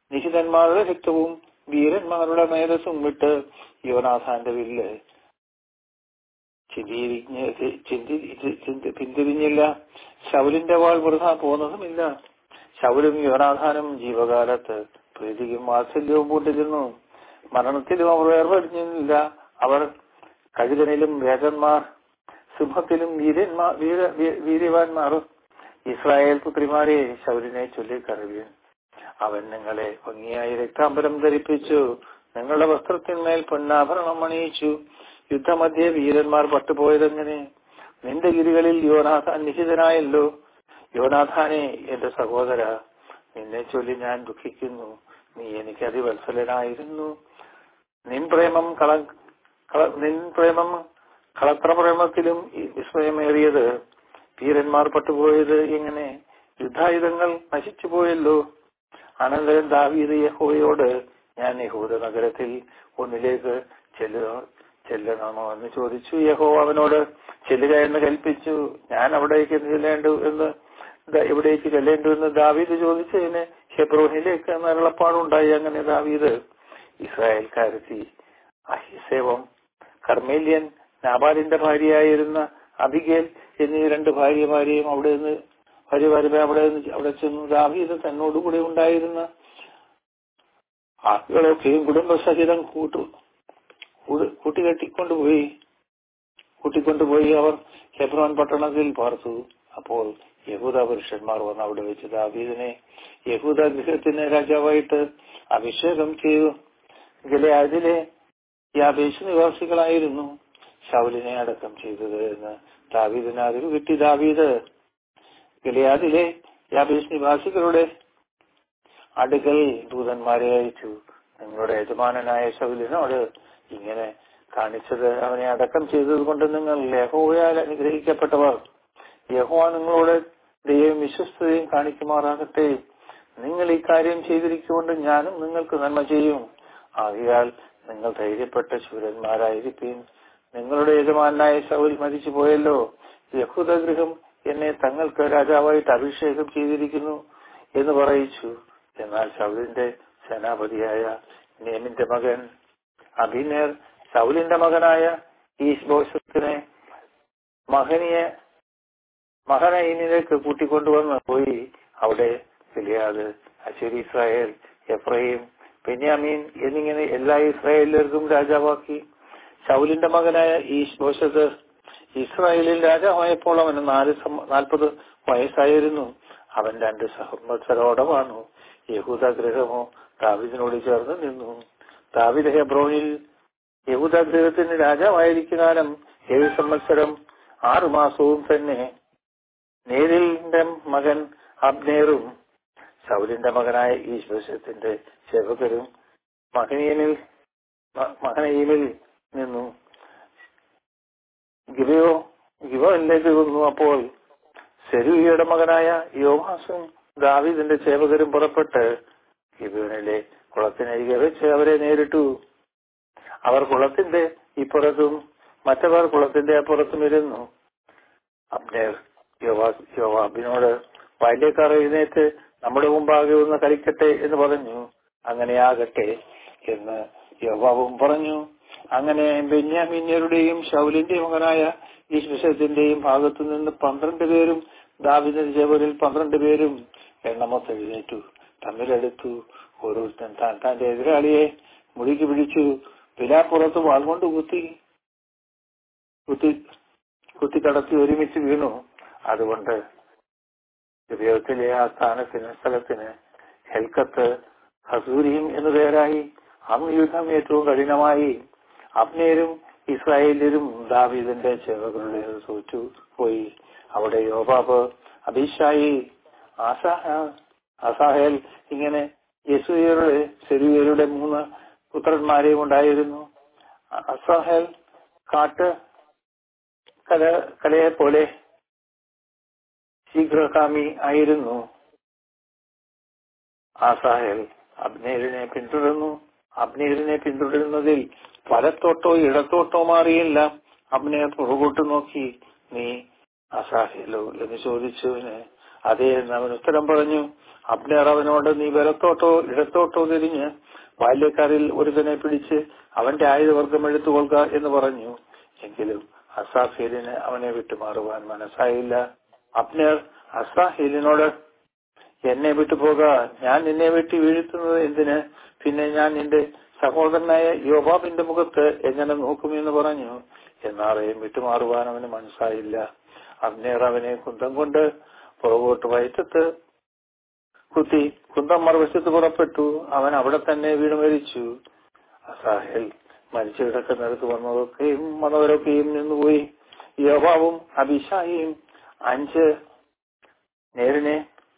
നിഹിതന്മാരുടെ രക്തവും വീരന്മാരുടെ മേധസ്സും വിട്ട് യോനാഥാന്റെ വില്ല് ചിന്തിരിഞ്ഞ് ചിന്തി ചിന്തി പിന്തിരിഞ്ഞില്ല ശൗലിന്റെ വാൾ വൃഥ പോന്നതുമില്ല ശൗലും യോനാഥാനും ജീവകാലത്ത് പ്രീതിയും വാത്സല്യവും പൂട്ടിരുന്നു മരണത്തിലും അവർ വേർപെടുന്നില്ല അവർ കഴുകനിലും വേഗന്മാർ സിംഹത്തിലും വീരന്മാർ വീര വീ- വീര്യവാന്മാർ ഇസ്രായേൽ പുത്രിമാരെ ശൗലിനെ ചൊല്ലിക്കറിവിൻ അവൻ നിങ്ങളെ ഭംഗിയായി രക്താംബരം ധരിപ്പിച്ചു നിങ്ങളുടെ വസ്ത്രത്തിന്മേൽ പൊന്നാഭരണം അണിയിച്ചു യുദ്ധമധ്യേ വീരന്മാർ പട്ടുപോയതെങ്ങനെ നിന്റെ ഗിരികളിൽ യോനാഥാൻ നിഹിതനായല്ലോ യോനാഥാനെ എന്റെ സഹോദര നിന്നെ ചൊല്ലി ഞാൻ ദുഃഖിക്കുന്നു നീ എനിക്ക് അതിവത്സലനായിരുന്നു നിൻ പ്രേമം കള കള- നിൻ പ്രേമം കളത്ര പ്രേമത്തിലും ഈ വിസ്മയമേറിയത് വീരന്മാർ പട്ടുപോയത് എങ്ങനെ യുദ്ധായുധങ്ങൾ നശിച്ചു പോയല്ലോ അനന്തരം ദാവീദ് യഹോവയോട് ഞാൻ യഹൂദ നഗരത്തിൽ ഒന്നിലേക്ക് ചെല്ലുക ചെല്ലണമോ എന്ന് ചോദിച്ചു യഹോ അവനോട് ചെല്ലുക എന്ന് കൽപ്പിച്ചു ഞാൻ അവിടേക്ക് ചെല്ലേണ്ടു എന്ന് ദ- എവിടേക്ക് ചെല്ലേണ്ടു എന്ന് ദാവീദ് ചോദിച്ചതിന് ഹെബ്രോനിലേക്ക് എന്ന അരുളപ്പാടുണ്ടായി അങ്ങനെ ദാവീദ് ഇസ്രായേൽക്കാരത്തി അഹിസേവം കർമേല്യൻ നാബാലിന്റെ ഭാര്യയായിരുന്ന അബിഗേൽ എന്നീ രണ്ട് ഭാര്യമാരെയും അവിടെ നിന്ന് ഭാര്യമാരെ അവിടെ നിന്ന് അവിടെ ചെന്നു ദാവീദ് തന്നോടുകൂടി ഉണ്ടായിരുന്ന ആളുകളൊക്കെയും കുടുംബസഹിതം കൂട്ടു കൂട്- കൂട്ടിക്കെട്ടിക്കൊണ്ടുപോയി കൂട്ടിക്കൊണ്ടുപോയി അവർ ഹെബ്രോൻ പട്ടണത്തിൽ പാർത്തു അപ്പോൾ യഹൂദ പുരുഷന്മാർ വന്ന് അവിടെ വെച്ച് ദാവീദിനെ യഹൂദ ഗൃഹത്തിന് രാജാവായിട്ട് അഭിഷേകം ചെയ്തു ഗലയാദിലെ യാബേശ് നിവാസികളായിരുന്നു ശൗലിനെ അടക്കം ചെയ്തത് എന്ന് ദാവീദിന് അറിവ് കിട്ടി ദാവീദ് ഗലയാദിലെ യാബേശ് നിവാസികളുടെ അടുക്കൽ ദൂതന്മാരെ അയച്ചു നിങ്ങളുടെ യജമാനനായ ശൗലിനോട് ഇങ്ങനെ കാണിച്ചത് അവനെ അടക്കം ചെയ്തത് കൊണ്ട് നിങ്ങൾ യഹോവയാൽ അനുഗ്രഹിക്കപ്പെട്ടവർ യഹോവ നിങ്ങളോട് ദൈവം വിശ്വസ്തയും കാണിക്കുമാറാകട്ടെ നിങ്ങൾ ഈ കാര്യം ചെയ്തിരിക്കുകൊണ്ട് ഞാനും നിങ്ങൾക്ക് നന്മ ചെയ്യും ആകയാൽ നിങ്ങൾ ധൈര്യപ്പെട്ട ശൂരന്മാരായിരിക്കും നിങ്ങളുടെ യജമാനായ ശൗൽ മരിച്ചു പോയല്ലോ യഹൂദഗൃഹം എന്നെ തങ്ങൾക്ക് രാജാവായിട്ട് അഭിഷേകം ചെയ്തിരിക്കുന്നു എന്ന് പറയിച്ചു എന്നാൽ ശൗലിന്റെ സേനാപതിയായ നേമിന്റെ മകൻ അഭിനേർ ശൗലിന്റെ മകനായ ഈശ്ബോഷത്തിനെ മഹനിയെ മഹനയിനിലേക്ക് കൂട്ടിക്കൊണ്ടുവന്ന് പോയി അവിടെ ഫിലിയാദ് അശുരി ഇസ്രായേൽ എഫ്രൈം ബെന്യാമീൻ എന്നിങ്ങനെ എല്ലാ ഇസ്രായേലിലും രാജാവാക്കി ശൗലിന്റെ മകനായ ഈശ്ബോഷത്ത് ഇസ്രായേലിൽ രാജാവായപ്പോൾ അവന് നാല് സം- നാൽപ്പത് വയസ്സായിരുന്നു അവൻ രണ്ട് സംവത്സരോടെ വാണു യഹൂദ ഗൃഹമോ ദാവിദിനോട് ചേർന്ന് നിന്നു ദാവിദ് ഹെബ്രോനിൽ യഹൂദ ഗൃഹത്തിന് രാജാവായിരിക്കുന്ന കാലം ഏഴ് സംവത്സരം ആറു മാസവും തന്നെ നേരിലിന്റെ മകൻ അബ്നേറും സൗലിന്റെ മകനായ ഈശ്വരത്തിന്റെ സേവകരും മഹനീയനിൽ മ- മഹനീയനിൽ നിന്നു ഗിബയോ ഗിബോനിലേക്ക് വന്നു അപ്പോൾ സെരൂയയുടെ മകനായ യോഹാസും ദാവീദിന്റെ സേവകരും പുറപ്പെട്ട് ഗിബയോനിലെ കുളത്തിനരികെ വെച്ച് അവരെ നേരിട്ടു അവർ കുളത്തിന്റെ ഇപ്പുറത്തും മറ്റവർ കുളത്തിന്റെ അപ്പുറത്തും ഇരുന്നു അബ്നേർ യോവാ- യോവാബിനോട് ബാല്യക്കാർ എഴുന്നേറ്റ് നമ്മുടെ മുമ്പാകെ ഒന്ന് കളിക്കട്ടെ എന്ന് പറഞ്ഞു അങ്ങനെ ആകട്ടെ എന്ന് യോവാബും പറഞ്ഞു അങ്ങനെ ബെന്യാമിന്യരുടെയും ശൗലിന്റെയും മകനായ ഈശ്വരത്തിന്റെയും ഭാഗത്തു നിന്ന് പന്ത്രണ്ട് പേരും ദാവിദിന്റെ ജബലിൽ പന്ത്രണ്ട് പേരും എണ്ണമൊത്ത് എഴുന്നേറ്റു തമ്മിലെടുത്തു ഓരോരുത്തൻ താൻ തന്റെ എതിരാളിയെ മുടിക്ക് പിടിച്ചു വിലാപ്പുറത്ത് വാൾകൊണ്ട് കുത്തി കുത്തി കുത്തിക്കടത്തി ഒരുമിച്ച് വീണു അതുകൊണ്ട് ഹൃദയത്തിലെ ആ സ്ഥാനത്തിന് സ്ഥലത്തിന് ഹെൽക്കത്ത് ഹസൂരിയും എന്നു പേരായി അന്ന് യുദ്ധം ഏറ്റവും കഠിനമായി അബ്നേരും ഇസ്രായേലിലും ദാവീദിന്റെ സേവകരുടെ തോറ്റു പോയി അവിടെ യോബാബ് അബീഷായി ആസാഹ അസാഹേൽ ഇങ്ങനെ യസൂയരുടെ സെരുയരുടെ മൂന്ന് പുത്രന്മാരെയും ഉണ്ടായിരുന്നു അസാഹേൽ കാട്ട് കല കലയെ പോലെ ശീഘ്രകാമി ആയിരുന്നു ആസാഹേൽ അബ്നേരിനെ പിന്തുടർന്നു അബ്നേരിനെ പിന്തുടരുന്നതിൽ വലത്തോട്ടോ ഇടത്തോട്ടോ മാറിയില്ല അബ്നേർ പുറകോട്ട് നോക്കി നീ അസാഹേലോ എന്ന് ചോദിച്ചവന് അതേ എന്ന് അവൻ ഉത്തരം പറഞ്ഞു അബ്നേർ അവനോട് നീ വലത്തോട്ടോ ഇടത്തോട്ടോ തിരിഞ്ഞ് ബാല്യക്കാരിൽ ഒരുത്തനെ പിടിച്ച് അവന്റെ ആയുധവർഗം എടുത്തുകൊള്ളുക എന്ന് പറഞ്ഞു എങ്കിലും അസാഹേലിന് അവനെ വിട്ടുമാറുവാൻ മനസ്സായില്ല അബ്നേർ അസാഹേലിനോട് എന്നെ വിട്ടുപോക ഞാൻ നിന്നെ വെട്ടി വീഴ്ത്തുന്നത് എന്തിന് പിന്നെ ഞാൻ നിന്റെ സഹോദരനായ യോബാബിന്റെ മുഖത്ത് എങ്ങനെ നോക്കുമെന്ന് പറഞ്ഞു എന്നാറേയും വിട്ടുമാറുവാൻ അവന് മനസ്സായില്ല അബ്നേർ അവനെ കുന്തം കൊണ്ട് പുറകോട്ട് വയറ്റത്ത് കുത്തി കുന്തം മറുവശത്ത് പുറപ്പെട്ടു അവൻ അവിടെ തന്നെ വീണ് മരിച്ചു അസാഹേൽ മരിച്ചു കിടക്കുന്നിടത്ത് വന്നതൊക്കെയും വന്നവരൊക്കെയും നിന്നുപോയി യോബാവും അഭിഷായിയും അഞ്ച് നേരിനെ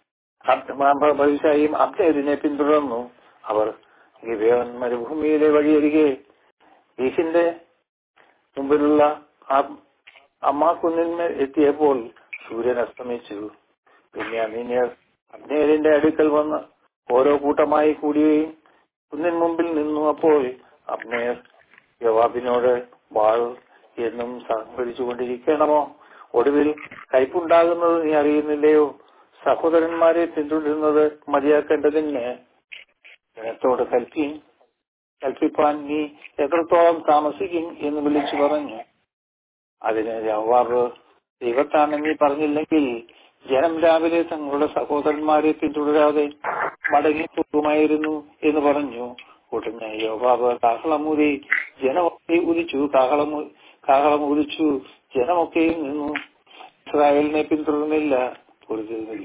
ഭവിഷായും അബ്നേരിനെ പിന്തുടർന്നു അവർ ഗിബയോൻ മരുഭൂമിയിലെ വഴിയരികെ ഈശിന്റെ മുമ്പിലുള്ള അമ്മാക്കുന്നിന്മേൽ എത്തിയപ്പോൾ സൂര്യൻ അസ്തമിച്ചു പിന്നെ അമീനിയർ അബ്നേരിന്റെ അടുക്കൽ വന്ന് ഓരോ കൂട്ടമായി കൂടിയും കുന്നിൻ മുമ്പിൽ നിന്നു അപ്പോൾ അബ്നേർ യവാബിനോട് വാൾ എന്നും സംഭരിച്ചുകൊണ്ടിരിക്കണമോ ഒടുവിൽ കയ്പുണ്ടാകുന്നത് നീ അറിയുന്നില്ലയോ സഹോദരന്മാരെ പിന്തുടരുന്നത് മതിയാക്കേണ്ടതിന് ജനത്തോട് കൽപ്പി കൽപ്പിപ്പാൻ നീ എത്രത്തോളം താമസിക്കും എന്ന് വിളിച്ചു പറഞ്ഞു അതിന് ജവാബ് ദൈവത്താണ് നീ പറഞ്ഞില്ലെങ്കിൽ ജനം രാവിലെ തങ്ങളുടെ സഹോദരന്മാരെ പിന്തുടരാതെ മടങ്ങി പോകുമായിരുന്നു എന്ന് പറഞ്ഞു ഉടനെ യോബാബ് കാഹളമൂരി ജനമൊക്കെ ഉദിച്ചു കാഹളം കാഹളം ഉദിച്ചു ജനമൊക്കെയും നിന്നു ഇസ്രായേലിനെ പിന്തുടർന്നില്ല പൊരുതുന്നില്ല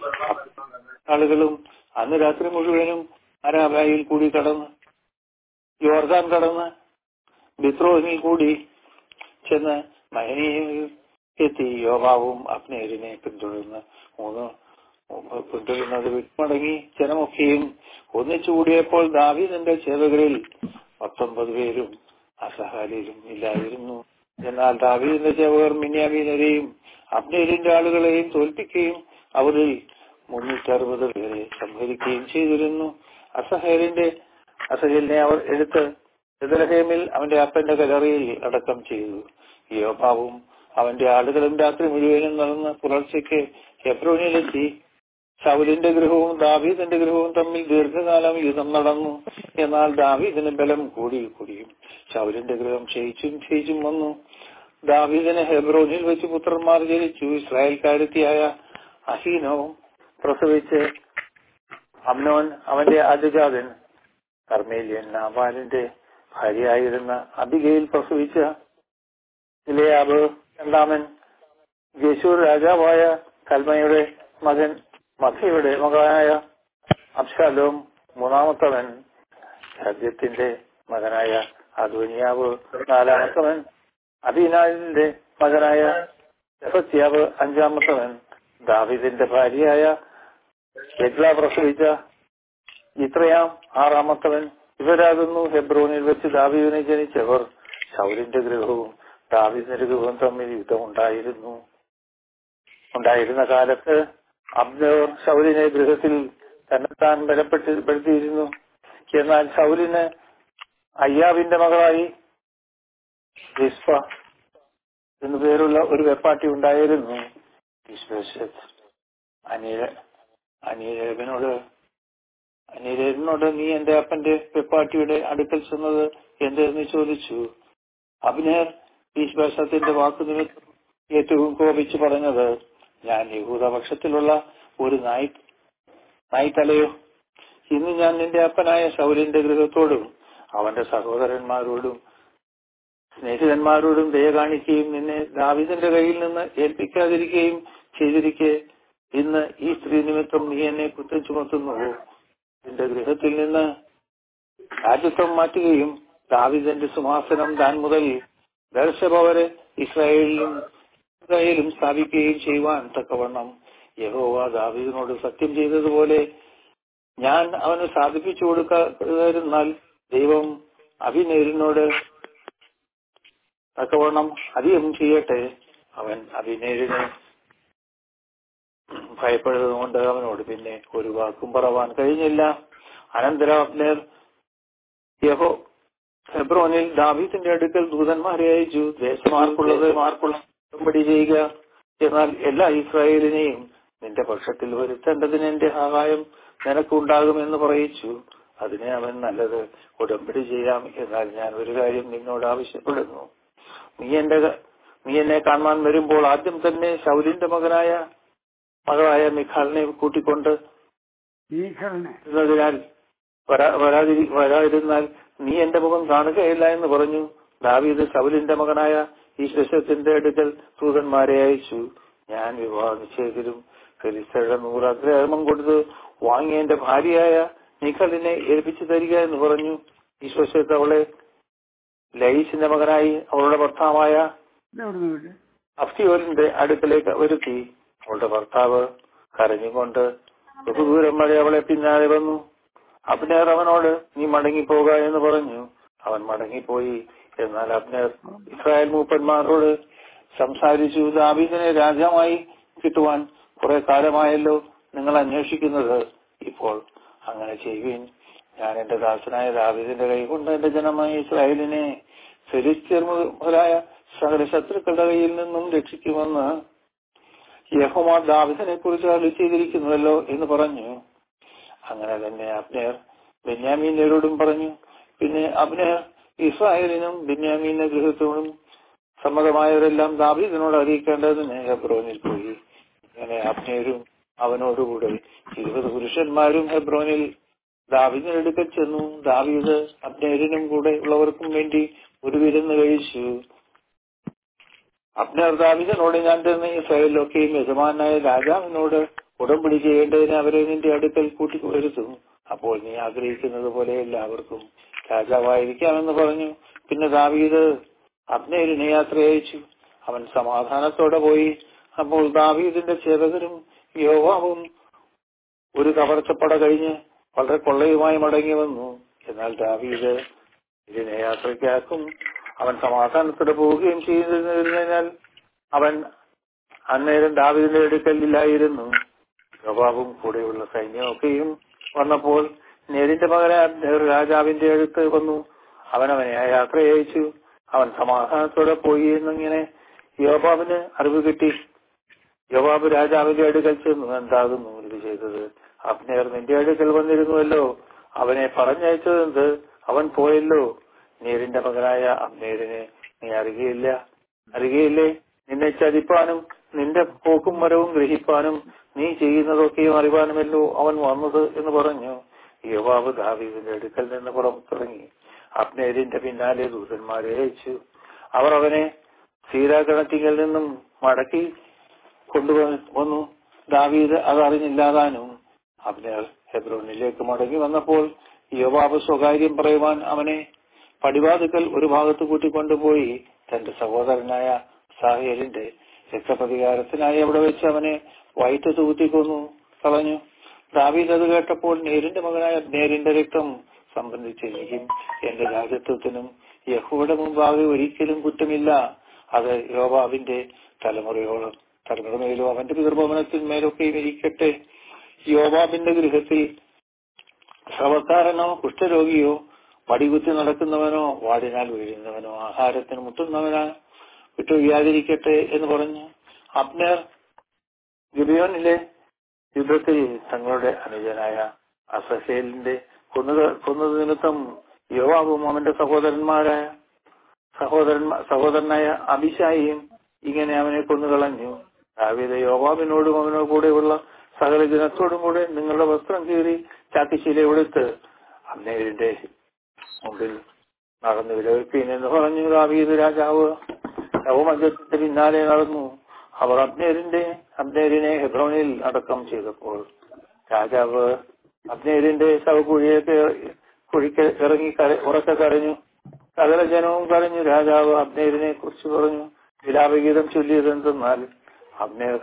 ആളുകളും അന്ന് രാത്രി മുഴുവനും അരാബായിൽ കൂടി കടന്ന് യോർദാൻ കടന്ന് ബിത്രോഹിൽ കൂടി ചെന്ന് മഹനീയിൽ എത്തി യോബാവും അബ്നേരിനെ പിന്തുടർന്ന് മൂന്ന് പിന്തുടരുന്നത് വിട്ടുമടങ്ങി ജനമൊക്കെയും ഒന്നിച്ചു കൂടിയപ്പോൾ ദാവീദിന്റെ ചേവകരിൽ പത്തൊമ്പത് പേരും അസഹാലിലും ഇല്ലായിരുന്നു എന്നാൽ ദാവീദിന്റെ ചേവകർ മിന്യാമീനരെയും അബ്നേരിന്റെ ആളുകളെയും തോൽപ്പിക്കുകയും അവരിൽ മുന്നൂറ്ററുപത് പേരെ സംഹരിക്കുകയും ചെയ്തിരുന്നു അസഹേലിന്റെ അസഹേലിനെ അവർ എടുത്ത് എതിരഹേമിൽ അവന്റെ അപ്പന്റെ കലറിയിൽ അടക്കം ചെയ്തു യോഭാവും അവന്റെ ആളുകളും രാത്രി മുഴുവനും നടന്ന് പുലർച്ചയ്ക്ക് ഹെബ്രോനിലെത്തി ശൗലിന്റെ ഗൃഹവും ദാവീദിന്റെ ഗൃഹവും തമ്മിൽ ദീർഘകാലം യുദ്ധം നടന്നു എന്നാൽ ദാവീദിന് ബലം കൂടി കൂടിയും ശൗലിന്റെ ഗൃഹം ക്ഷയിച്ചും ക്ഷയിച്ചും വന്നു ദാവീദിന് ഹെബ്രോനിൽ വെച്ച് പുത്രന്മാർ ജനിച്ചു ഇസ്രായേൽക്കാരത്തിയായ അഹീനവും പ്രസവിച്ച് അമ്നോൻ അവന്റെ അതിജാതൻ കർമ്മേലിയൻ നാബാലിന്റെ ഭാര്യയായിരുന്ന അബികയിൽ പ്രസവിച്ച ഇലയാബ് രണ്ടാമൻ ജേശൂർ രാജാവായ കൽമയുടെ മകൻ മഖയുടെ മകനായ അബ്ഷാലോം മൂന്നാമത്തവൻ സദ്യത്തിന്റെ മകനായ അദോനിയാവ് നാലാമത്തവൻ അബീനാലിന്റെ മകനായ ജഫത്യാവ് അഞ്ചാമത്തവൻ ദാവിദിന്റെ ഭാര്യയായ എഗ്ല പ്രസവിച്ച ഇത്രയാം ആറാമത്തവൻ ഇവരാകുന്നു ഹെബ്രോനിൽ വെച്ച് ദാവീദിനെ ജനിച്ചവർ ശൗലിന്റെ ഗൃഹവും ദാവീദിന്റെ ഗൃഹവും തമ്മിൽ യുദ്ധമുണ്ടായിരുന്നു ഉണ്ടായിരുന്ന കാലത്ത് അബ്ദർ ശൗലിനെ ഗൃഹത്തിൽ തന്നെത്താൻ ബലപ്പെടുത്തിയിരുന്നു എന്നാൽ ശൗലിന് അയ്യാവിന്റെ മകളായി റിസ്ഫ എന്നു പേരുള്ള ഒരു വെപ്പാട്ടി ഉണ്ടായിരുന്നു അനില അനിലേബനോട് അനിലേബനോട് നീ എന്റെ അപ്പന്റെ വെപ്പാട്ടിയുടെ അടുക്കൽ ചെന്നത് എന്തെന്ന് ചോദിച്ചു അഭിനയർ ഈശ്വരത്തിന്റെ വാക്കു നിമിത്തം ഏറ്റവും കോപിച്ചു പറഞ്ഞത് ഞാൻ യഹൂദപക്ഷത്തിലുള്ള ഒരു നായി നായ്ത്തലയോ ഇന്ന് ഞാൻ നിന്റെ അപ്പനായ ശൗലിന്റെ ഗൃഹത്തോടും അവന്റെ സഹോദരന്മാരോടും സ്നേഹിതന്മാരോടും ദയ കാണിക്കുകയും നിന്നെ ദാവിദിന്റെ കയ്യിൽ നിന്ന് ഏൽപ്പിക്കാതിരിക്കുകയും ചെയ്തിരിക്കെ ഇന്ന് ഈ സ്ത്രീ നിമിത്തം നീ എന്നെ കുറ്റം ചുമത്തുന്നുവോ നിന്റെ ഗൃഹത്തിൽ നിന്ന് രാജ്യത്വം മാറ്റുകയും ദാവിദന്റെ സിംഹാസനം താൻ മുതൽ ദർശപവരെ ഇസ്രായേലിലും ഇസ്രായേലും സ്ഥാപിക്കുകയും ചെയ്യുവാൻ തക്കവണ്ണം യഹോവ ദാവീദിനോട് സത്യം ചെയ്തതുപോലെ ഞാൻ അവന് സാധിപ്പിച്ചു കൊടുക്കാതിരുന്നാൽ ദൈവം അഭിനേരിനോട് തക്കവണ്ണം അധികം ചെയ്യട്ടെ അവൻ അഭിനേരിനെ ഭയപ്പെടുന്നതുകൊണ്ട് അവനോട് പിന്നെ ഒരു വാക്കും പറവാൻ കഴിഞ്ഞില്ല അനന്തരം അബ്നേർ യഹോ ഹെബ്രോനിൽ ദാവീദിന്റെ അടുക്കൽ ദൂതന്മാരെ അയച്ചു ദേശമാർക്കുള്ളത് മാർക്കുള്ള ഉടമ്പടി ചെയ്യുക എന്നാൽ എല്ലാ ഇസ്രായേലിനെയും നിന്റെ പക്ഷത്തിൽ വരുത്തേണ്ടതിന് എന്റെ സഹായം നിനക്കുണ്ടാകുമെന്ന് പറയിച്ചു അതിനെ അവൻ നല്ലത് ഉടമ്പടി ചെയ്യാം എന്നാൽ ഞാൻ ഒരു കാര്യം നിന്നോട് ആവശ്യപ്പെടുന്നു നീ എന്റെ നീ എന്നെ കാണാൻ വരുമ്പോൾ ആദ്യം തന്നെ ശൗലിന്റെ മകനായ മകളായ മിഖാലിനെ കൂട്ടിക്കൊണ്ട് ഈശ്വരനെ ഇരുന്നതിനാൽ വരാ- വരാതിരി വരാതിരുന്നാൽ നീ എന്റെ മുഖം കാണുകയില്ല എന്ന് പറഞ്ഞു ദാവീദ് ശൗലിന്റെ മകനായ ഈ ശേഷത്തിന്റെ അടുക്കൽ ദൂതന്മാരെ അയച്ചു ഞാൻ വിവാഹ നിശ്ചയത്തിലും ഫെലിസ്തരുടെ നൂറ് അഗ്രഹം കൊടുത്ത് വാങ്ങിയ എന്റെ ഭാര്യയായ നിഖലിനെ ഏൽപ്പിച്ചു തരിക എന്ന് പറഞ്ഞു ഈ ശേഷത്ത് അവളെ ലൈസിന്റെ മകനായി അവളുടെ ഭർത്താവായ ഇതെവിടുന്ന് കിട്ടി അഫ്തിയോലിന്റെ അടുക്കലേക്ക് വരുത്തി അവളുടെ ഭർത്താവ് കരഞ്ഞുകൊണ്ട് ബഹുദൂരം വരെ അവളെ പിന്നാലെ വന്നു അബ്നേർ അവനോട് നീ മടങ്ങിപ്പോക എന്ന് പറഞ്ഞു അവൻ മടങ്ങിപ്പോയി എന്നാൽ അബ്നേർ ഇസ്രായേൽ മൂപ്പന്മാരോട് സംസാരിച്ചു ദാവീദിനെ രാജാവായി കിട്ടുവാൻ കുറെ കാലമായല്ലോ നിങ്ങൾ അന്വേഷിക്കുന്നത് ഇപ്പോൾ അങ്ങനെ ചെയ്യുവിൻ ഞാൻ എന്റെ ദാസനായ ദാവീദിന്റെ കൈകൊണ്ട് എന്റെ ജനമായ ഇസ്രായേലിനെ ഫെലിസ്തീർ മുതലായ സകല ശത്രുക്കളുടെ കയ്യിൽ നിന്നും രക്ഷിക്കുമെന്ന് യഹോമ ദാവിദിനെ കുറിച്ച് അളി ചെയ്തിരിക്കുന്നുവല്ലോ എന്ന് പറഞ്ഞു അങ്ങനെ തന്നെ അബ്നേർ ബെന്യാമീനരോടും പറഞ്ഞു പിന്നെ അബ്നേർ ഇസ്രായേലിനും ബെന്യാമീന്റെ ഗൃഹത്തോടും സമ്മതമായവരെല്ലാം ദാവീദിനോട് അറിയിക്കേണ്ടതിന് ഹെബ്രോനിൽ പോയി അങ്ങനെ അബ്നേരും അവനോടുകൂടെ ഇരുപത് പുരുഷന്മാരും ഹെബ്രോനിൽ ദാവീദിനടുക്കൽ ചെന്നു ദാവീദ് അബ്നേരിനും കൂടെ ഉള്ളവർക്കും വേണ്ടി ഒരു വിരുന്ന് കഴിച്ചു അബ്നേർ ദാവീദിനോട് ഞാൻ തന്നെ ഇസ്രായേലിലൊക്കെയും യജമാനായ രാജാവിനോട് ഉടമ്പടി ചെയ്യേണ്ടതിന് അവരെ നിന്റെ അടുക്കൽ കൂട്ടി വരുത്തും അപ്പോൾ നീ ആഗ്രഹിക്കുന്നത് പോലെ എല്ലാവർക്കും രാജാവായിരിക്കാമെന്ന് പറഞ്ഞു പിന്നെ ദാവീദ് അബ്നേരിനെ യാത്ര അയച്ചു അവൻ സമാധാനത്തോടെ പോയി അപ്പോൾ ദാവീദിന്റെ ചേവകരും യോവാവും ഒരു കവർച്ചപ്പട കഴിഞ്ഞ് വളരെ കൊള്ളയുമായി മടങ്ങി വന്നു എന്നാൽ ദാവീദ് ഇതിനെ യാത്രയ്ക്കാക്കും അവൻ സമാധാനത്തോടെ പോവുകയും ചെയ്തിരുന്നതിനാൽ അവൻ അന്നേരം ദാവീദിന്റെ അടുക്കലില്ലായിരുന്നു യോവാബും കൂടെയുള്ള സൈന്യമൊക്കെയും വന്നപ്പോൾ നേരിന്റെ മകനെ അബ്നേർ രാജാവിന്റെ അടുത്ത് വന്നു അവൻ അവനെ ആ യാത്ര അയച്ചു അവൻ സമാധാനത്തോടെ പോയി എന്നിങ്ങനെ യോബാബിന് അറിവ് കിട്ടി യോബാബ് രാജാവിന്റെ അടുക്കൽ ചെന്നു എന്താകുന്നു ഇത് ചെയ്തത് അബ്നേർ നിന്റെ അടുക്കൽ വന്നിരുന്നുവല്ലോ അവനെ പറഞ്ഞയച്ചതെന്ത് അവൻ പോയല്ലോ നേരിന്റെ മകനായ അബ്നേരിനെ നീ അറിയുകയില്ല അറിയുകയില്ലേ നിന്നെ ചതിപ്പാനും നിന്റെ പോക്കും വരവും ഗ്രഹിപ്പാനും നീ ചെയ്യുന്നതൊക്കെയും അറിവാനുമല്ലോ അവൻ വന്നത് എന്ന് പറഞ്ഞു യോവാബ് ദാവീദിന്റെ അടുക്കൽ നിന്ന് പുറത്തിറങ്ങി അബ്നേരിന്റെ പിന്നാലെ ദൂതന്മാരെ അയച്ചു അവർ അവനെ സീരാഗണത്തിങ്കിൽ നിന്നും മടക്കി കൊണ്ടുവന്നു ദാവീദ് അതറിഞ്ഞില്ലാതാനും അബ്നേർ ഹെബ്രോനിലേക്ക് മടങ്ങി വന്നപ്പോൾ യോവാബ് സ്വകാര്യം പറയുവാൻ അവനെ പടിവാതുക്കൽ ഒരു ഭാഗത്ത് കൂട്ടിക്കൊണ്ടുപോയി തന്റെ സഹോദരനായ സാഹേലിന്റെ രക്തപ്രതികാരത്തിനായി അവിടെ വെച്ച് അവനെ വയറ്റ് തൂത്തിക്കൊന്നു കളഞ്ഞു ദാവീദ് അത് കേട്ടപ്പോൾ നേരിന്റെ മകനായ നേരിന്റെ രക്തം സംബന്ധിച്ചിരിക്കും എന്റെ രാജ്യത്വത്തിനും യഹോയുടെ മുമ്പാകെ ഒരിക്കലും കുറ്റമില്ല അത് യോബാവിന്റെ തലമുറയോളം തലമുറമേലോ അവന്റെ പിതൃഭവനത്തിന്മേലൊക്കെയും ഇരിക്കട്ടെ യോബാബിന്റെ ഗൃഹത്തിൽ ശവക്കാരനോ കുഷ്ഠരോഗിയോ വടികുത്തി നടക്കുന്നവനോ വാടിനാൽ വീഴുന്നവനോ ആഹാരത്തിന് മുട്ടുന്നവനോ വിട്ടു വ്യാതിരിക്കട്ടെ എന്ന് പറഞ്ഞു അബ്നേർ ഗിബിയോനിലെ യുദ്ധത്തിൽ തങ്ങളുടെ അനുജനായ അസഹേലിന്റെ കൊന്നത് കൊന്നത് നിമിത്തം യോവാബും അവന്റെ സഹോദരന്മാരായ സഹോദരന്മാർ സഹോദരനായ അഭിഷായിയും ഇങ്ങനെ അവനെ കൊന്നുകളഞ്ഞു ദാവീദ് യോവാബിനോടും അവനോട് കൂടെയുള്ള സകല ജനത്തോടും കൂടെ നിങ്ങളുടെ വസ്ത്രം കീറി ചാക്കിശീല എടുത്ത് അന്നേരിന്റെ മുമ്പിൽ നടന്നു വിലപിപ്പീൻ എന്ന് പറഞ്ഞു ദാവീദ് രാജാവ് നവമധ്യത്തിന്റെ പിന്നാലെ നടന്നു അവർ അബ്നേരിന്റെ അബ്നേരിനെ ഹെബ്രോനിൽ അടക്കം ചെയ്തപ്പോൾ രാജാവ് അബ്നേരിന്റെ ശവകുഴിയൊക്കെ കുഴിക്ക് ഇറങ്ങി കര- ഉറക്കെ കരഞ്ഞു സകല ജനവും കരഞ്ഞു രാജാവ് അബ്നേരിനെ കുറിച്ച് പറഞ്ഞു വിലാപഗീതം ചൊല്ലിയത് എന്തെന്നാൽ അബ്നേർ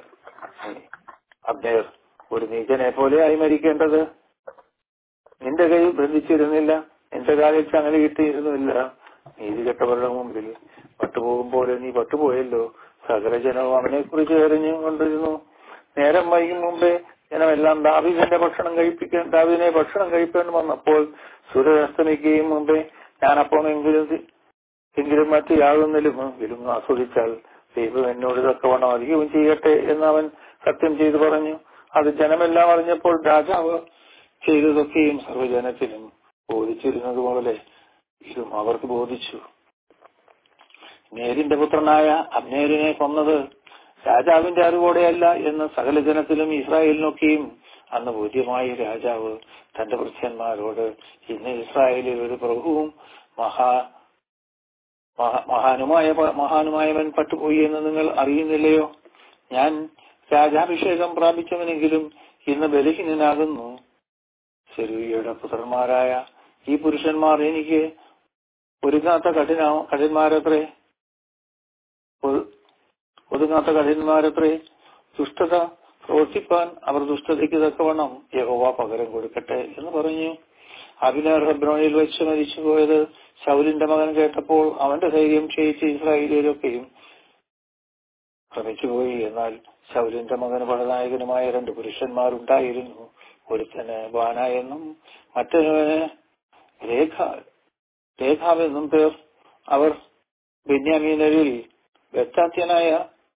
അബ്നേർ ഒരു നീചനെ പോലെയായി മരിക്കേണ്ടത് നിന്റെ കൈ ബന്ധിച്ചിരുന്നില്ല നിന്റെ കാലിൽ ചങ്ങല കിട്ടിയിരുന്നില്ല നീതി കെട്ടവരുടെ മുമ്പിൽ പട്ടുപോകും പോലെ നീ പട്ടുപോയല്ലോ സകല ജനവും അവനെ കുറിച്ച് എറിഞ്ഞു കൊണ്ടിരുന്നു നേരം വൈകും മുമ്പേ ജനമെല്ലാം ദാവീദിന്റെ ഭക്ഷണം കഴിപ്പിക്കാൻ ദാവീദിനെ ഭക്ഷണം കഴിക്കാൻ വന്നപ്പോൾ സൂര്യൻ അസ്തമിക്കുകയും മുമ്പേ ഞാനപ്പം എങ്കിലും എങ്കിലും മറ്റു യാതൊന്നിലും എങ്കിലും ആസ്വദിച്ചാൽ ദൈവം എന്നോട് തക്കവണ്ണം അധികവും ചെയ്യട്ടെ എന്ന് അവൻ സത്യം ചെയ്തു പറഞ്ഞു അത് ജനമെല്ലാം അറിഞ്ഞപ്പോൾ രാജാവ് ചെയ്തതൊക്കെയും സർവ്വജനത്തിനും ബോധിച്ചിരുന്നത് പോലെ ഇതും അവർക്ക് ബോധിച്ചു നേരിന്റെ പുത്രനായ അബ്നേരിനെ കൊന്നത് രാജാവിന്റെ അറിവോടെയല്ല എന്ന് സകല ജനത്തിലും ഇസ്രായേലിനൊക്കെയും അന്ന് ബോധ്യമായി രാജാവ് തന്റെ ഭൃത്യന്മാരോട് ഇന്ന് ഇസ്രായേലിൽ ഒരു പ്രഭുവും മഹാ മഹാ- മഹാനുമായ മഹാനുമായവൻ പട്ടുപോയി എന്ന് നിങ്ങൾ അറിയുന്നില്ലയോ ഞാൻ രാജാഭിഷേകം പ്രാപിച്ചവനെങ്കിലും ഇന്ന് ബലഹീനനാകുന്നു ശരൂയയുടെ പുത്രന്മാരായ ഈ പുരുഷന്മാർ എനിക്ക് ഒരുങ്ങാത്ത കഠിന കഠിന്മാരത്രേ ഒ- ഒതുങ്ങാത്ത കഠിന്മാരത്രേ ദുഷ്ടത പ്രവർത്തിപ്പാൻ അവർ ദുഷ്ടതയ്ക്ക് തക്കവണ്ണം യഹോവ പകരം കൊടുക്കട്ടെ എന്ന് പറഞ്ഞു അബിനാർ ഹെബ്രോണിൽ വെച്ച് മരിച്ചുപോയത് ശൗലിന്റെ മകൻ കേട്ടപ്പോൾ അവന്റെ ധൈര്യം ക്ഷയിച്ച് ഇസ്രായേലിലൊക്കെയും ഭ്രമിച്ചുപോയി എന്നാൽ ശൗലിന്റെ മകന് പടനായകനുമായ രണ്ട് പുരുഷന്മാരുണ്ടായിരുന്നു ഒരുത്തന് ബാന എന്നും മറ്റൊരുവന് രേഖ രേഖാവെന്നും പേർ അവർ ബെന്യാമീനരിൽ വ്യക്താത്യനായ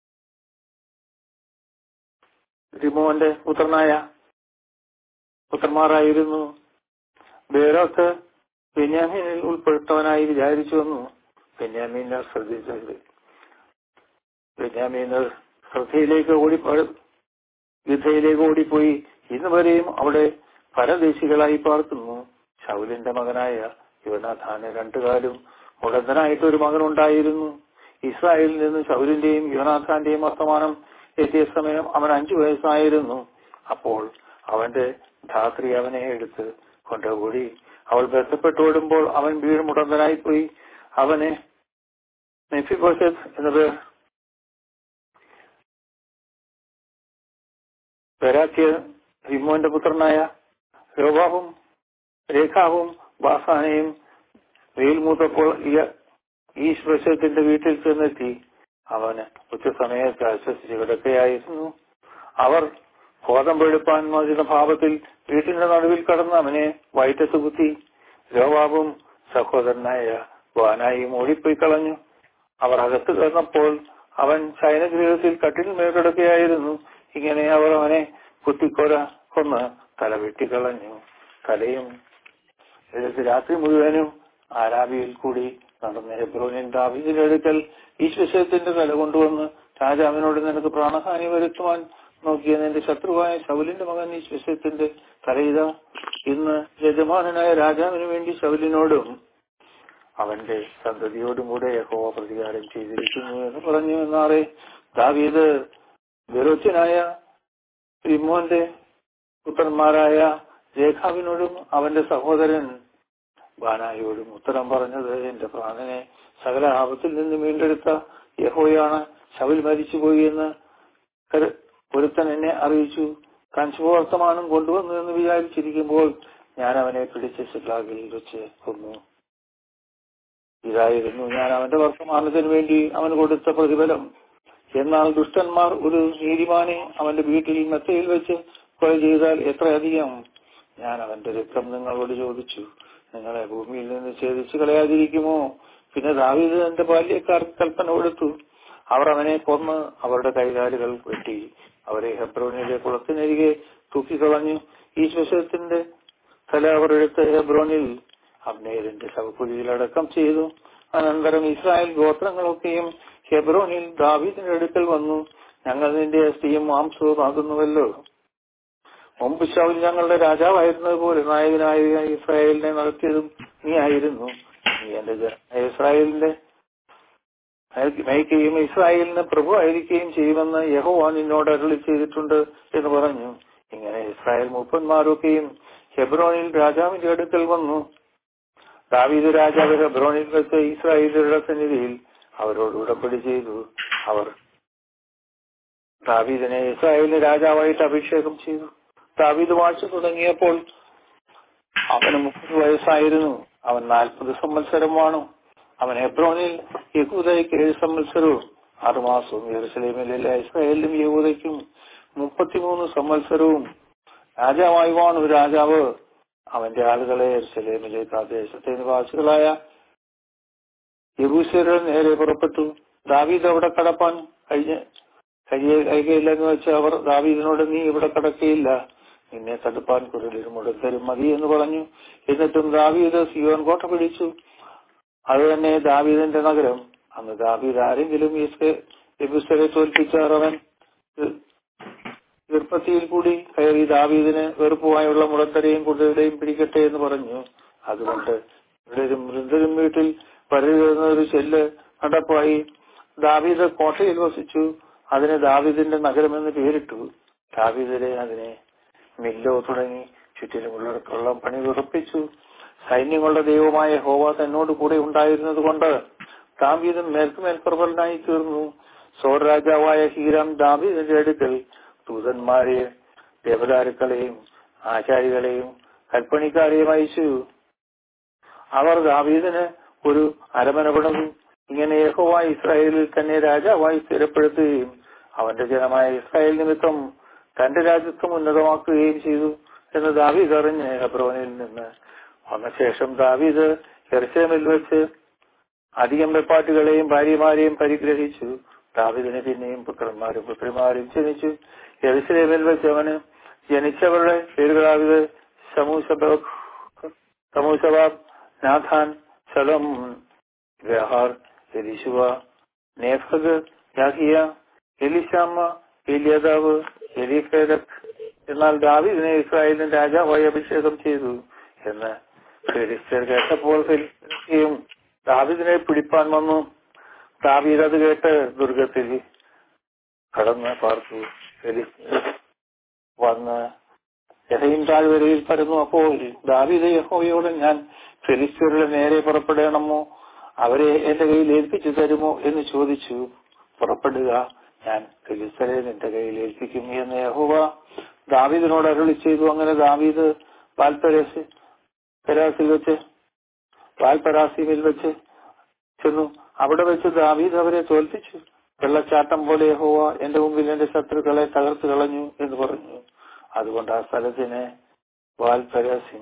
റിമോന്റെ പുത്രനായ പുത്രന്മാരായിരുന്നു ബേറോക്ക് ബെന്യാമീനിൽ ഉൾപ്പെടുത്തവനായി വിചാരിച്ചുവെന്നു ബെന്യാമീനർ ശ്രദ്ധിച്ചത് ബെന്യാമീനർ ശ്രദ്ധയിലേക്ക് ഓടി യുദ്ധയിലേക്ക് ഓടിപ്പോയി ഇന്ന് വരെയും അവിടെ പരദേശികളായി പാർക്കുന്നു ശൗലിന്റെ മകനായ യുവനാഥാന് രണ്ടുകാലും മുടന്തനായിട്ട് ഒരു മകനുണ്ടായിരുന്നു ഇസ്രായേലിൽ നിന്ന് ശൗലിന്റെയും യുവനാഥാന്റെയും വർത്തമാനം എത്തിയ സമയം അവൻ അഞ്ചു വയസ്സായിരുന്നു അപ്പോൾ അവന്റെ ധാത്രി അവനെ എടുത്ത് കൊണ്ടുകൂടി അവൾ ബന്ധപ്പെട്ടോടുമ്പോൾ അവൻ വീട് മുടന്തനായി പോയി അവനെ നെഫിബോഷത്ത് എന്ന പേർ ബരാക്കിയ റിമോന്റെ പുത്രനായ രോബാവും രേഖാവും ബാസാനെയും വെയിൽ മൂത്തപ്പോൾ ഈ- ഈ ശ്വസത്തിന്റെ വീട്ടിൽ ചെന്നെത്തി അവന് ഉച്ചസമയത്ത് ആശ്വസിച്ച് കിടക്കുകയായിരുന്നു അവർ കോതമ്പെടുപ്പാൻ മതിന ഭാവത്തിൽ വീട്ടിന്റെ നടുവിൽ കടന്ന് അവനെ വയറ്റത്ത് കുത്തി രോവാബും സഹോദരനായ വാനായും ഓടിപ്പോയി കളഞ്ഞു അവർ അകത്ത് കിടന്നപ്പോൾ അവൻ ശയനഗൃഹത്തിൽ കട്ടിൽ മേൽക്കിടക്കുകയായിരുന്നു ഇങ്ങനെ അവർ അവനെ കുത്തിക്കൊല കൊന്ന് തല വെട്ടിക്കളഞ്ഞു തലയും എടുത്ത് രാത്രി മുഴുവനും ആരാബിയിൽ കൂടി നടന്ന ഹെബ്രോനിൻ ദാവീദിന്റെ അടുക്കൽ ഈ വിഷയത്തിന്റെ തല കൊണ്ടുവന്ന് രാജാവിനോട് നിനക്ക് പ്രാണഹാനി വരുത്തുവാൻ നോക്കിയ നിന്റെ ശത്രുവായ ശൗലിന്റെ മകൻ ഈ വിഷയത്തിന്റെ തലയിത ഇന്ന് യജമാനനായ രാജാവിന് വേണ്ടി ശൗലിനോടും അവന്റെ സന്തതിയോടും കൂടെ യഹോവ പ്രതികാരം ചെയ്തിരിക്കുന്നു എന്ന് പറഞ്ഞു എന്നാറേ ദാവീദ് ബെറോച്ചനായ റിമോന്റെ പുത്രന്മാരായ രേഖാവിനോടും അവന്റെ സഹോദരൻ ബാനായോടും ഉത്തരം പറഞ്ഞത് എന്റെ പ്രാണനെ സകല ആപത്തിൽ നിന്ന് വീണ്ടെടുത്ത യഹോയാണ് ശവൽ മരിച്ചുപോയി എന്ന് കരു- ഒരുത്തൻ എന്നെ അറിയിച്ചു താൻ ശുഭവർത്തമാനം കൊണ്ടുവന്നു എന്ന് വിചാരിച്ചിരിക്കുമ്പോൾ ഞാൻ അവനെ പിടിച്ച് സിഗ്ലാഗിൽ വെച്ച് കൊന്നു ഇതായിരുന്നു ഞാൻ അവന്റെ വർത്തമാനത്തിന് വേണ്ടി അവന് കൊടുത്ത പ്രതിഫലം എന്നാൽ ദുഷ്ടന്മാർ ഒരു നീതിമാനെ അവന്റെ വീട്ടിൽ മെത്തയിൽ വെച്ച് കൊല ചെയ്താൽ എത്രയധികം ഞാൻ അവന്റെ രക്തം നിങ്ങളോട് ചോദിച്ചു നിങ്ങളെ ഭൂമിയിൽ നിന്ന് ഛേദിച്ചു കളയാതിരിക്കുമോ പിന്നെ ദാവീദ് എന്റെ ബാല്യക്കാർക്ക് കൽപ്പന കൊടുത്തു അവർ അവനെ കൊന്ന് അവരുടെ കൈകാലുകൾ വെട്ടി അവരെ ഹെബ്രോനിലെ കുളത്തിനരികെ തൂക്കിക്കളഞ്ഞു ഈ ശ്വസത്തിന്റെ തല അവർ എടുത്ത് ഹെബ്രോനിൽ അബ്നേരിന്റെ ശവക്കുഴിയിൽ അടക്കം ചെയ്തു അനന്തരം ഇസ്രായേൽ ഗോത്രങ്ങളൊക്കെയും ഹെബ്രോനിൽ ദാവീദിന്റെ അടുക്കൽ വന്നു ഞങ്ങൾ നിന്റെ അസ്ഥിയും മാംസവും ആകുന്നുവല്ലോ മുമ്പ് ശൗൽ ഞങ്ങളുടെ രാജാവായിരുന്നത് പോലെ നായകനായ ഇസ്രായേലിനെ നടത്തിയതും നീ ആയിരുന്നു നീ എന്റെ ജന ഇസ്രായേലിന്റെ നയിക്കുകയും ഇസ്രായേലിന് പ്രഭു ആയിരിക്കുകയും ചെയ്യുമെന്ന് യഹോവ നിന്നോട് അരുളി ചെയ്തിട്ടുണ്ട് എന്ന് പറഞ്ഞു ഇങ്ങനെ ഇസ്രായേൽ മൂപ്പന്മാരൊക്കെയും ഹെബ്രോനിൽ രാജാവിന്റെ അടുക്കൽ വന്നു ദാവീദ് രാജാവ് ഹെബ്രോനിൽ വെച്ച് ഇസ്രായേലിയുടെ സന്നിധിയിൽ അവരോട് ഉടമ്പടി ചെയ്തു അവർ ദാവീദിനെ ഇസ്രായേലിന് രാജാവായിട്ട് അഭിഷേകം ചെയ്തു ദാവീദ് വാഴ്ച തുടങ്ങിയപ്പോൾ അവന് മുപ്പത് വയസ്സായിരുന്നു അവൻ നാൽപ്പത് സംവത്സരം വാണു അവൻ ഹെബ്രോനിൽ യഹൂദയ്ക്ക് ഏഴ് സംവത്സരവും ആറുമാസവും യെറുസലേമിലെ ഇസ്രായേലിലും യഹൂദയ്ക്കും മുപ്പത്തിമൂന്ന് സംവത്സരവും രാജാവായി വാണു രാജാവ് അവന്റെ ആളുകളെ യെറുസലേമിലേക്ക് ആ ദേശത്തെ നിവാസികളായ യഹൂസ്യരുടെ നേരെ പുറപ്പെട്ടു ദാവീദ് അവിടെ കടപ്പാൻ കഴിഞ്ഞ് കയ്യെ കൈകയില്ലെന്ന് വെച്ച് അവർ ദാവീദിനോട് നീ ഇവിടെ കടക്കയില്ല നിന്നെ തടുപ്പാൻ കുരലിലും മുടന്തരും മതി എന്ന് പറഞ്ഞു എന്നിട്ടും ദാവീദ് സിയോൻ കോട്ട പിടിച്ചു അത് തന്നെ ദാവീദിന്റെ നഗരം അന്ന് ദാവീദ് ആരെങ്കിലും എബുസരെ തോൽപ്പിച്ചാർ അവൻ ഗർഭത്തിയിൽ കൂടി കയറി ദാവീദിന് വെറുപ്പുമായുള്ള മുടന്തരെയും കുതിരയുടെയും പിടിക്കട്ടെ എന്ന് പറഞ്ഞു അതുകൊണ്ട് ഇവിടെ മൃന്ദരും വീട്ടിൽ പരരുന്ന ഒരു ചെല്ല് നടപ്പായി ദാവീദ് കോട്ടയിൽ വസിച്ചു അതിന് ദാവീദിന്റെ നഗരമെന്ന് പേരിട്ടു ദാവീദിനെ അതിനെ മില്ലോ തുടങ്ങി ചുറ്റിലുമുള്ളിടത്തോളം പണി ഉറപ്പിച്ചു സൈന്യങ്ങളുടെ ദൈവമായ ഹോവ തന്നോട് കൂടെ ഉണ്ടായിരുന്നത് കൊണ്ട് ദാവീദും മേൽക്കുമേൽ പ്രബലനായി തീർന്നു സോർ രാജാവായ ഹീരാം ദാവീദിന്റെ അടുക്കൽ ദൂതന്മാരെ ദേവദാരുക്കളെയും ആചാരികളെയും കൽപ്പണിക്കാരെയും അയച്ചു അവർ ദാവീദിന് ഒരു അരമന പണിതു ഇങ്ങനെ യഹോവ ഇസ്രായേലിൽ തന്നെ രാജാവായി സ്ഥിരപ്പെടുത്തുകയും അവന്റെ ജനമായ ഇസ്രായേൽ നിമിത്തം തന്റെ രാജ്യത്വം ഉന്നതമാക്കുകയും ചെയ്തു എന്ന് ദാവീദ് അറിഞ്ഞ് ഹബ്രോനിൽ നിന്ന് വന്ന ശേഷം ദാവീദ് എർസേമിൽ വെച്ച് അധികം വെപ്പാട്ടുകളെയും ഭാര്യമാരെയും പരിഗ്രഹിച്ചു ദാവിദിന് പിന്നെയും പുത്രന്മാരും പുത്രിമാരും ജനിച്ചു എരുസലേമിൽ വെച്ച് അവന് ജനിച്ചവരുടെ പേരുകളാവിത് സമൂസബാബ് സമൂസബാബ് നാഥാൻ സലം ഗഹാർ എലിശുവ നേഫഗ് യാഹിയ എലിശാമ എലിയദാവ് എലിഫേദക് എന്നാൽ ദാവിദിനെ ഇസ്രായേലിന് രാജാവായി അഭിഷേകം ചെയ്തു എന്ന് ഫെലിസ്തർ കേട്ടപ്പോൾ ഫെലിസ്തയും ദാവിദിനെ പിടിപ്പാൻ വന്നു ദാവീദ് അത് കേട്ട് ദുർഗത്തിൽ കടന്ന് പാർത്തു ഫെലിസ്തർ വന്ന് യഹയും താഴ്വരയിൽ പരന്നു അപ്പോൾ ദാവീദ് യഹോയോട് ഞാൻ ഫെലിസ്തീരുടെ നേരെ പുറപ്പെടണമോ അവരെ എന്റെ കയ്യിൽ ഏൽപ്പിച്ചു തരുമോ എന്ന് ചോദിച്ചു പുറപ്പെടുക ഞാൻ ഫെലിസ്തരെ നിന്റെ കയ്യിൽ ഏൽപ്പിക്കും എന്ന് യഹോവ ദാവീദിനോട് അരുളി ചെയ്തു അങ്ങനെ ദാവീദ് വാൽപരാസി പരാസിൽ വെച്ച് വാൽപരാസിമിൽ വെച്ച് ചെന്നു അവിടെ വെച്ച് ദാവീദ് അവരെ തോൽപ്പിച്ചു വെള്ളച്ചാട്ടം പോലെ യഹോവ എന്റെ മുമ്പിൽ എന്റെ ശത്രുക്കളെ തകർത്ത് കളഞ്ഞു എന്ന് പറഞ്ഞു അതുകൊണ്ട് ആ സ്ഥലത്തിന് വാൽപരാസിൻ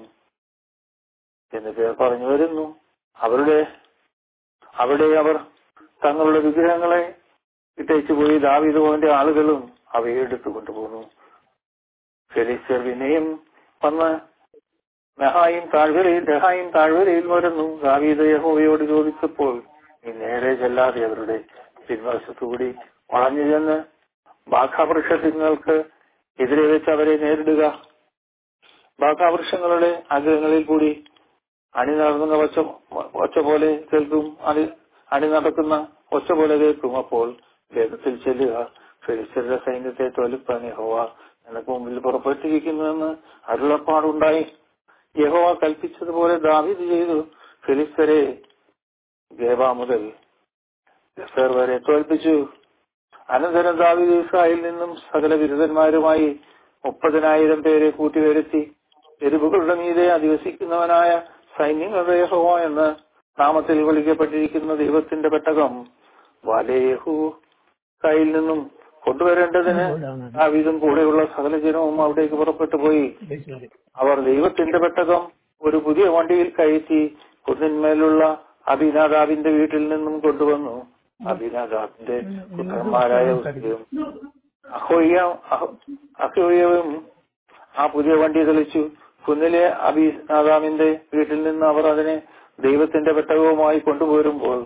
എന്ന് പേർ പറഞ്ഞു വരുന്നു അവരുടെ അവിടെ അവർ തങ്ങളുടെ വിഗ്രഹങ്ങളെ ഇട്ടേച്ചു പോയി ദാവീദുവിന്റെ ആളുകളും അവയെ എടുത്തു കൊണ്ടുപോന്നു ഫെലിസ്തർ പിന്നെയും വന്ന് മെഹായും താഴ്വരയിൽ മെഹായും താഴ്വരയിൽ വരുന്നു ദാവീദ് യഹോവയോട് ചോദിച്ചപ്പോൾ നീ നേരെ ചെല്ലാതെ അവരുടെ പിൻവശത്തുകൂടി വളഞ്ഞു ചെന്ന് ബാഖാവൃക്ഷങ്ങൾക്ക് എതിരെ വെച്ച് അവരെ നേരിടുക ബാഖാവൃക്ഷങ്ങളുടെ അഗ്രഹങ്ങളിൽ കൂടി അണി നടന്ന ഒച്ച ഒച്ച പോലെ കേൾക്കും അണി അണി നടക്കുന്ന ഒച്ച പോലെ കേൾക്കും അപ്പോൾ വേഗത്തിൽ ചെല്ലുക ഫെലിസ്തരുടെ സൈന്യത്തെ തോലിപ്പാൻ യഹോവ നിനക്ക് മുമ്പിൽ പുറപ്പെട്ടിരിക്കുന്നുവെന്ന് അരുളപ്പാടുണ്ടായി യഹോവ കൽപ്പിച്ചതുപോലെ ദാവീദ് ചെയ്തു ഫിലിസ്തരെ ഗേബ മുതൽ ഗഫേർ വരെ തോൽപ്പിച്ചു അനന്തരം ദാവീദ് ഇസ്രായേലിൽ നിന്നും സകല ബിരുദന്മാരുമായി മുപ്പതിനായിരം പേരെ കൂട്ടിവരുത്തി എരിവുകളുടെ മീതെ അധിവസിക്കുന്നവനായ സൈന്യങ്ങളുടെ യഹോവ എന്ന് നാമത്തിൽ വിളിക്കപ്പെട്ടിരിക്കുന്ന ദൈവത്തിന്റെ പെട്ടകം വാലേഹു കയ്യിൽ നിന്നും കൊണ്ടുവരേണ്ടതിന് ദാവീദും കൂടെയുള്ള സകല ജനവും അവിടേക്ക് പുറപ്പെട്ടു പോയി അവർ ദൈവത്തിന്റെ പെട്ടകം ഒരു പുതിയ വണ്ടിയിൽ കയറ്റി കുന്നിന്മേലുള്ള അഭിനാദാവിന്റെ വീട്ടിൽ നിന്നും കൊണ്ടുവന്നു അഭിനാദാവിന്റെ പുത്രന്മാരായ ഉസ്സയും അഹോയ്യ- അഹോ- അഹോയ്യവും ആ പുതിയ വണ്ടി തെളിച്ചു കുന്നിലെ അഭിനാദാമിന്റെ വീട്ടിൽ നിന്ന് അവർ അതിനെ ദൈവത്തിന്റെ പെട്ടകവുമായി കൊണ്ടുപോരുമ്പോൾ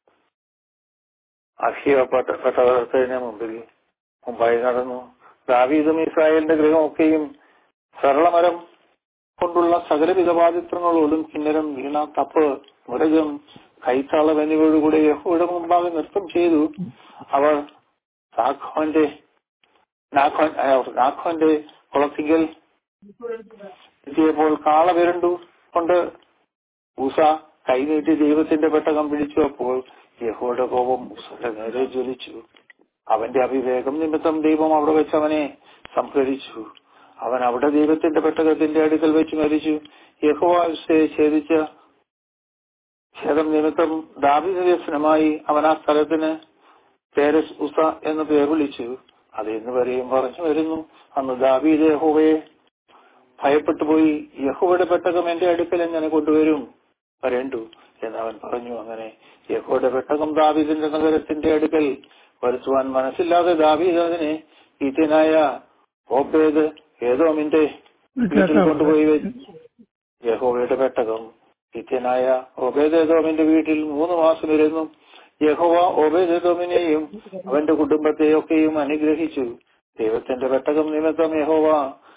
അഹിയ പെട്ട പെട്ടകത്തിന് മുമ്പിൽ മുമ്പായി നടന്നു ദാവീദും ഇസ്രായേലിന്റെ ഗൃഹമൊക്കെയും സരളമരം കൊണ്ടുള്ള സകലവിധ പാതിത്രങ്ങളോടും കിന്നരം വീണ തപ്പ് മൃഗം കൈത്താളം എന്നിവയോടുകൂടെ യഹോയുടെ മുമ്പാകെ നൃത്തം ചെയ്തു അവർ നാഖോന്റെ നാഖോൻ ആ, നാഖോന്റെ കുളത്തിങ്കൽ എത്തിയപ്പോൾ കാള വിരണ്ടു കൊണ്ട് ഊസ കൈനീട്ടി ദൈവത്തിന്റെ പെട്ടകം പിടിച്ചു അപ്പോൾ യഹോയുടെ കോപം ഊസയുടെ നേരെ ജ്വലിച്ചു അവന്റെ അവിവേകം നിമിത്തം ദൈവം അവിടെ വെച്ച് അവനെ സംഹരിച്ചു അവൻ അവിടെ ദൈവത്തിന്റെ പെട്ടകത്തിന്റെ അടുക്കൽ വെച്ച് മരിച്ചു യഹോവ ഊസയെ ഛേദിച്ച ഛേദം നിമിത്തം ദാവിദ വ്യസനമായി അവൻ ആ സ്ഥലത്തിന് പേരസ് ഉസ എന്ന് പേർ വിളിച്ചു അത് ഇന്ന് വരെയും പറഞ്ഞു വരുന്നു അന്ന് ദാവീദ് യഹോവയെ ഭയപ്പെട്ടു പോയി യഹോവയുടെ പെട്ടകം എന്റെ അടുക്കൽ എങ്ങനെ കൊണ്ടുവരും വരേണ്ടു എന്ന് അവൻ പറഞ്ഞു അങ്ങനെ യഹോയുടെ പെട്ടകം ദാവീദിന്റെ നഗരത്തിന്റെ അടുക്കൽ വരുത്തുവാൻ മനസ്സില്ലാതെ ദാവീദ് അതിനെ ഈത്യനായ ഓബേദ് ഏതോമിന്റെ വീട്ടിൽ കൊണ്ടുപോയി വെച്ച് യഹോവയുടെ പെട്ടകം ഇത്യനായ ഒബേദേദോമിന്റെ വീട്ടിൽ മൂന്ന് മാസം ഇരുന്നു യഹോവ ഒബേദേദോമിനെയും അവന്റെ കുടുംബത്തെയൊക്കെയും അനുഗ്രഹിച്ചു ദൈവത്തിന്റെ പെട്ടകം നിമിത്തം യഹോവ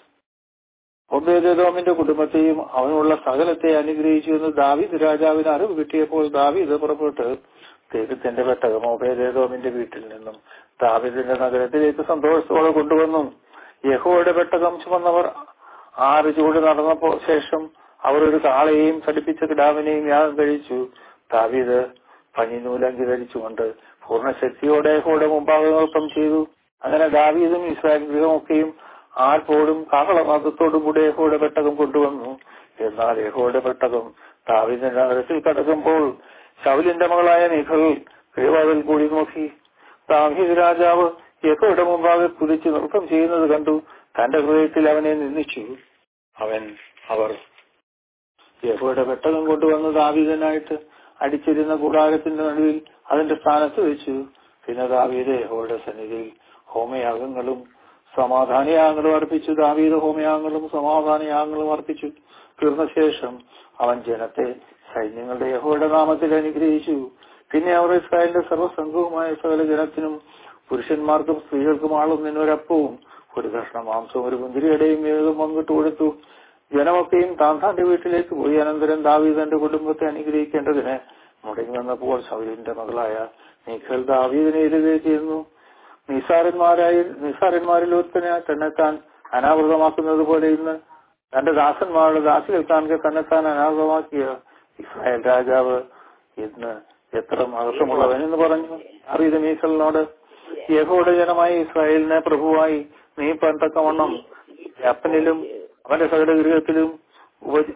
ഒബേദേദോമിന്റെ കുടുംബത്തെയും അവനുള്ള സകലത്തെ അനുഗ്രഹിച്ചു എന്ന് ദാവീദ് രാജാവിന് അറിവ് കിട്ടിയപ്പോൾ ദാവീദ് പുറപ്പെട്ട് ദൈവത്തിന്റെ പെട്ടകം ഒബേദേദോമിന്റെ വീട്ടിൽ നിന്നും ദാവീദിന്റെ നഗരത്തിലേക്ക് സന്തോഷത്തോടെ കൊണ്ടുവന്നു യഹോയുടെ പെട്ടകം ചുമന്നവർ ആറ് ചൂട് നടന്നപ്പോ ശേഷം അവർ ഒരു കാളയെയും ചടിപ്പിച്ച കിടാവിനെയും യാഗം കഴിച്ചു ദാവീദ് പഞ്ഞിനൂലങ്കി ധരിച്ചുകൊണ്ട് പൂർണ്ണശക്തിയോടെ യഹോയുടെ മുമ്പാകെ നൃത്തം ചെയ്തു അങ്ങനെ ദാവീദും ഇസ്രായേൽ ഗൃഹമൊക്കെയും ആർപ്പോടും കാഹളനാഥത്തോടും കൂടെ യഹോയുടെ പെട്ടകം കൊണ്ടുവന്നു എന്നാൽ യഹോയുടെ പെട്ടകം ദാവീദിന്റെ നഗരത്തിൽ കടക്കുമ്പോൾ ശൗലിന്റെ മകളായ മീഖൽ കിഴിവാതിൽ കൂടി നോക്കി ദാവീദ് രാജാവ് യഹോയുടെ മുമ്പാകെ കുതിച്ച് നൃത്തം ചെയ്യുന്നത് കണ്ടു തന്റെ ഹൃദയത്തിൽ അവനെ നിന്ദിച്ചു അവൻ അവർ യഹോയുടെ പെട്ടകം കൊണ്ടുവന്ന് ദാവീദനായിട്ട് അടിച്ചിരുന്ന കൂടാരത്തിന്റെ നടുവിൽ അതിന്റെ സ്ഥാനത്ത് വെച്ചു പിന്നെ ദാവീദ് യഹോയുടെ സന്നിധിയിൽ ഹോമയാഗങ്ങളും സമാധാനയാഗങ്ങളും അർപ്പിച്ചു ദാവീദ് ഹോമയാഗങ്ങളും സമാധാനയാഗങ്ങളും അർപ്പിച്ചു തീർന്ന ശേഷം അവൻ ജനത്തെ സൈന്യങ്ങളുടെ യഹോയുടെ നാമത്തിൽ അനുഗ്രഹിച്ചു പിന്നെ അവർ ഇസ്രായേലിന്റെ സർവ്വസംഘവുമായ സകല ജനത്തിനും പുരുഷന്മാർക്കും സ്ത്രീകൾക്കും ആളും ഒരപ്പവും ഒരു കഷ്ണം മാംസവും ഒരു മുന്തിരിയുടെയും ഏതും പങ്കിട്ട് കൊടുത്തു ജനമൊക്കെയും താൻ തന്റെ വീട്ടിലേക്ക് പോയി അനന്തരം ദാവീദ് തന്റെ കുടുംബത്തെ അനുഗ്രഹിക്കേണ്ടതിന് മുടങ്ങി വന്നപ്പോൾ ശൗലിന്റെ മകളായ നീഖൽ ദാവീദിനെ എതിരേറ്റിരുന്നു നിസാരന്മാരായി നിസാരന്മാരിൽ ഒരുത്തനെ തന്നെത്താൻ അനാവൃതമാക്കുന്നത് പോലെ ഇന്ന് തന്റെ ദാസന്മാരുടെ ദാസികൾ കാണുക തന്നെത്താൻ അനാവൃതമാക്കിയ ഇസ്രായേൽ രാജാവ് ഇന്ന് എത്ര മഹത്വമുള്ളവനെന്ന് പറഞ്ഞു അറിയത് മീസലിനോട് യഹോയുടെ ജനമായി ഇസ്രായേലിനെ പ്രഭുവായി നീ പന്തക്കവണ്ണം അപ്പനിലും അവന്റെ സകല ഗൃഹത്തിലും ഉപ-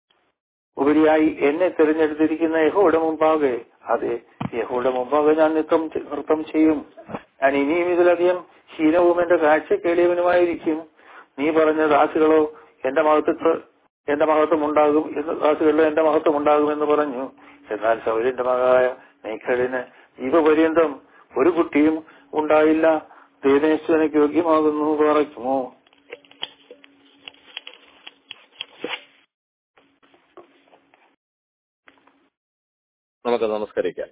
ഉപരിയായി എന്നെ തിരഞ്ഞെടുത്തിരിക്കുന്ന യഹോയുടെ മുമ്പാകെ അതെ യഹോയുടെ മുമ്പാകെ ഞാൻ നൃത്തം ചെ- നൃത്തം ചെയ്യും ഞാൻ ഇനിയും ഇതിലധികം ഹീനവും എന്റെ കാഴ്ച കേളിയവനുമായിരിക്കും നീ പറഞ്ഞ ദാസികളോ എന്റെ മഹത്വത്ത് എന്റെ മഹത്വം ഉണ്ടാകും എന്ന് ദാസികളിലോ എന്റെ മഹത്വം ഉണ്ടാകും എന്ന് പറഞ്ഞു എന്നാൽ സൗര്യന്റെ മകായ മേഖലിന് ജീവപര്യന്തം ഒരു കുട്ടിയും ഉണ്ടായില്ല ദേവേശ്വരനക്ക് യോഗ്യമാകുന്നു പറയ്ക്കുമോ നമുക്ക് നമസ്കരിക്കാം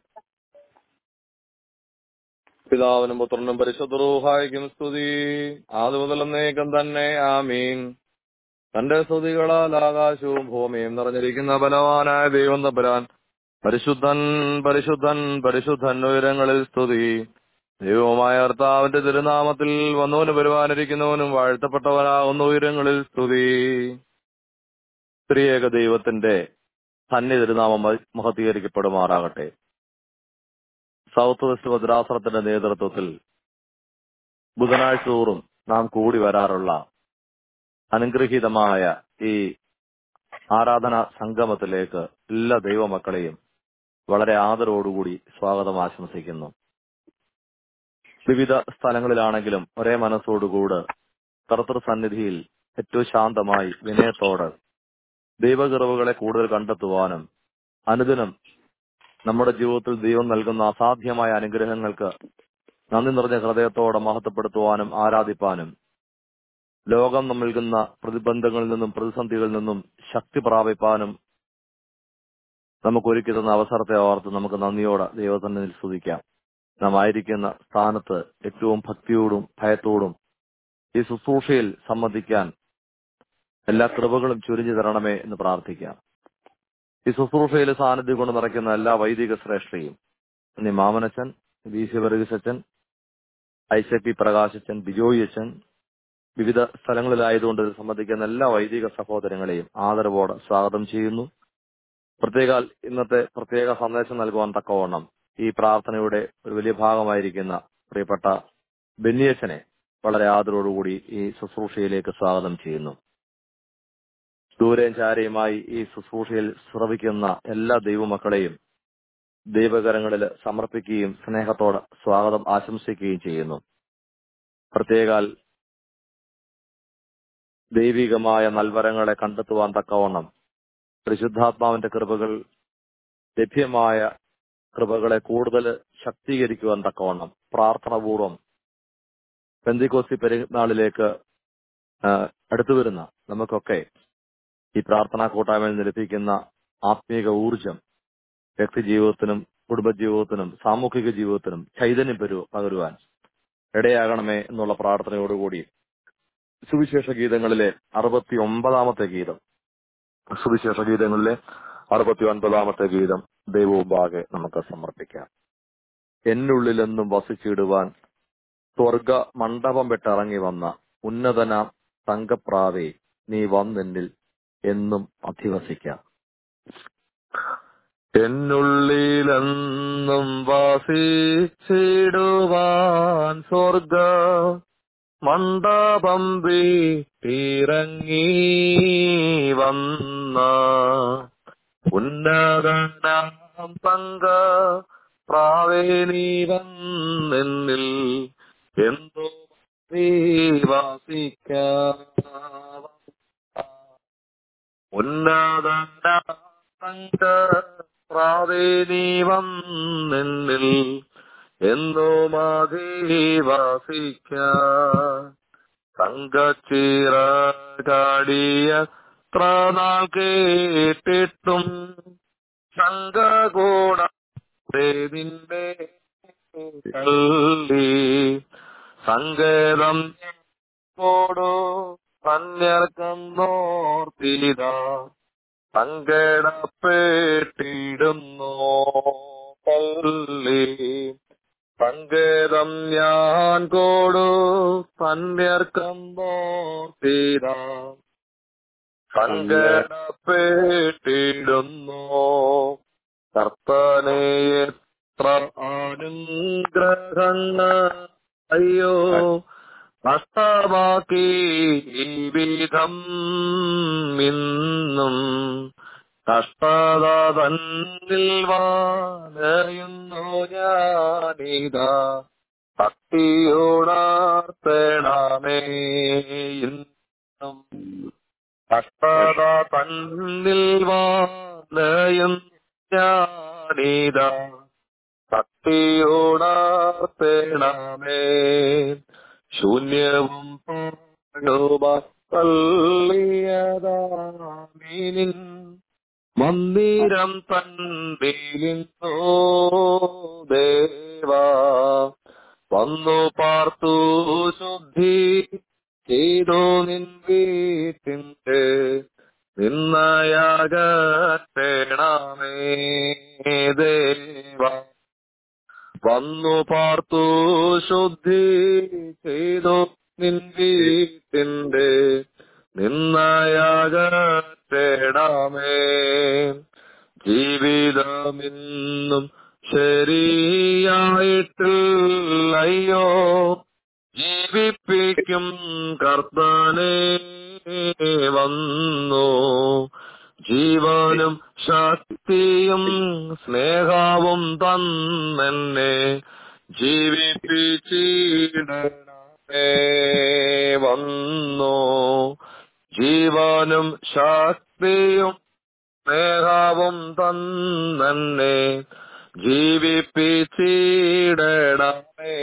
പിതാവിനും പുത്രനും പരിശുദ്ധറൂഹായിക്കും സ്തുതി ആദ്യ മുതൽ എന്നേക്കും തന്നെ ആമീൻ തന്റെ സ്തുതികളാൽ ആകാശവും ഭൂമിയും നിറഞ്ഞിരിക്കുന്ന ബലവാനായ ദൈവം തമ്പുരാൻ പരിശുദ്ധൻ പരിശുദ്ധൻ പരിശുദ്ധൻ ഉയരങ്ങളിൽ സ്തുതി ദൈവമായ കർത്താവിന്റെ തിരുനാമത്തിൽ വന്നവനും വരുവാനിരിക്കുന്നവനും വാഴ്ത്തപ്പെട്ടവനാകുന്ന ഉയരങ്ങളിൽ സ്തുതി സ്ത്രീയേക ദൈവത്തിന്റെ തന്നെ തിരുനാമം മഹത്തീകരിക്കപ്പെടുമാറാകട്ടെ സൗത്ത് വെസ്റ്റ് ഭദ്രാസനത്തിന്റെ നേതൃത്വത്തിൽ ബുധനാഴ്ച തോറും നാം കൂടി വരാറുള്ള അനുഗ്രഹീതമായ ഈ ആരാധന സംഗമത്തിലേക്ക് എല്ലാ ദൈവമക്കളെയും വളരെ ആദരവോടുകൂടി സ്വാഗതം ആശംസിക്കുന്നു വിവിധ സ്ഥലങ്ങളിലാണെങ്കിലും ഒരേ മനസ്സോടുകൂട് കർത്തൃ സന്നിധിയിൽ ഏറ്റവും ശാന്തമായി വിനയത്തോട് ദൈവകറിവുകളെ കൂടുതൽ കണ്ടെത്തുവാനും അനുദിനം നമ്മുടെ ജീവിതത്തിൽ ദൈവം നൽകുന്ന അസാധ്യമായ അനുഗ്രഹങ്ങൾക്ക് നന്ദി നിറഞ്ഞ ഹൃദയത്തോടെ മഹത്വപ്പെടുത്തുവാനും ആരാധിപ്പാനും ലോകം നമ്മൾ നൽകുന്ന പ്രതിബന്ധങ്ങളിൽ നിന്നും പ്രതിസന്ധികളിൽ നിന്നും ശക്തി പ്രാപിപ്പാനും നമുക്ക് ഒരുക്കി തന്ന അവസരത്തെ ഓർത്ത് നമുക്ക് നന്ദിയോടെ ദൈവത്തിന്റെ സ്തുതിക്കാം നാം ആയിരിക്കുന്ന സ്ഥാനത്ത് ഏറ്റവും ഭക്തിയോടും ഭയത്തോടും ഈ ശുശ്രൂഷയിൽ സംബന്ധിക്കാൻ എല്ലാ കൃപകളും ചുരിഞ്ഞു തരണമേ എന്ന് പ്രാർത്ഥിക്കാം ഈ ശുശ്രൂഷയിൽ സാന്നിധ്യം കൊണ്ട് നിറയ്ക്കുന്ന എല്ലാ വൈദിക ശ്രേഷ്ഠയും ഇനി മാമനച്ചൻ വി സി വർഗീസച്ചൻ ഐസക് പി പ്രകാശച്ചൻ ബിജോയി അച്ഛൻ വിവിധ സ്ഥലങ്ങളിലായതുകൊണ്ട് ഇത് സംബന്ധിക്കുന്ന എല്ലാ വൈദിക സഹോദരങ്ങളെയും ആദരവോടെ സ്വാഗതം ചെയ്യുന്നു പ്രത്യേക ഇന്നത്തെ പ്രത്യേക സന്ദേശം നൽകുവാൻ തക്കവണ്ണം ഈ പ്രാർത്ഥനയുടെ ഒരു വലിയ ഭാഗമായിരിക്കുന്ന പ്രിയപ്പെട്ട ബെന്നിയച്ചനെ വളരെ ആദരവോടുകൂടി ഈ ശുശ്രൂഷയിലേക്ക് സ്വാഗതം ചെയ്യുന്നു ദൂരെയും ചാരയുമായി ഈ ശുശ്രൂഷയിൽ ശ്രവിക്കുന്ന എല്ലാ ദൈവമക്കളെയും ദൈവകരങ്ങളിൽ സമർപ്പിക്കുകയും സ്നേഹത്തോടെ സ്വാഗതം ആശംസിക്കുകയും ചെയ്യുന്നു പ്രത്യേകാൽ ദൈവികമായ നൽവരങ്ങളെ കണ്ടെത്തുവാൻ തക്കവണ്ണം പരിശുദ്ധാത്മാവിന്റെ കൃപകൾ ലഭ്യമായ കൃപകളെ കൂടുതൽ ശക്തീകരിക്കുവാൻ തക്കവണ്ണം പ്രാർത്ഥനാപൂർവം പെന്തിക്കോസി പെരുന്നാളിലേക്ക് ആ, അടുത്തു വരുന്ന നമുക്കൊക്കെ ഈ പ്രാർത്ഥനാ കൂട്ടായ്മയിൽ നിന്ന് ലഭിക്കുന്ന ആത്മീക ഊർജം വ്യക്തി ജീവിതത്തിനും കുടുംബജീവിതത്തിനും സാമൂഹിക ജീവിതത്തിനും ചൈതന്യം പരു പകരുവാൻ ഇടയാകണമേ എന്നുള്ള പ്രാർത്ഥനയോടുകൂടി സുവിശേഷ ഗീതങ്ങളിലെ അറുപത്തി ഒമ്പതാമത്തെ ഗീതം സുവിശേഷ ഗീതങ്ങളിലെ അറുപത്തി ഒൻപതാമത്തെ ഗീതം ദൈവമുമ്പാകെ നമുക്ക് സമർപ്പിക്കാം എന്നുള്ളിലെന്നും വസിച്ചിടുവാൻ സ്വർഗ മണ്ഡപം വിട്ടിറങ്ങി വന്ന ഉന്നതന തങ്കപ്രാവേ നീ വന്നെന്നിൽ എന്നും അധിവസിക്കാം എന്നുള്ളിലെന്നും വസിച്ചിടുവാൻ സ്വർഗ മണ്ഡപം വീട്ടിറങ്ങി വന്ന ഉന്നതനാം തങ്ക പ്രാവേണി വന്നെന്നിൽ എന്തോ വാസിക്കാം ഉന്നതനാം പ്രാവേണി വന്നെന്നിൽ എന്തോ മാതിവാസിക്കാം തങ്കച്ചിറ കാടിയ നാൾ കേട്ടിട്ടും ശങ്കകൂട നിന്റെ കള്ളി സങ്കേതം ോടോ അന്യർക്കം നോർത്തിത സങ്കടപ്പെട്ടിടുന്നോ പള്ളി സങ്കേതം ഞാൻ കോടു അന്യർക്കം നോർത്തിത സങ്കടപ്പെട്ടിടുന്നോ കർത്തനെ എത്ര അനുഗ്രഹങ്ങൾ അയ്യോ നഷ്ടമാക്കി ഈ വിധം ഇന്നും കഷ്ടത തന്നിൽ വാലയുന്നു ഞാനിതാ ഭക്തിയോടാർത്തേണമേ ഇന്നും കഷ്ടത തന്നിൽ വാലയും ഞാനിതാ ഭക്തിയോടാർത്തേണമേ ശൂന്യവും തള്ളിയതാമീനിൻ മന്ദിരം തന്നിലിന്നോ ദേവാ വന്നു പാർത്തു ശുദ്ധി ചെയ്തു നിൻ വീട്ടിന്റെ നിന്നയാകട്ടേണമേ ദേവാ വന്നു പാർത്തു ശുദ്ധി ചെയ്തു നിൻ വീട്ടിന്റെ നിന്നയാകട്ടേണമേ ജീവിതമിന്നും ശരിയായിട്ടില്ലയോ ജീവിപ്പിക്കും കർത്തനെ വന്നു ജീവനും ശക്തിയും സ്നേഹവും തന്നെന്നെ ജീവിപ്പിച്ചിടണമേ വന്നു ജീവനും ശക്തിയും സ്നേഹവും തന്നെ ജീവിപ്പിച്ചിടണമേ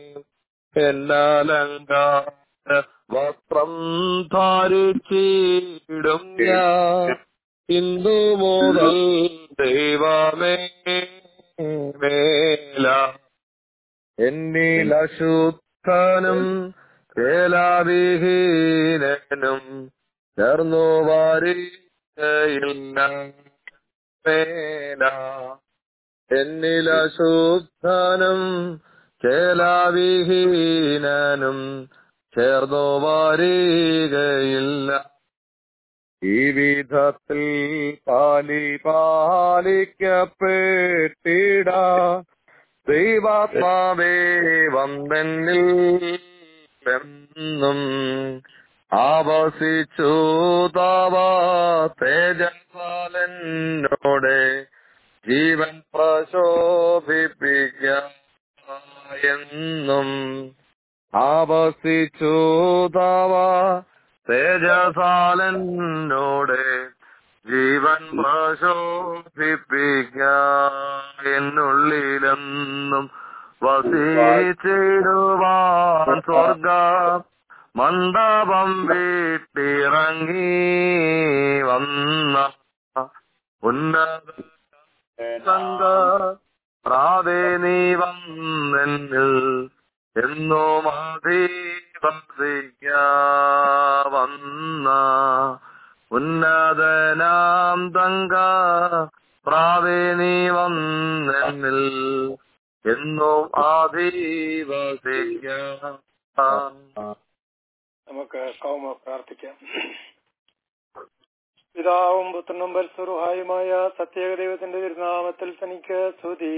എന്നാലങ്കാര വസ്ത്രം ധാരിച്ചിടും ഞാൻ ഇന്നു മുതൽ ദൈവമേ മേല എന്നിൽ അശുദ്ധനും കേലാവിഹീനനും ചേർന്നു വാരിയില്ല മേല എന്നിൽ അശുദ്ധനും ചേലാവിഹീനനും ചേർന്നു വാരികയില്ല ഈ വിധത്തിൽ പാലി പാലിക്കപ്പെട്ടിട ദൈവാത്മാവേ വന്നെന്നിൽ എന്നും ആവസിച്ചു താവ തേജസാലനോടെ ജീവൻ പ്രശോഭിപ്പിക്കും ആവസിച്ചു താവ തേജസാലനോടെ ജീവൻ പ്രശോഭിപ്പിക്ക എന്നുള്ളിലെന്നും വസിച്ചിടുവാൻ സ്വർഗ മണ്ഡപം വീട്ടിറങ്ങി വന്ന ഉന്നത സംഘ പ്രാതേ നീ വന്നെന്നിൽ എന്നും വന്ന ഉന്നതനാം തങ്ക പ്രാവേ നീ വന്നെന്നിൽ എന്നും ആധിവസിക്ക നമുക്ക് കൗമ പ്രാർത്ഥിക്കാം പിതാവും പുത്രനും പരിസുറുഹായുമായ സത്യേകദൈവത്തിന്റെ തിരുനാമത്തിൽ തനിക്ക് സ്തുതി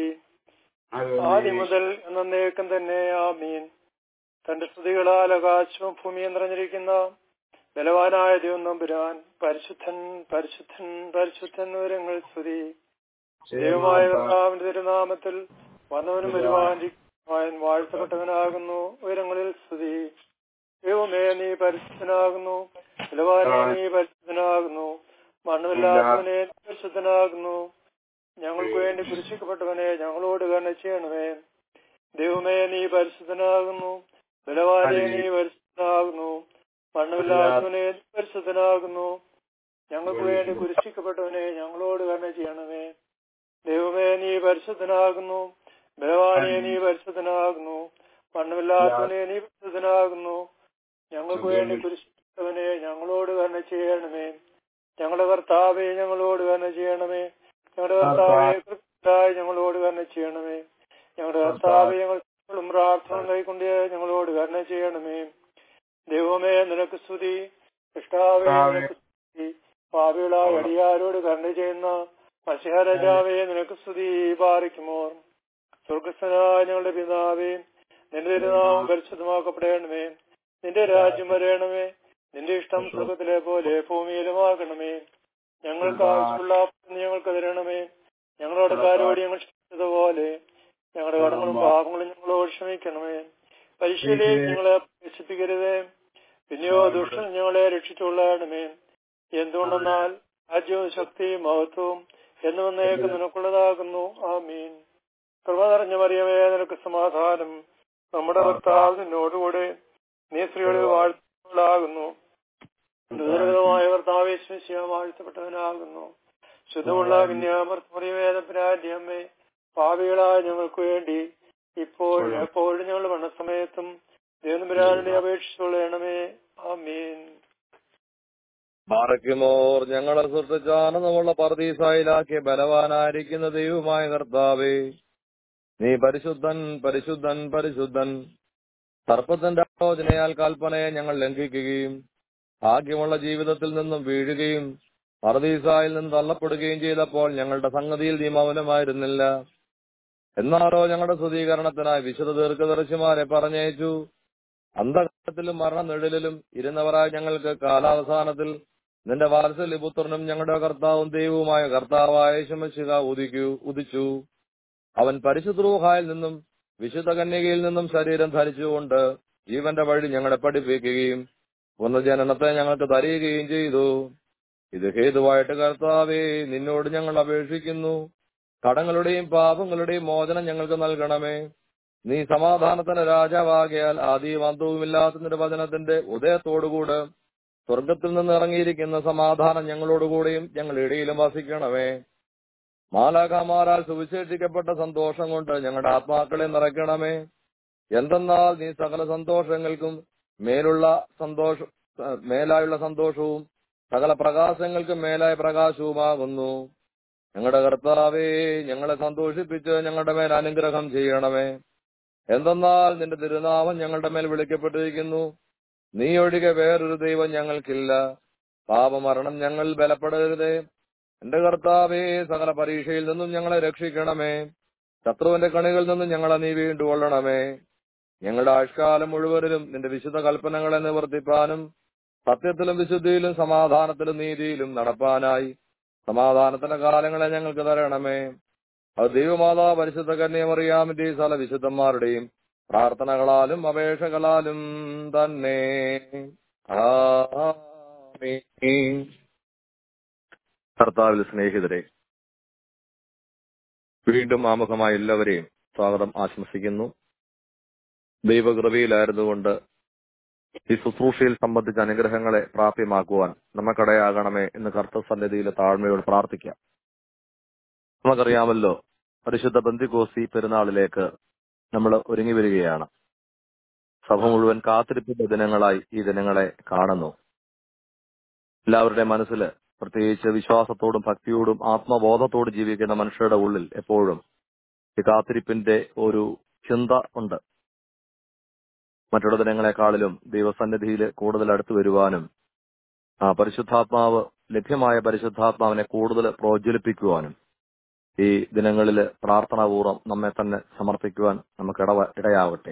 ആദ്യം മുതൽ എന്നേക്കും തന്നെ ആമീൻ തന്റെ സ്തുതികളാൽ ആകാശവും ഭൂമിയും നിറഞ്ഞിരിക്കുന്ന ബലവാനായ ദൈവം നമ്പുരാൻ പരിശുദ്ധൻ പരിശുദ്ധൻ പരിശുദ്ധൻ വിവരങ്ങൾ സ്തുതി ദൈവമായ കർത്താവിന്റെ തിരുനാമത്തിൽ വന്നവനും വരുവാൻ വാഴ്ത്തപ്പെട്ടവനാകുന്നു ഉയരങ്ങളിൽ സ്തുതി ദൈവമേ നീ പരിശുദ്ധനാകുന്നു ബലവാനെ നീ പരിശുദ്ധനാകുന്നു മണ്ണുമില്ലാത്തവനെ നീ പരിശുദ്ധനാകുന്നു ഞങ്ങൾക്ക് വേണ്ടി കുരിശിക്കപ്പെട്ടവനെ ഞങ്ങളോട് കരുണ ചെയ്യണമേ ദൈവമേ നീ പരിശുദ്ധനാകുന്നു ബലവാനെ നീ പരിശുദ്ധനാകുന്നു മണ്ണുമില്ലാത്തവനെ നീ പരിശുദ്ധനാകുന്നു ഞങ്ങൾക്ക് വേണ്ടി കുരിശിക്കപ്പെട്ടവനെ ഞങ്ങളോട് കരുണ ചെയ്യണമേ ദൈവമേ നീ പരിശുദ്ധനാകുന്നു ബലവാനെ നീ പരിശുദ്ധനാകുന്നു മണ്ണുമില്ലാത്തവനെ നീ പരിശുദ്ധനാകുന്നു ഞങ്ങൾക്ക് വേണ്ടി കുരിശിക്കപ്പെട്ടവനെ ഞങ്ങളോട് കരുണ ചെയ്യണമേ ഞങ്ങളുടെ കർത്താവെ ഞങ്ങളോട് കരുണ ചെയ്യണമേ ഞങ്ങളുടെ കർത്താവെ കൃത്യമായി ഞങ്ങളോട് കരുണ ചെയ്യണമേ ഞങ്ങളുടെ കർത്താവെ ഞങ്ങൾ പ്രാർത്ഥന കൈക്കൊണ്ട് ഞങ്ങളോട് കരുണ ചെയ്യണമേ ദൈവമേ നിനക്ക് സ്തുതി ഇഷ്ടാവേ നിനക്ക് സ്തുതി പാപികളായ അടിയാരോട് കരുണ ചെയ്യുന്ന മത്സ്യരാജാവേ നിനക്ക് സ്തുതി പാറിക്കുമോ സ്വർഗസ്ഥനായ ഞങ്ങളുടെ പിതാവേ നിന്റെ തിരുനാമം പരിശുദ്ധമാക്കപ്പെടണമേ നിന്റെ രാജ്യം വരയണമേ നിന്റെ ഇഷ്ടം സ്വർഗത്തിലെ പോലെ ഭൂമിയിലുമാകണമേ ഞങ്ങൾക്ക് ആവശ്യമുള്ള ഞങ്ങൾക്ക് തരണമേ ഞങ്ങളുടെ കാരോട് ഞങ്ങൾ ക്ഷമിച്ചതുപോലെ ഞങ്ങളുടെ കടങ്ങളും പാപങ്ങളും ഞങ്ങളോട് ക്ഷമിക്കണമേ പരീക്ഷയിലേക്ക് ഞങ്ങളെ പ്രവേശിപ്പിക്കരുതേ പിന്നെയോ ദുഷ്ടൻ ഞങ്ങളെ രക്ഷിച്ചുകൊള്ളണമേ എന്തുകൊണ്ടെന്നാൽ രാജ്യവും ശക്തിയും മഹത്വവും എന്ന് വന്നേക്ക് നിനക്കുള്ളതാകുന്നു ആമീൻ കൃപ നിറഞ്ഞ മറിയമേ നിനക്ക് സമാധാനം നമ്മുടെ ഭർത്താവ് നിന്നോടുകൂടെ നീ സ്ത്രീകളിൽ വാഴ്ത്തലാകുന്നു ദുരിതമായ ഭർത്താവ് ശിശിയ വാഴ്ത്തപ്പെട്ടവനാകുന്നു ശുദ്ധമുള്ള കന്യാമർത്തമറിയവേദപരാജ്യമ്മേ പാവികളായ ഞങ്ങൾക്ക് വേണ്ടി ഇപ്പോഴും എപ്പോഴും ഞങ്ങളുടെ മരണസമയത്തും ദേവനപുരാനുടെ അപേക്ഷിച്ചുകൊള്ളണമേ ആമീൻ ബാറയ്ക്കുമോർ ഞങ്ങളെ സൃഷ്ടിച്ച ആനന്ദമുള്ള പർദീസായിലാക്കിയ ബലവാനായിരിക്കുന്ന ദൈവമായ കർത്താവേ നീ പരിശുദ്ധൻ പരിശുദ്ധൻ പരിശുദ്ധൻ സർപ്പത്തിന്റെ ആലോചനയാൽ കൽപ്പനയെ ഞങ്ങൾ ലംഘിക്കുകയും ഭാഗ്യമുള്ള ജീവിതത്തിൽ നിന്നും വീഴുകയും പർദീസായിൽ നിന്ന് തള്ളപ്പെടുകയും ചെയ്തപ്പോൾ ഞങ്ങളുടെ സംഗതിയിൽ നീ മൗനമായിരുന്നില്ല എന്നാലോ ഞങ്ങളുടെ ശുദ്ധീകരണത്തിനായി വിശുദ്ധ ദീർഘദർശിമാരെ പറഞ്ഞയച്ചു അന്ധകാരത്തിലും മരണനിഴലിലും ഇരുന്നവരായ ഞങ്ങൾക്ക് കാലാവസാനത്തിൽ നിന്റെ വാത്സല്യപുത്രനും ഞങ്ങളുടെ കർത്താവും ദൈവവുമായ കർത്താവായ ശമശിക ഉദിക്കൂ ഉദിച്ചു അവൻ പരിശുദ്രൂഹായിൽ നിന്നും വിശുദ്ധ കന്യകയിൽ നിന്നും ശരീരം ധരിച്ചുകൊണ്ട് ജീവന്റെ വഴി ഞങ്ങളെ പഠിപ്പിക്കുകയും പുനർജനനത്തെ ഞങ്ങൾക്ക് തരികയും ചെയ്തു ഇത് ഹേതുവായിട്ട് കർത്താവേ നിന്നോട് ഞങ്ങൾ അപേക്ഷിക്കുന്നു കടങ്ങളുടെയും പാപങ്ങളുടെയും മോചനം ഞങ്ങൾക്ക് നൽകണമേ നീ സമാധാനത്തിന് രാജാവാകിയാൽ ആദ്യവും അന്തവുമില്ലാത്ത നിന്റെ വചനത്തിന്റെ ഉദയത്തോടുകൂടെ സ്വർഗത്തിൽ നിന്ന് ഇറങ്ങിയിരിക്കുന്ന സമാധാനം ഞങ്ങളോടുകൂടെയും ഞങ്ങളുടെ ഇടയിലും വസിക്കണമേ മാലാഖമാരാൽ സുവിശേഷിക്കപ്പെട്ട സന്തോഷം കൊണ്ട് ഞങ്ങളുടെ ആത്മാക്കളെ നിറയ്ക്കണമേ എന്തെന്നാൽ നീ സകല സന്തോഷങ്ങൾക്കും മേലുള്ള സന്തോഷം മേലായുള്ള സന്തോഷവും സകല പ്രകാശങ്ങൾക്കും മേലായ പ്രകാശവുമാകുന്നു ഞങ്ങളുടെ കർത്താവേ ഞങ്ങളെ സന്തോഷിപ്പിച്ച് ഞങ്ങളുടെ മേൽ അനുഗ്രഹം ചെയ്യണമേ എന്തെന്നാൽ നിന്റെ തിരുനാമം ഞങ്ങളുടെ മേൽ വിളിക്കപ്പെട്ടിരിക്കുന്നു നീ ഒഴികെ വേറൊരു ദൈവം ഞങ്ങൾക്കില്ല പാപമരണം ഞങ്ങൾ ബലപ്പെടരുതേ എന്റെ കർത്താവേ സകല പരീക്ഷയിൽ നിന്നും ഞങ്ങളെ രക്ഷിക്കണമേ ശത്രുവിന്റെ കണികളിൽ നിന്നും ഞങ്ങളെ നീ വീണ്ടുകൊള്ളണമേ ഞങ്ങളുടെ ആഴ്കാലം മുഴുവനിലും നിന്റെ വിശുദ്ധ കൽപ്പനകളെ നിവർത്തിപ്പാനും സത്യത്തിലും വിശുദ്ധിയിലും സമാധാനത്തിലും നീതിയിലും നടപ്പാനായി സമാധാനത്തിന്റെ കാലങ്ങളെ ഞങ്ങൾക്ക് തരണമേ അത് ദൈവമാതാ പരിശുദ്ധ കന്യമറിയാമിന്റെ സകല വിശുദ്ധന്മാരുടെയും പ്രാർത്ഥനകളാലും അപേക്ഷകളാലും തന്നെ ആമീൻ. കർത്താവിൽ സ്നേഹിതരെ വീണ്ടും ആമുഖമായ എല്ലാവരെയും സ്വാഗതം ആശംസിക്കുന്നു ദൈവകൃപയിലായിരുന്നുകൊണ്ട് ഈ ശുശ്രൂഷയിൽ സംബന്ധിച്ച അനുഗ്രഹങ്ങളെ പ്രാപ്യമാക്കുവാൻ നമുക്കിടയാകണമേ എന്ന് കർത്തസന്നിധിയിലെ താഴ്മയോട് പ്രാർത്ഥിക്കാം നമുക്കറിയാമല്ലോ പരിശുദ്ധ ബന്ധികോസി പെരുന്നാളിലേക്ക് നമ്മൾ ഒരുങ്ങി വരികയാണ് സഭ മുഴുവൻ കാത്തിരിപ്പിന്റെ ദിനങ്ങളായി ഈ ദിനങ്ങളെ കാണുന്നു എല്ലാവരുടെയും മനസ്സിൽ പ്രത്യേകിച്ച് വിശ്വാസത്തോടും ഭക്തിയോടും ആത്മബോധത്തോടും ജീവിക്കുന്ന മനുഷ്യരുടെ ഉള്ളിൽ എപ്പോഴും ഈ കാത്തിരിപ്പിന്റെ ഒരു ചിന്ത ഉണ്ട് മറ്റുള്ള ദിനങ്ങളെക്കാളിലും ദൈവസന്നിധിയിൽ കൂടുതൽ അടുത്തു വരുവാനും ആ പരിശുദ്ധാത്മാവ് ലഭ്യമായ പരിശുദ്ധാത്മാവിനെ കൂടുതൽ പ്രോജ്വലിപ്പിക്കുവാനും ഈ ദിനങ്ങളിൽ പ്രാർത്ഥനാപൂർവ്വം നമ്മെ തന്നെ സമർപ്പിക്കുവാൻ നമുക്ക് ഇടവ ഇടയാവട്ടെ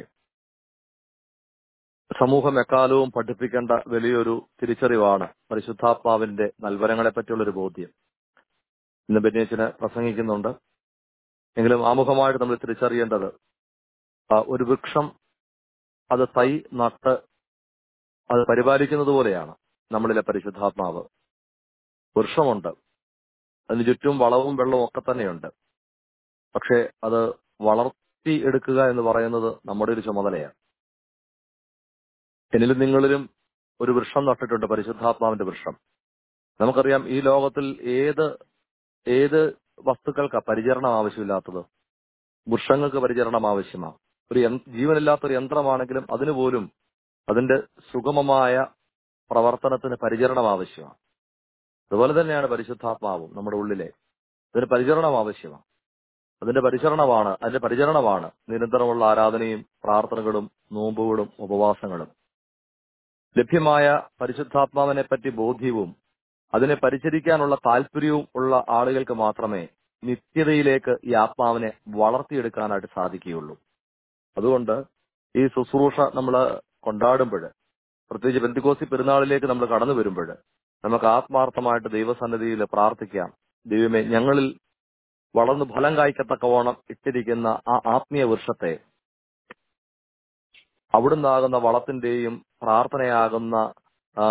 സമൂഹം എക്കാലവും പഠിപ്പിക്കേണ്ട വലിയൊരു തിരിച്ചറിവാണ് പരിശുദ്ധാത്മാവിന്റെ നൽവരങ്ങളെ പറ്റിയുള്ള ഒരു ബോധ്യം ഇന്ന് ബെന്നീച്ചിന് പ്രസംഗിക്കുന്നുണ്ട് എങ്കിലും ആമുഖമായിട്ട് നമ്മൾ തിരിച്ചറിയേണ്ടത് ആ, ഒരു വൃക്ഷം അത് തൈ നട്ട് അത് പരിപാലിക്കുന്നത് പോലെയാണ് നമ്മളിലെ പരിശുദ്ധാത്മാവ് വൃക്ഷമുണ്ട് അതിന് ചുറ്റും വളവും വെള്ളവും ഒക്കെ തന്നെയുണ്ട് പക്ഷെ അത് വളർത്തി എടുക്കുക എന്ന് പറയുന്നത് നമ്മുടെ ഒരു ചുമതലയാണ് എന്നിലും നിങ്ങളിലും ഒരു വൃക്ഷം നട്ടിട്ടുണ്ട് പരിശുദ്ധാത്മാവിന്റെ വൃക്ഷം നമുക്കറിയാം ഈ ലോകത്തിൽ ഏത് ഏത് വസ്തുക്കൾക്കാ പരിചരണം ആവശ്യമില്ലാത്തത് വൃക്ഷങ്ങൾക്ക് പരിചരണം ആവശ്യമാണ് ഒരു യന്- ജീവനില്ലാത്ത ഒരു യന്ത്രമാണെങ്കിലും അതിനു പോലും അതിന്റെ സുഗമമായ പ്രവർത്തനത്തിന് പരിചരണം ആവശ്യമാണ് അതുപോലെ തന്നെയാണ് പരിശുദ്ധാത്മാവും നമ്മുടെ ഉള്ളിലെ അതിന് പരിചരണം ആവശ്യമാണ് അതിന്റെ പരിചരണമാണ് അതിന്റെ പരിചരണമാണ് നിരന്തരമുള്ള ആരാധനയും പ്രാർത്ഥനകളും നോമ്പുകളും ഉപവാസങ്ങളും ലഭ്യമായ പരിശുദ്ധാത്മാവിനെ പറ്റി ബോധ്യവും അതിനെ പരിചരിക്കാനുള്ള താല്പര്യവും ഉള്ള ആളുകൾക്ക് മാത്രമേ നിത്യതയിലേക്ക് ഈ ആത്മാവിനെ വളർത്തിയെടുക്കാനായിട്ട് സാധിക്കുകയുള്ളൂ അതുകൊണ്ട് ഈ ശുശ്രൂഷ നമ്മൾ കൊണ്ടാടുമ്പോൾ പ്രത്യേകിച്ച് ബന്ധിക്കോസി പെരുന്നാളിലേക്ക് നമ്മൾ കടന്നു വരുമ്പോൾ നമുക്ക് ആത്മാർത്ഥമായിട്ട് ദൈവസന്നിധിയിൽ പ്രാർത്ഥിക്കാം ദൈവമേ ഞങ്ങളിൽ വളർന്ന് ഫലം കായ്ക്കത്തക്കവണ്ണം ഇട്ടിരിക്കുന്ന ആ ആത്മീയ വൃക്ഷത്തെ അവിടുന്നാകുന്ന വളത്തിന്റെയും പ്രാർത്ഥനയാകുന്ന ആ,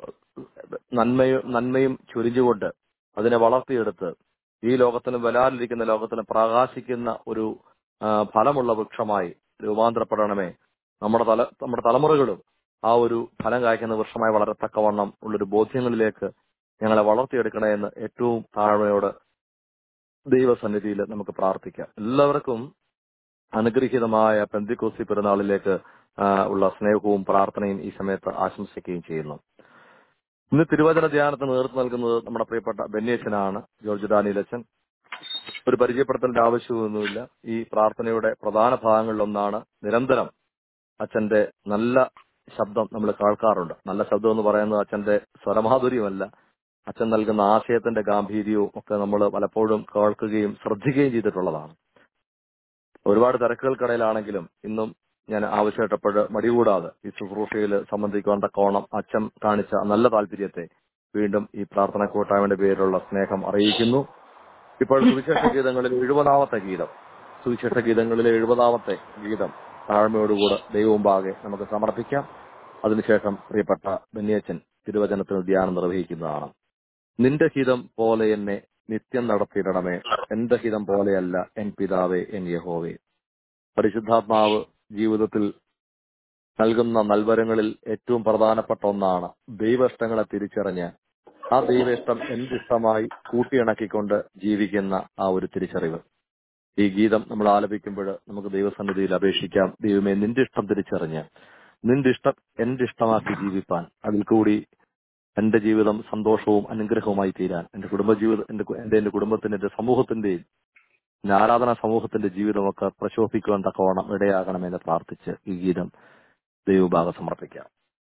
നന്മയും നന്മയും ചൊരിഞ്ഞുകൊണ്ട് അതിനെ വളർത്തിയെടുത്ത് ഈ ലോകത്തിനും വരാനിരിക്കുന്ന ലോകത്തിനും പ്രകാശിക്കുന്ന ഒരു ആ, ഫലമുള്ള വൃക്ഷമായി രൂപാന്തരപ്പെടണമേ നമ്മുടെ തല നമ്മുടെ തലമുറകളും ആ ഒരു ഫലം കായ്ക്കുന്ന വൃക്ഷമായി വളരെ തക്കവണ്ണം ഉള്ളൊരു ബോധ്യങ്ങളിലേക്ക് ഞങ്ങളെ വളർത്തിയെടുക്കണേ എന്ന് ഏറ്റവും താഴ്മയോട് ദൈവസന്നിധിയിൽ നമുക്ക് പ്രാർത്ഥിക്കാം എല്ലാവർക്കും അനുഗ്രഹീതമായ പെന്തിക്കോസി പെരുന്നാളിലേക്ക് ആ, ഉള്ള സ്നേഹവും പ്രാർത്ഥനയും ഈ സമയത്ത് ആശംസിക്കുകയും ചെയ്യുന്നു ഇന്ന് തിരുവചന ധ്യാനത്തിന് നേതൃത്വം നൽകുന്നത് നമ്മുടെ പ്രിയപ്പെട്ട ബെന്നേച്ചനാണ് ജോർജ് ഡാനിയലച്ചൻ ഒരു പരിചയപ്പെടുത്തേണ്ട ആവശ്യമൊന്നുമില്ല ഈ പ്രാർത്ഥനയുടെ പ്രധാന ഭാഗങ്ങളിലൊന്നാണ് നിരന്തരം അച്ഛന്റെ നല്ല ശബ്ദം നമ്മൾ കേൾക്കാറുണ്ട് നല്ല ശബ്ദം എന്ന് പറയുന്നത് അച്ഛന്റെ സ്വരമാധുര്യമല്ല അച്ഛൻ നൽകുന്ന ആശയത്തിന്റെ ഗാംഭീര്യവും ഒക്കെ നമ്മൾ പലപ്പോഴും കേൾക്കുകയും ശ്രദ്ധിക്കുകയും ചെയ്തിട്ടുള്ളതാണ് ഒരുപാട് തിരക്കുകൾക്കിടയിലാണെങ്കിലും ഇന്നും ഞാൻ ആവശ്യപ്പെട്ടപ്പോൾ മടികൂടാതെ ഈ ശുശ്രൂഷയിൽ സംബന്ധിക്കുവാൻ തക്കോണം അച്ഛൻ കാണിച്ച നല്ല താല്പര്യത്തെ വീണ്ടും ഈ പ്രാർത്ഥന കൂട്ടായ്മയുടെ പേരിലുള്ള സ്നേഹം അറിയിക്കുന്നു ഇപ്പോൾ സുവിശേഷ ഗീതങ്ങളിൽ എഴുപതാമത്തെ ഗീതം സുവിശേഷ ഗീതങ്ങളിലെ എഴുപതാമത്തെ ഗീതം താഴ്മയോടുകൂടെ ദൈവമുമ്പാകെ നമുക്ക് സമർപ്പിക്കാം അതിനുശേഷം പ്രിയപ്പെട്ട ബെന്നിയച്ചൻ തിരുവചനത്തിന് ധ്യാനം നിർവഹിക്കുന്നതാണ് നിന്റെ ഹിതം പോലെ എന്നെ നിത്യം നടത്തിയിടണമേ എന്റെ ഹിതം പോലെയല്ല എൻ പിതാവേ എൻ യഹോവേ പരിശുദ്ധാത്മാവ് ജീവിതത്തിൽ നൽകുന്ന നൽവരങ്ങളിൽ ഏറ്റവും പ്രധാനപ്പെട്ട ഒന്നാണ് ദൈവഇഷ്ടങ്ങളെ തിരിച്ചറിഞ്ഞ് ആ ദൈവേഷ്ടം എന്തിഷ്ടമായി കൂട്ടിയിണക്കിക്കൊണ്ട് ജീവിക്കുന്ന ആ ഒരു തിരിച്ചറിവ് ഈ ഗീതം നമ്മൾ ആലപിക്കുമ്പോൾ നമുക്ക് ദൈവസന്നിധിയിൽ അപേക്ഷിക്കാം ദൈവമേ നിന്റെ ഇഷ്ടം തിരിച്ചറിഞ്ഞ് നിന്റെ ഇഷ്ടം എന്റെ ഇഷ്ടമാക്കി ജീവിപ്പാൻ അതിൽ കൂടി എന്റെ ജീവിതം സന്തോഷവും അനുഗ്രഹവുമായി തീരാൻ എന്റെ കുടുംബജീവിതം എന്റെ കു- എന്റെ എന്റെ കുടുംബത്തിന്റെ എന്റെ സമൂഹത്തിന്റെയും എന്റെ ആരാധനാ സമൂഹത്തിന്റെ ജീവിതമൊക്കെ പ്രശോഭിക്കുവാൻ തക്കവണ്ണം ഇടയാകണമെന്ന് പ്രാർത്ഥിച്ച് ഈ ഗീതം ദൈവഭാഗം സമർപ്പിക്കാം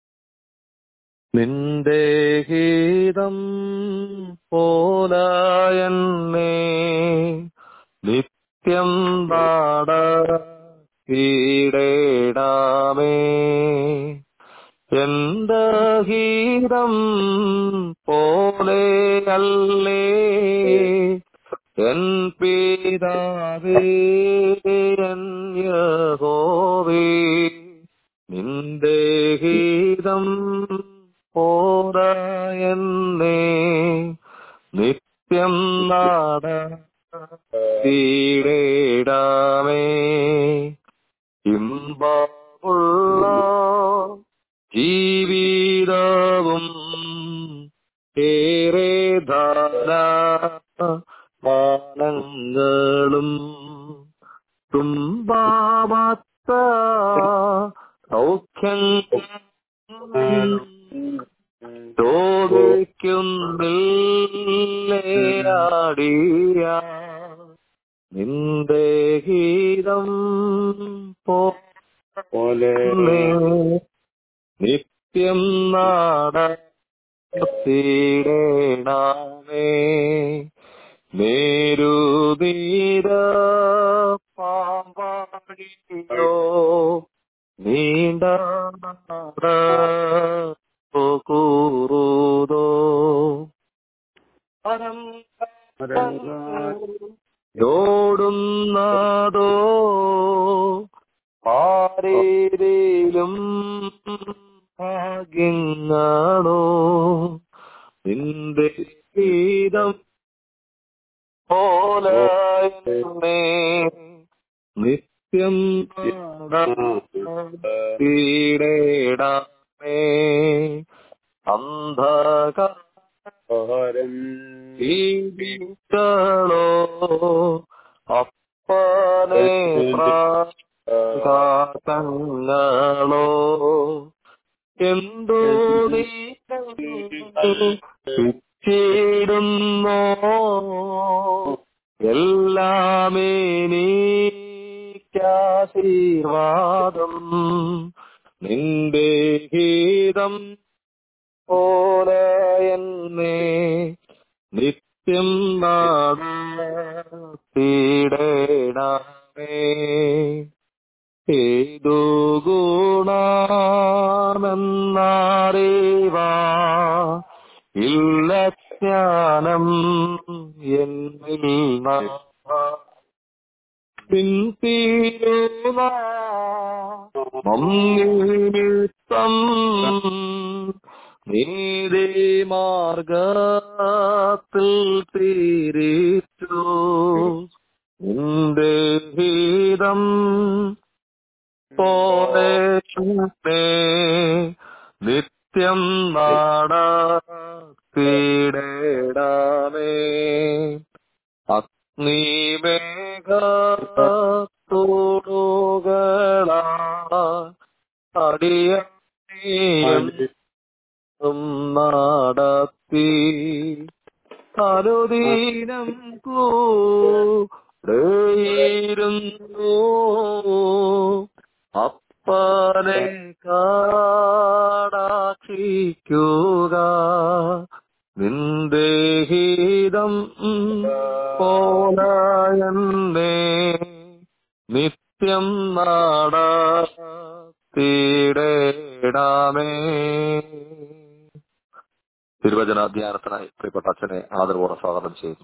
നിന്റെ ഗീതം പോലായെന്നേ നിത്യം നാട കീടേടാമേ എന്റെ ഗീതം പോലെയല്ലേ എൻ പിതാവേ എൻ യഹോവേ നിന്റെ ഗീതം പോരായെന്നേ നിത്യം നാട തീടേടാമേ ഇമ്പമുള്ള ജീവിതവും ഏറെ ധാരാളങ്ങളും തുമ്പാമത്ത സൗഖ്യങ്ങളും ചോദിക്കുന്നില്ലേയാടിയ നിന്റെ ഗീതം പോലെ നിത്യം നാടീടേണമേ നേരുതീര പാമ്പാടിയോ നീണ്ട നാട കൂറുതോ പരം ോടുന്നതോ ആരേലും ഭാഗ്യങ്ങളോ നിന്റെ ഗീതം പോലെ നിത്യം പീഡേടമേ അന്ധകാരം ജീവികളോ അപ്പനെ പ്രാകാശങ്ങളോ എന്തോ നീടുന്നോ എല്ലാമേ നീക്കാശീർവാദം നിന്റെ ഗീതം പോലെ എന്നെ നിത്യം നാടീടേണമേ ഏതു ഗുണമെന്നറിവാ ഇല്ല ജ്ഞാനം എന്നിൽ പിന്തിരുനിമിത്തം നീതി മാർഗത്തിൽ തിരിച്ചു നിന്റെ ഹിതം പോലെ നിത്യം നാടീടേടമേ അഗ്നിമേഘത്തോടുകളാ അടിയും നടത്തി അനുദീനം കൂടെയിരുന്നു അപ്പനെ കാടാക്ഷിക്കുക നിന്റെ ഹിതം പോലയന്നേ നിത്യം നാടീടേടാമേ തിരുവചന ധ്യാനത്തിനായി പ്രിയപ്പെട്ട അച്ഛനെ ആദരവോടെ സ്വാഗതം ചെയ്യുന്നു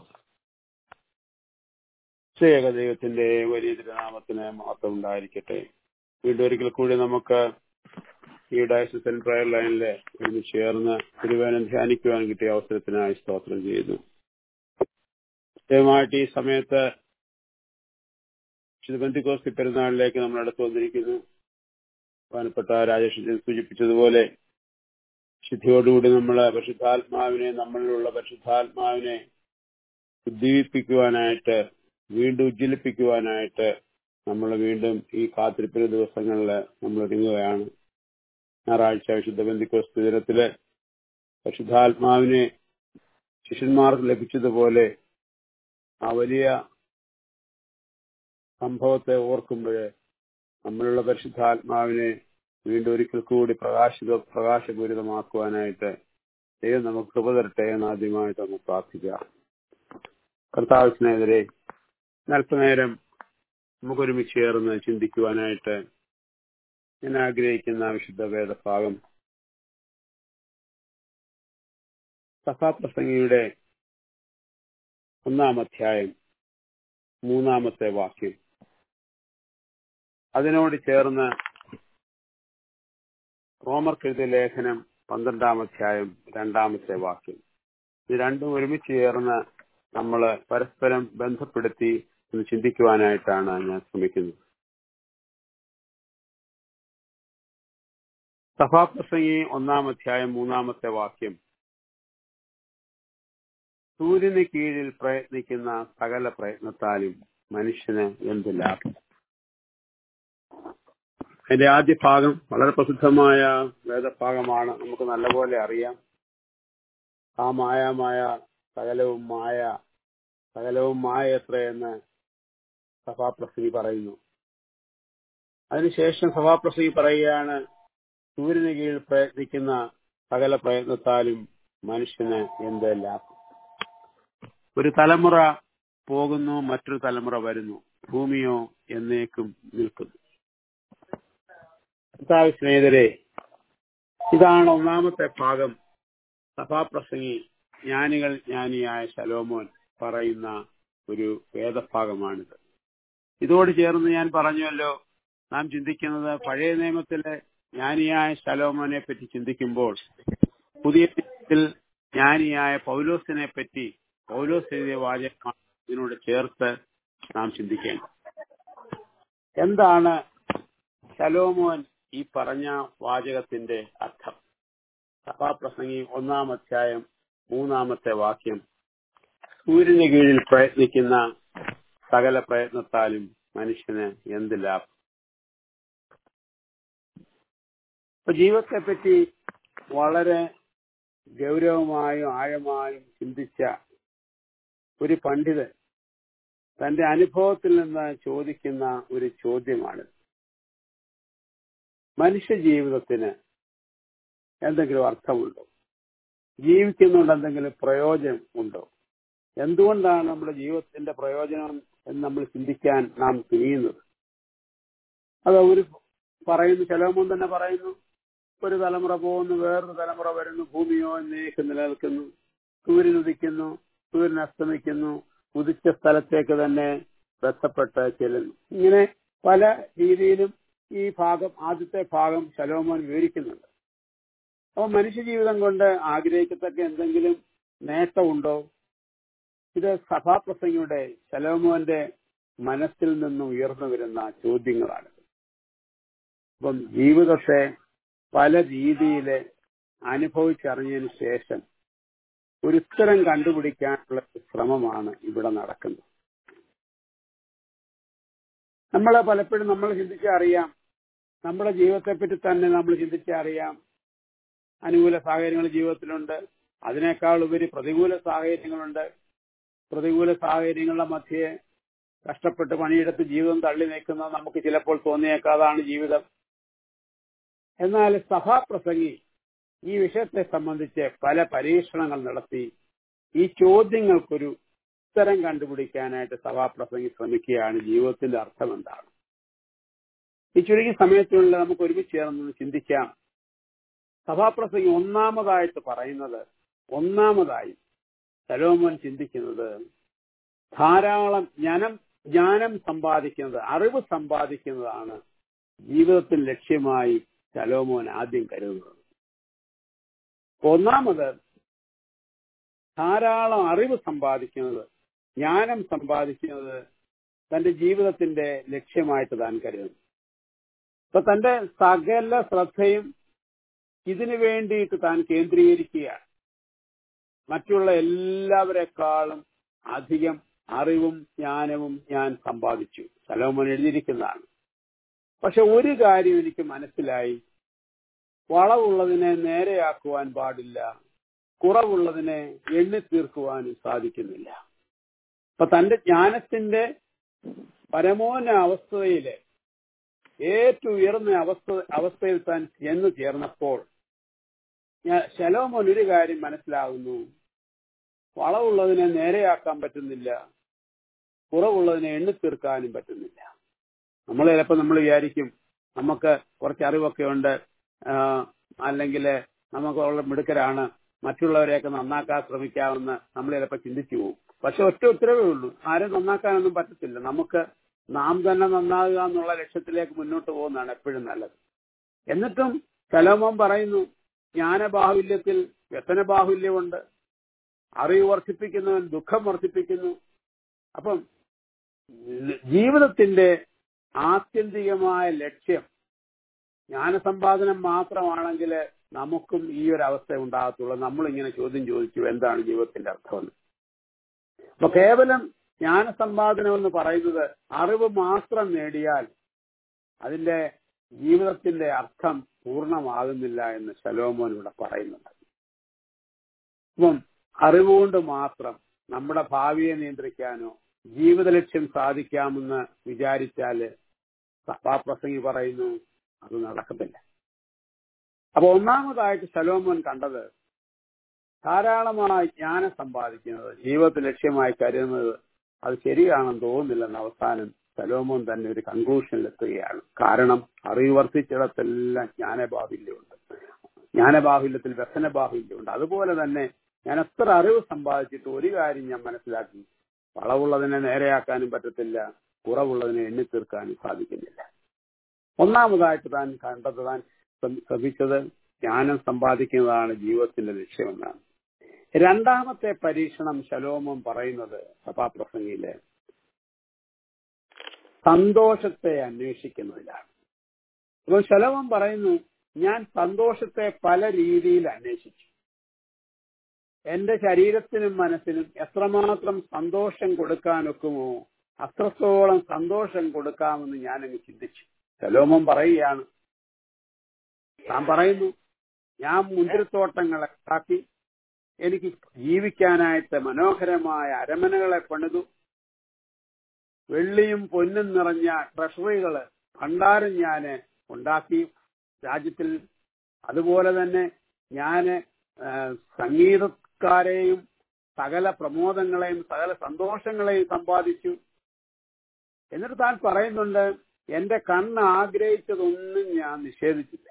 ഏക ദൈവത്തിന്റെ വലിയ തിരുനാമത്തിന് മാത്രം ഉണ്ടായിരിക്കട്ടെ വീണ്ടും ഒരിക്കൽ കൂടി നമുക്ക് ഈ ഡയസിസൻ പ്രയർ ലൈനില് ഒന്ന് ചേർന്ന് തിരുവേനം ധ്യാനിക്കുവാൻ കിട്ടിയ അവസരത്തിനായി സ്തോത്രം ചെയ്യുന്നു ദയവായിട്ട് ഈ സമയത്ത് ബന്ധിക്കോസ്തി പെരുന്നാളിലേക്ക് നമ്മൾ അടുത്ത് വന്നിരിക്കുന്നു പ്രധാനപ്പെട്ട രാജേഷ് സൂചിപ്പിച്ചതുപോലെ ശുദ്ധിയോടുകൂടി നമ്മൾ പരിശുദ്ധാത്മാവിനെ നമ്മളിലുള്ള പരിശുദ്ധാത്മാവിനെ ഉദ്ദീപിക്കുവാനായിട്ട് വീണ്ടും ഉജ്ജ്വലിപ്പിക്കുവാനായിട്ട് നമ്മൾ വീണ്ടും ഈ കാത്തിരിപ്പിന് ദിവസങ്ങളിൽ നമ്മൾ ഒരുങ്ങുകയാണ് ഞായറാഴ്ച വിശുദ്ധ ബന്ധിക്കോസ്തി ദിനത്തില് പരിശുദ്ധാത്മാവിനെ ശിഷ്യന്മാർക്ക് ലഭിച്ചതുപോലെ ആ വലിയ സംഭവത്തെ ഓർക്കുമ്പോൾ നമ്മളുള്ള പരിശുദ്ധാത്മാവിനെ വീണ്ടും ഒരിക്കൽ കൂടി പ്രകാശിത പ്രകാശപൂരിതമാക്കുവാനായിട്ട് ദൈവം നമുക്ക് കൃപ തരട്ടെ എന്ന് ആദ്യമായിട്ട് നമുക്ക് പ്രാർത്ഥിക്കാം കർത്താവിനെതിരെ അല്പനേരം നമുക്കൊരുമിച്ച് ചേർന്ന് ചിന്തിക്കുവാനായിട്ട് ഞാൻ ആഗ്രഹിക്കുന്ന വിശുദ്ധ വേദഭാഗം സഭാപ്രസംഗിയുടെ ഒന്നാം അധ്യായം മൂന്നാമത്തെ വാക്യം അതിനോട് ചേർന്ന് റോമർക്കെഴുതിയ ലേഖനം പന്ത്രണ്ടാം അധ്യായം രണ്ടാമത്തെ വാക്യം ഇത് രണ്ടും ഒരുമിച്ച് ചേർന്ന് നമ്മൾ പരസ്പരം ബന്ധപ്പെടുത്തി ഒന്ന് ചിന്തിക്കുവാനായിട്ടാണ് ഞാൻ ശ്രമിക്കുന്നത് സഭാപ്രസംഗി ഒന്നാം അധ്യായം മൂന്നാമത്തെ വാക്യം സൂര്യന് കീഴിൽ പ്രയത്നിക്കുന്ന സകല പ്രയത്നത്താലും മനുഷ്യന് എന്ത് ലാഭം അതിന്റെ ആദ്യ ഭാഗം വളരെ പ്രസിദ്ധമായ വേദഭാഗമാണ് നമുക്ക് നല്ലപോലെ അറിയാം ആ മായമായ സകലവും മായ സകലവും മായ എത്രയെന്ന് സഭാപ്രസംഗി പറയുന്നു അതിനുശേഷം സഭാപ്രസംഗി പറയുകയാണ് സൂര്യന് കീഴിൽ പ്രയത്നിക്കുന്ന സകല പ്രയത്നത്താലും മനുഷ്യന് എന്ത് ലാഭം ഒരു തലമുറ പോകുന്നു മറ്റൊരു തലമുറ വരുന്നു ഭൂമിയോ എന്നേക്കും നിൽക്കുന്നു കർത്താവ് സ്നേഹിതരെ ഇതാണ് ഒന്നാമത്തെ ഭാഗം സഭാപ്രസംഗി ജ്ഞാനികൾ ജ്ഞാനിയായ ശലോമോൻ പറയുന്ന ഒരു വേദഭാഗമാണിത് ഇതോട് ചേർന്ന് ഞാൻ പറഞ്ഞല്ലോ നാം ചിന്തിക്കുന്നത് പഴയ നിയമത്തിലെ ജ്ഞാനിയായ ശലോമോനെ പറ്റി ചിന്തിക്കുമ്പോൾ പുതിയ നിയമത്തിൽ ജ്ഞാനിയായ പൗലോസിനെ പറ്റി പൗലോസ് എഴുതിയ വാചകമാണ് ഇതിനോട് ചേർത്ത് നാം ചിന്തിക്കേണ്ടത് എന്താണ് ശലോമോൻ ഈ പറഞ്ഞ വാചകത്തിന്റെ അർത്ഥം സഭാപ്രസംഗി ഒന്നാം അധ്യായം മൂന്നാമത്തെ വാക്യം സൂര്യന് കീഴിൽ പ്രയത്നിക്കുന്ന സകല പ്രയത്നത്താലും മനുഷ്യന് എന്ത് ലാഭം ഇപ്പൊ ജീവിതത്തെ പറ്റി വളരെ ഗൗരവമായും ആഴമായും ചിന്തിച്ച ഒരു പണ്ഡിതൻ തന്റെ അനുഭവത്തിൽ നിന്ന് ചോദിക്കുന്ന ഒരു ചോദ്യമാണ് മനുഷ്യ ജീവിതത്തിന് എന്തെങ്കിലും അർത്ഥമുണ്ടോ ജീവിക്കുന്നുണ്ട് എന്തെങ്കിലും പ്രയോജനം ഉണ്ടോ എന്തുകൊണ്ടാണ് നമ്മുടെ ജീവിതത്തിന്റെ പ്രയോജനം എന്ന് നമ്മൾ ചിന്തിക്കാൻ നാം തിരിയുന്നത് അത് ഒരു പറയുന്നു ശലോമോൻ തന്നെ പറയുന്നു ഒരു തലമുറ പോകുന്നു വേറൊരു തലമുറ വരുന്നു ഭൂമിയോ എന്നേക്ക് നിലനിൽക്കുന്നു സൂര്യൻ ഉദിക്കുന്നു സൂര്യൻ അസ്തമിക്കുന്നു ഉദിച്ച സ്ഥലത്തേക്ക് തന്നെ ബന്ധപ്പെട്ട് ചെല്ലുന്നു ഇങ്ങനെ പല രീതിയിലും ഈ ഭാഗം ആദ്യത്തെ ഭാഗം ശലോമോൻ വിവരിക്കുന്നുണ്ട് അപ്പൊ മനുഷ്യജീവിതം കൊണ്ട് ആഗ്രഹിക്കത്തക്ക എന്തെങ്കിലും നേട്ടമുണ്ടോ ഇത് സഭാപ്രസംഗിയുടെ ശലോമോന്റെ മനസ്സിൽ നിന്നും ഉയർന്നു വരുന്ന ചോദ്യങ്ങളാണ് അപ്പം ജീവിതത്തെ പല രീതിയിൽ അനുഭവിച്ചറിഞ്ഞതിന് ശേഷം ഒരു ഉത്തരം കണ്ടുപിടിക്കാനുള്ള ശ്രമമാണ് ഇവിടെ നടക്കുന്നത് നമ്മൾ പലപ്പോഴും നമ്മൾ ചിന്തിച്ചറിയാം നമ്മുടെ ജീവിതത്തെപ്പറ്റി തന്നെ നമ്മൾ ചിന്തിച്ചറിയാം അനുകൂല സാഹചര്യങ്ങൾ ജീവിതത്തിലുണ്ട് അതിനേക്കാൾ ഉപരി പ്രതികൂല സാഹചര്യങ്ങളുണ്ട് പ്രതികൂല സാഹചര്യങ്ങളുടെ മധ്യേ കഷ്ടപ്പെട്ട് പണിയെടുത്ത് ജീവിതം തള്ളി നീക്കുന്ന നമുക്ക് ചിലപ്പോൾ തോന്നിയേക്കാതാണ് ജീവിതം എന്നാൽ സഭാപ്രസംഗി ഈ വിഷയത്തെ സംബന്ധിച്ച് പല പരീക്ഷണങ്ങൾ നടത്തി ഈ ചോദ്യങ്ങൾക്കൊരു ഉത്തരം കണ്ടുപിടിക്കാനായിട്ട് സഭാപ്രസംഗി ശ്രമിക്കുകയാണ് ജീവിതത്തിന്റെ അർത്ഥം എന്താണ് ഈ ചുരുങ്ങിയ സമയത്തിനുള്ളിൽ നമുക്ക് ഒരുമിച്ച് ചേർന്ന് ചിന്തിക്കാം സഭാപ്രസംഗി ഒന്നാമതായിട്ട് പറയുന്നത് ഒന്നാമതായി സലോമോൻ ചിന്തിക്കുന്നത് ധാരാളം ജ്ഞാനം ജ്ഞാനം സമ്പാദിക്കുന്നത് അറിവ് സമ്പാദിക്കുന്നതാണ് ജീവിതത്തിൽ ലക്ഷ്യമായി ശലോമോൻ ആദ്യം കരുതുന്നത് ഒന്നാമത് ധാരാളം അറിവ് സമ്പാദിക്കുന്നത് ജ്ഞാനം സമ്പാദിക്കുന്നത് തന്റെ ജീവിതത്തിന്റെ ലക്ഷ്യമായിട്ട് താൻ കരുതുന്നു അപ്പൊ തന്റെ സകല ശ്രദ്ധയും ഇതിനു വേണ്ടിയിട്ട് താൻ കേന്ദ്രീകരിക്കുകയാണ് മറ്റുള്ള എല്ലാവരെക്കാളും അധികം അറിവും ജ്ഞാനവും ഞാൻ സമ്പാദിച്ചു സലോമോൻ എഴുതിയിരിക്കുന്നതാണ് പക്ഷെ ഒരു കാര്യം എനിക്ക് മനസ്സിലായി വളവുള്ളതിനെ നേരെയാക്കുവാൻ പാടില്ല കുറവുള്ളതിനെ എണ്ണി തീർക്കുവാനും സാധിക്കുന്നില്ല അപ്പൊ തന്റെ ജ്ഞാനത്തിന്റെ പരമോന്ന അവസ്ഥയിലെ ഏറ്റവും ഉയർന്ന അവസ്ഥ അവസ്ഥയിൽ താൻ ചെന്ന് ചേർന്നപ്പോൾ ശലോമോൻ ഒരു കാര്യം മനസ്സിലാകുന്നു വളവുള്ളതിനെ നേരെയാക്കാൻ പറ്റുന്നില്ല കുറവുള്ളതിനെ എണ്ണി തീർക്കാനും പറ്റുന്നില്ല നമ്മൾ ചിലപ്പോൾ നമ്മൾ വിചാരിക്കും നമുക്ക് കുറച്ച് അറിവൊക്കെ ഉണ്ട് അല്ലെങ്കിൽ നമുക്ക് ഉള്ള മിടുക്കരാണ് മറ്റുള്ളവരെയൊക്കെ നന്നാക്കാൻ ശ്രമിക്കാമെന്ന് നമ്മൾ ചിലപ്പോൾ ചിന്തിച്ചു പോകും പക്ഷെ ഒറ്റ ഉത്തരവേ ഉള്ളൂ ആരും നന്നാക്കാനൊന്നും പറ്റത്തില്ല നമുക്ക് നാം തന്നെ നന്നാകുക എന്നുള്ള ലക്ഷ്യത്തിലേക്ക് മുന്നോട്ട് പോകുന്നതാണ് എപ്പോഴും നല്ലത് എന്നിട്ടും സലോമോൻ പറയുന്നു ജ്ഞാനബാഹുല്യത്തിൽ വ്യസനബാഹുല്യമുണ്ട് അറിവ് വർദ്ധിപ്പിക്കുന്നവൻ ദുഃഖം വർദ്ധിപ്പിക്കുന്നു അപ്പം ജീവിതത്തിന്റെ ആത്യന്തികമായ ലക്ഷ്യം ജ്ഞാനസമ്പാദനം മാത്രമാണെങ്കിൽ നമുക്കും ഈ ഒരു അവസ്ഥ ഉണ്ടാകത്തുള്ളൂ നമ്മൾ ഇങ്ങനെ ചോദ്യം ചോദിച്ചു എന്താണ് ജീവിതത്തിന്റെ അർത്ഥമെന്ന് അപ്പൊ കേവലം ജ്ഞാനസമ്പാദനം എന്ന് പറയുന്നത് അറിവ് മാത്രം നേടിയാൽ അതിന്റെ ജീവിതത്തിന്റെ അർത്ഥം പൂർണ്ണമാകുന്നില്ല എന്ന് ശലോമോൻ ഇവിടെ പറയുന്നുണ്ട് അപ്പം അറിവുകൊണ്ട് മാത്രം നമ്മുടെ ഭാവിയെ നിയന്ത്രിക്കാനോ ജീവിത ലക്ഷ്യം സാധിക്കാമെന്ന് വിചാരിച്ചാല് സഭാപ്രസംഗി പറയുന്നു അത് നടക്കത്തില്ല അപ്പൊ ഒന്നാമതായിട്ട് ശലോമോൻ കണ്ടത് ധാരാളമായി ജ്ഞാനം സമ്പാദിക്കുന്നത് ജീവിതത്തിൽ ലക്ഷ്യമായി കരുതുന്നത് അത് ശരിയാണെന്ന് തോന്നുന്നില്ലെന്ന് അവസാനം സലോമോൻ തന്നെ ഒരു കൺക്ലൂഷനിലെത്തുകയാണ് കാരണം അറിവ് വർദ്ധിച്ചിടത്തെല്ലാം ജ്ഞാനബാഹുല്യമുണ്ട് ജ്ഞാനബാഹുല്യത്തിൽ വ്യസനബാഹുല്യമുണ്ട് അതുപോലെ തന്നെ ഞാൻ എത്ര അറിവ് സമ്പാദിച്ചിട്ട് ഒരു കാര്യം ഞാൻ മനസ്സിലാക്കി വളവുള്ളതിനെ നേരെയാക്കാനും പറ്റത്തില്ല കുറവുള്ളതിനെ എണ്ണി തീർക്കാനും സാധിക്കുന്നില്ല ഒന്നാമതായിട്ട് താൻ കണ്ടത് താൻ ശ്രമിച്ചത് ജ്ഞാനം സമ്പാദിക്കുന്നതാണ് ജീവിതത്തിന്റെ ലക്ഷ്യമെന്നാണ് രണ്ടാമത്തെ പരീക്ഷണം ശലോമം പറയുന്നത് സഭാപ്രസംഗിയിലെ സന്തോഷത്തെ അന്വേഷിക്കുന്നതിലാണ് അപ്പോൾ ശലോമം പറയുന്നു ഞാൻ സന്തോഷത്തെ പല രീതിയിൽ അന്വേഷിച്ചു എന്റെ ശരീരത്തിനും മനസ്സിനും എത്രമാത്രം സന്തോഷം കൊടുക്കാനൊക്കുമോ അത്രത്തോളം സന്തോഷം കൊടുക്കാമെന്ന് ഞാനങ്ങ് ചിന്തിച്ചു ശലോമം പറയുകയാണ് താൻ പറയുന്നു ഞാൻ മുന്തിരിത്തോട്ടങ്ങളെ ഉണ്ടാക്കി എനിക്ക് ജീവിക്കാനായിട്ട് മനോഹരമായ അരമനകളെ പണിതു വെള്ളിയും പൊന്നും നിറഞ്ഞ ട്രഷറികള് ഭണ്ഡാരം ഞാന് ഉണ്ടാക്കി രാജ്യത്തിൽ അതുപോലെ തന്നെ ഞാന് സംഗീതക്കാരെയും സകല പ്രമോദങ്ങളെയും സകല സന്തോഷങ്ങളെയും സമ്പാദിച്ചു എന്നിട്ട് താൻ പറയുന്നുണ്ട് എന്റെ കണ്ണ് ആഗ്രഹിച്ചതൊന്നും ഞാൻ നിഷേധിച്ചില്ല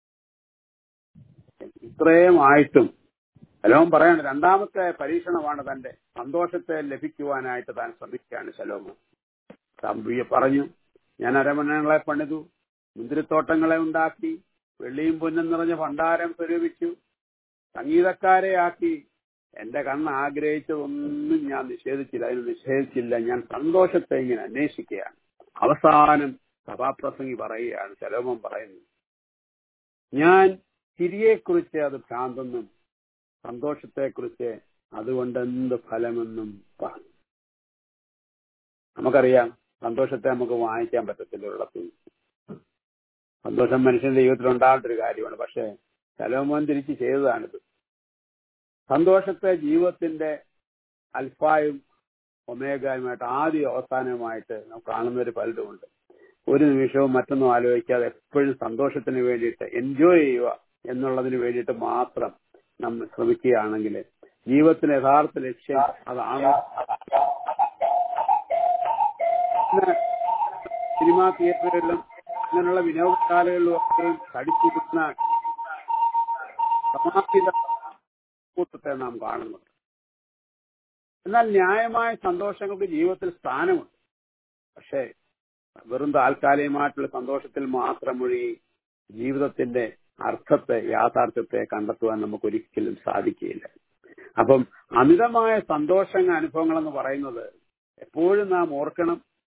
ഇത്രയുമായിട്ടും ശലോം പറയാണ് രണ്ടാമത്തെ പരീക്ഷണമാണ് തന്റെ സന്തോഷത്തെ ലഭിക്കുവാനായിട്ട് താൻ ശ്രമിക്കുകയാണ് ശലോമൻ തമ്പിയെ പറഞ്ഞു ഞാൻ അരമനകളെ പണിതു മുന്തിരിത്തോട്ടങ്ങളെ ഉണ്ടാക്കി വെള്ളിയും പൊന്നും നിറഞ്ഞ ഭണ്ഡാരം സ്വരൂപിച്ചു സംഗീതക്കാരെ ആക്കി എന്റെ കണ്ണ് ആഗ്രഹിച്ചതൊന്നും ഞാൻ നിഷേധിച്ചില്ല അതിന് നിഷേധിച്ചില്ല ഞാൻ സന്തോഷത്തെ ഇങ്ങനെ അന്വേഷിക്കുകയാണ് അവസാനം സഭാപ്രസംഗി പറയുകയാണ് ശലോമം പറയുന്നു ഞാൻ ചിരിയെക്കുറിച്ച് അത് ഭ്രാന്തെന്നും സന്തോഷത്തെക്കുറിച്ച് അതുകൊണ്ട് എന്ത് ഫലമെന്നും പറഞ്ഞു നമുക്കറിയാം സന്തോഷത്തെ നമുക്ക് വാങ്ങിക്കാൻ പറ്റത്തില്ല ഉള്ളത്തിൽ സന്തോഷം മനുഷ്യന്റെ ജീവിതത്തിൽ ഉണ്ടാകേണ്ട ഒരു കാര്യമാണ് പക്ഷെ ശലോമോൻ തിരിച്ച് ചെയ്തതാണിത് സന്തോഷത്തെ ജീവിതത്തിന്റെ അൽഫായും ഒമേഗായുമായിട്ട് ആദ്യ അവസാനവുമായിട്ട് നാം കാണുന്നവർ പലരുമുണ്ട് ഒരു നിമിഷവും മറ്റൊന്നും ആലോചിക്കാതെ എപ്പോഴും സന്തോഷത്തിന് വേണ്ടിയിട്ട് എൻജോയ് ചെയ്യുക എന്നുള്ളതിന് വേണ്ടിയിട്ട് മാത്രം നമ്മൾ ശ്രമിക്കുകയാണെങ്കിൽ ജീവിതത്തിന്റെ യഥാർത്ഥ ലക്ഷ്യം അതാണ് സിനിമാ തിയേറ്ററുകളിലും അങ്ങനെയുള്ള വിനോദശാലകളിലും ഒക്കെ തടിച്ചിരുന്ന സമാഹിത കൂട്ടത്തെ നാം കാണുന്നുണ്ട് എന്നാൽ ന്യായമായ സന്തോഷങ്ങൾക്ക് ജീവിതത്തിൽ സ്ഥാനമുണ്ട് പക്ഷേ വെറും താൽക്കാലികമായിട്ടുള്ള സന്തോഷത്തിൽ മാത്രം ഒഴുകി ജീവിതത്തിന്റെ അർത്ഥത്തെ യാഥാർത്ഥ്യത്തെ കണ്ടെത്തുവാൻ നമുക്ക് ഒരിക്കലും സാധിക്കുകയില്ല അപ്പം അമിതമായ സന്തോഷ അനുഭവങ്ങൾ എന്ന് പറയുന്നത് എപ്പോഴും നാം ഓർക്കണം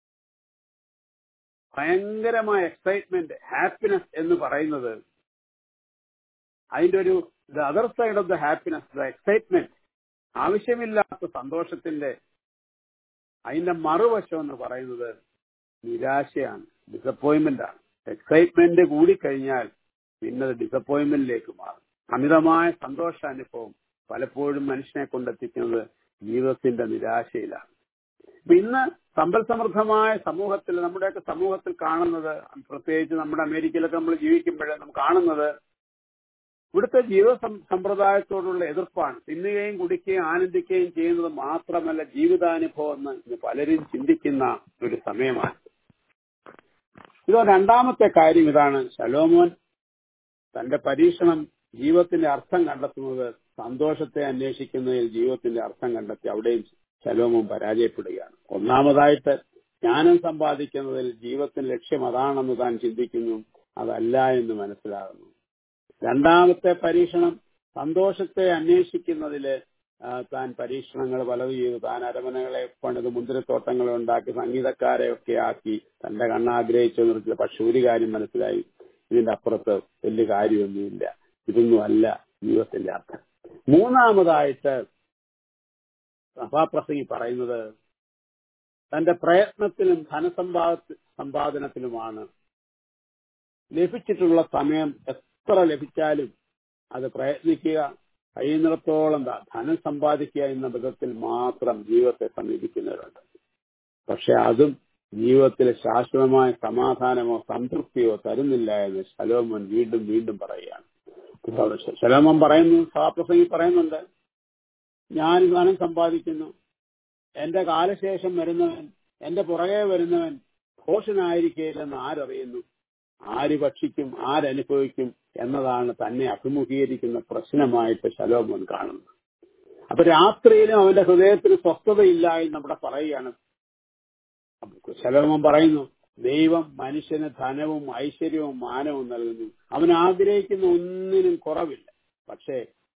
ഭയങ്കരമായ എക്സൈറ്റ്മെന്റ് ഹാപ്പിനെസ് എന്ന് പറയുന്നത് അതിന്റെ ഒരു the other side of the happiness the excitement ആവശ്യമില്ലാത്ത സന്തോഷത്തിന്റെ അതിന്റെ മറുവശം എന്ന് പറയുന്നത് നിരാശയാണ് ഡിസപ്പോയിന്റ്മെന്റ് ആണ് എക്സൈറ്റ്മെന്റ് കൂടിക്കഴിഞ്ഞാൽ പിന്നെ അത് ഡിസപ്പോയിന്റ്മെന്റിലേക്ക് മാറും അമിതമായ സന്തോഷാനുഭവം പലപ്പോഴും മനുഷ്യനെ കൊണ്ടെത്തിക്കുന്നത് ജീവിതത്തിന്റെ നിരാശയിലാണ് അപ്പൊ ഇന്ന് സമ്പൽ സമൃദ്ധമായ സമൂഹത്തിൽ നമ്മുടെയൊക്കെ സമൂഹത്തിൽ കാണുന്നത് പ്രത്യേകിച്ച് നമ്മുടെ അമേരിക്കയിലൊക്കെ നമ്മൾ ജീവിക്കുമ്പോൾ നമ്മൾ കാണുന്നത് ഇവിടുത്തെ ജീവിത സമ്പ്രദായത്തോടുള്ള എതിർപ്പാണ് തിന്നുകയും കുടിക്കുകയും ആനന്ദിക്കുകയും ചെയ്യുന്നത് മാത്രമല്ല ജീവിതാനുഭവം എന്ന് ഇന്ന് പലരും ചിന്തിക്കുന്ന ഒരു സമയമാണ് ഇത് രണ്ടാമത്തെ കാര്യം ഇതാണ് ശലോമോൻ തന്റെ പരീക്ഷണം ജീവിതത്തിന്റെ അർത്ഥം കണ്ടെത്തുന്നത് സന്തോഷത്തെ അന്വേഷിക്കുന്നതിൽ ജീവിതത്തിന്റെ അർത്ഥം കണ്ടെത്തി അവിടെയും ശലോമോൻ പരാജയപ്പെടുകയാണ് ഒന്നാമതായിട്ട് ജ്ഞാനം സമ്പാദിക്കുന്നതിൽ ജീവിതത്തിന്റെ ലക്ഷ്യം അതാണെന്ന് താൻ ചിന്തിക്കുന്നു അതല്ല എന്ന് മനസ്സിലാകുന്നു രണ്ടാമത്തെ പരീക്ഷണം സന്തോഷത്തെ അന്വേഷിക്കുന്നതില് ആ, താൻ പരീക്ഷണങ്ങൾ പലത് ചെയ്തു താൻ അരമനകളെ പണിത് മുന്തിരിത്തോട്ടങ്ങളെ ഉണ്ടാക്കി സംഗീതക്കാരെ ഒക്കെ ആക്കി തന്റെ കണ്ണാഗ്രഹിച്ചു നിർത്തില്ല പക്ഷെ ഒരു കാര്യം മനസ്സിലായി ഇതിന്റെ അപ്പുറത്ത് വലിയ കാര്യമൊന്നുമില്ല ഇതൊന്നും അല്ല ജീവിതത്തിന്റെ അർത്ഥം മൂന്നാമതായിട്ട് സഭാപ്രസംഗി പറയുന്നത് തന്റെ പ്രയത്നത്തിലും ധനസമ്പാദ സമ്പാദനത്തിലുമാണ് ലഭിച്ചിട്ടുള്ള സമയം എത്ര ലഭിച്ചാലും അത് പ്രയത്നിക്കുക കഴിയുന്നിടത്തോളം ദാ ധനം സമ്പാദിക്കുക എന്ന വിധത്തിൽ മാത്രം ജീവിതത്തെ സമീപിക്കുന്നവരുണ്ട് പക്ഷെ അതും ജീവിതത്തിൽ ശാശ്വതമായ സമാധാനമോ സംതൃപ്തിയോ തരുന്നില്ല എന്ന് ശലോമോൻ വീണ്ടും വീണ്ടും പറയുകയാണ് ശലോമോൻ പറയുന്നു സഭാപ്രസംഗി പറയുന്നുണ്ട് ഞാൻ ധനം സമ്പാദിക്കുന്നു എന്റെ കാലശേഷം വരുന്നവൻ എന്റെ പുറകെ വരുന്നവൻ ഘോഷനായിരിക്കില്ലെന്ന് ആരറിയുന്നു ആര് ഭക്ഷിക്കും ആരനുഭവിക്കും എന്നതാണ് തന്നെ അഭിമുഖീകരിക്കുന്ന പ്രശ്നമായിട്ട് ശലോമോൻ കാണുന്നത് അപ്പൊ രാത്രിയിലും അവന്റെ ഹൃദയത്തിന് സ്വസ്ഥതയില്ല എന്ന് നമ്മുടെ പറയുകയാണ് ശലോമോൻ പറയുന്നു ദൈവം മനുഷ്യന് ധനവും ഐശ്വര്യവും മാനവും നൽകുന്നു അവൻ ആഗ്രഹിക്കുന്ന ഒന്നിനും കുറവില്ല പക്ഷേ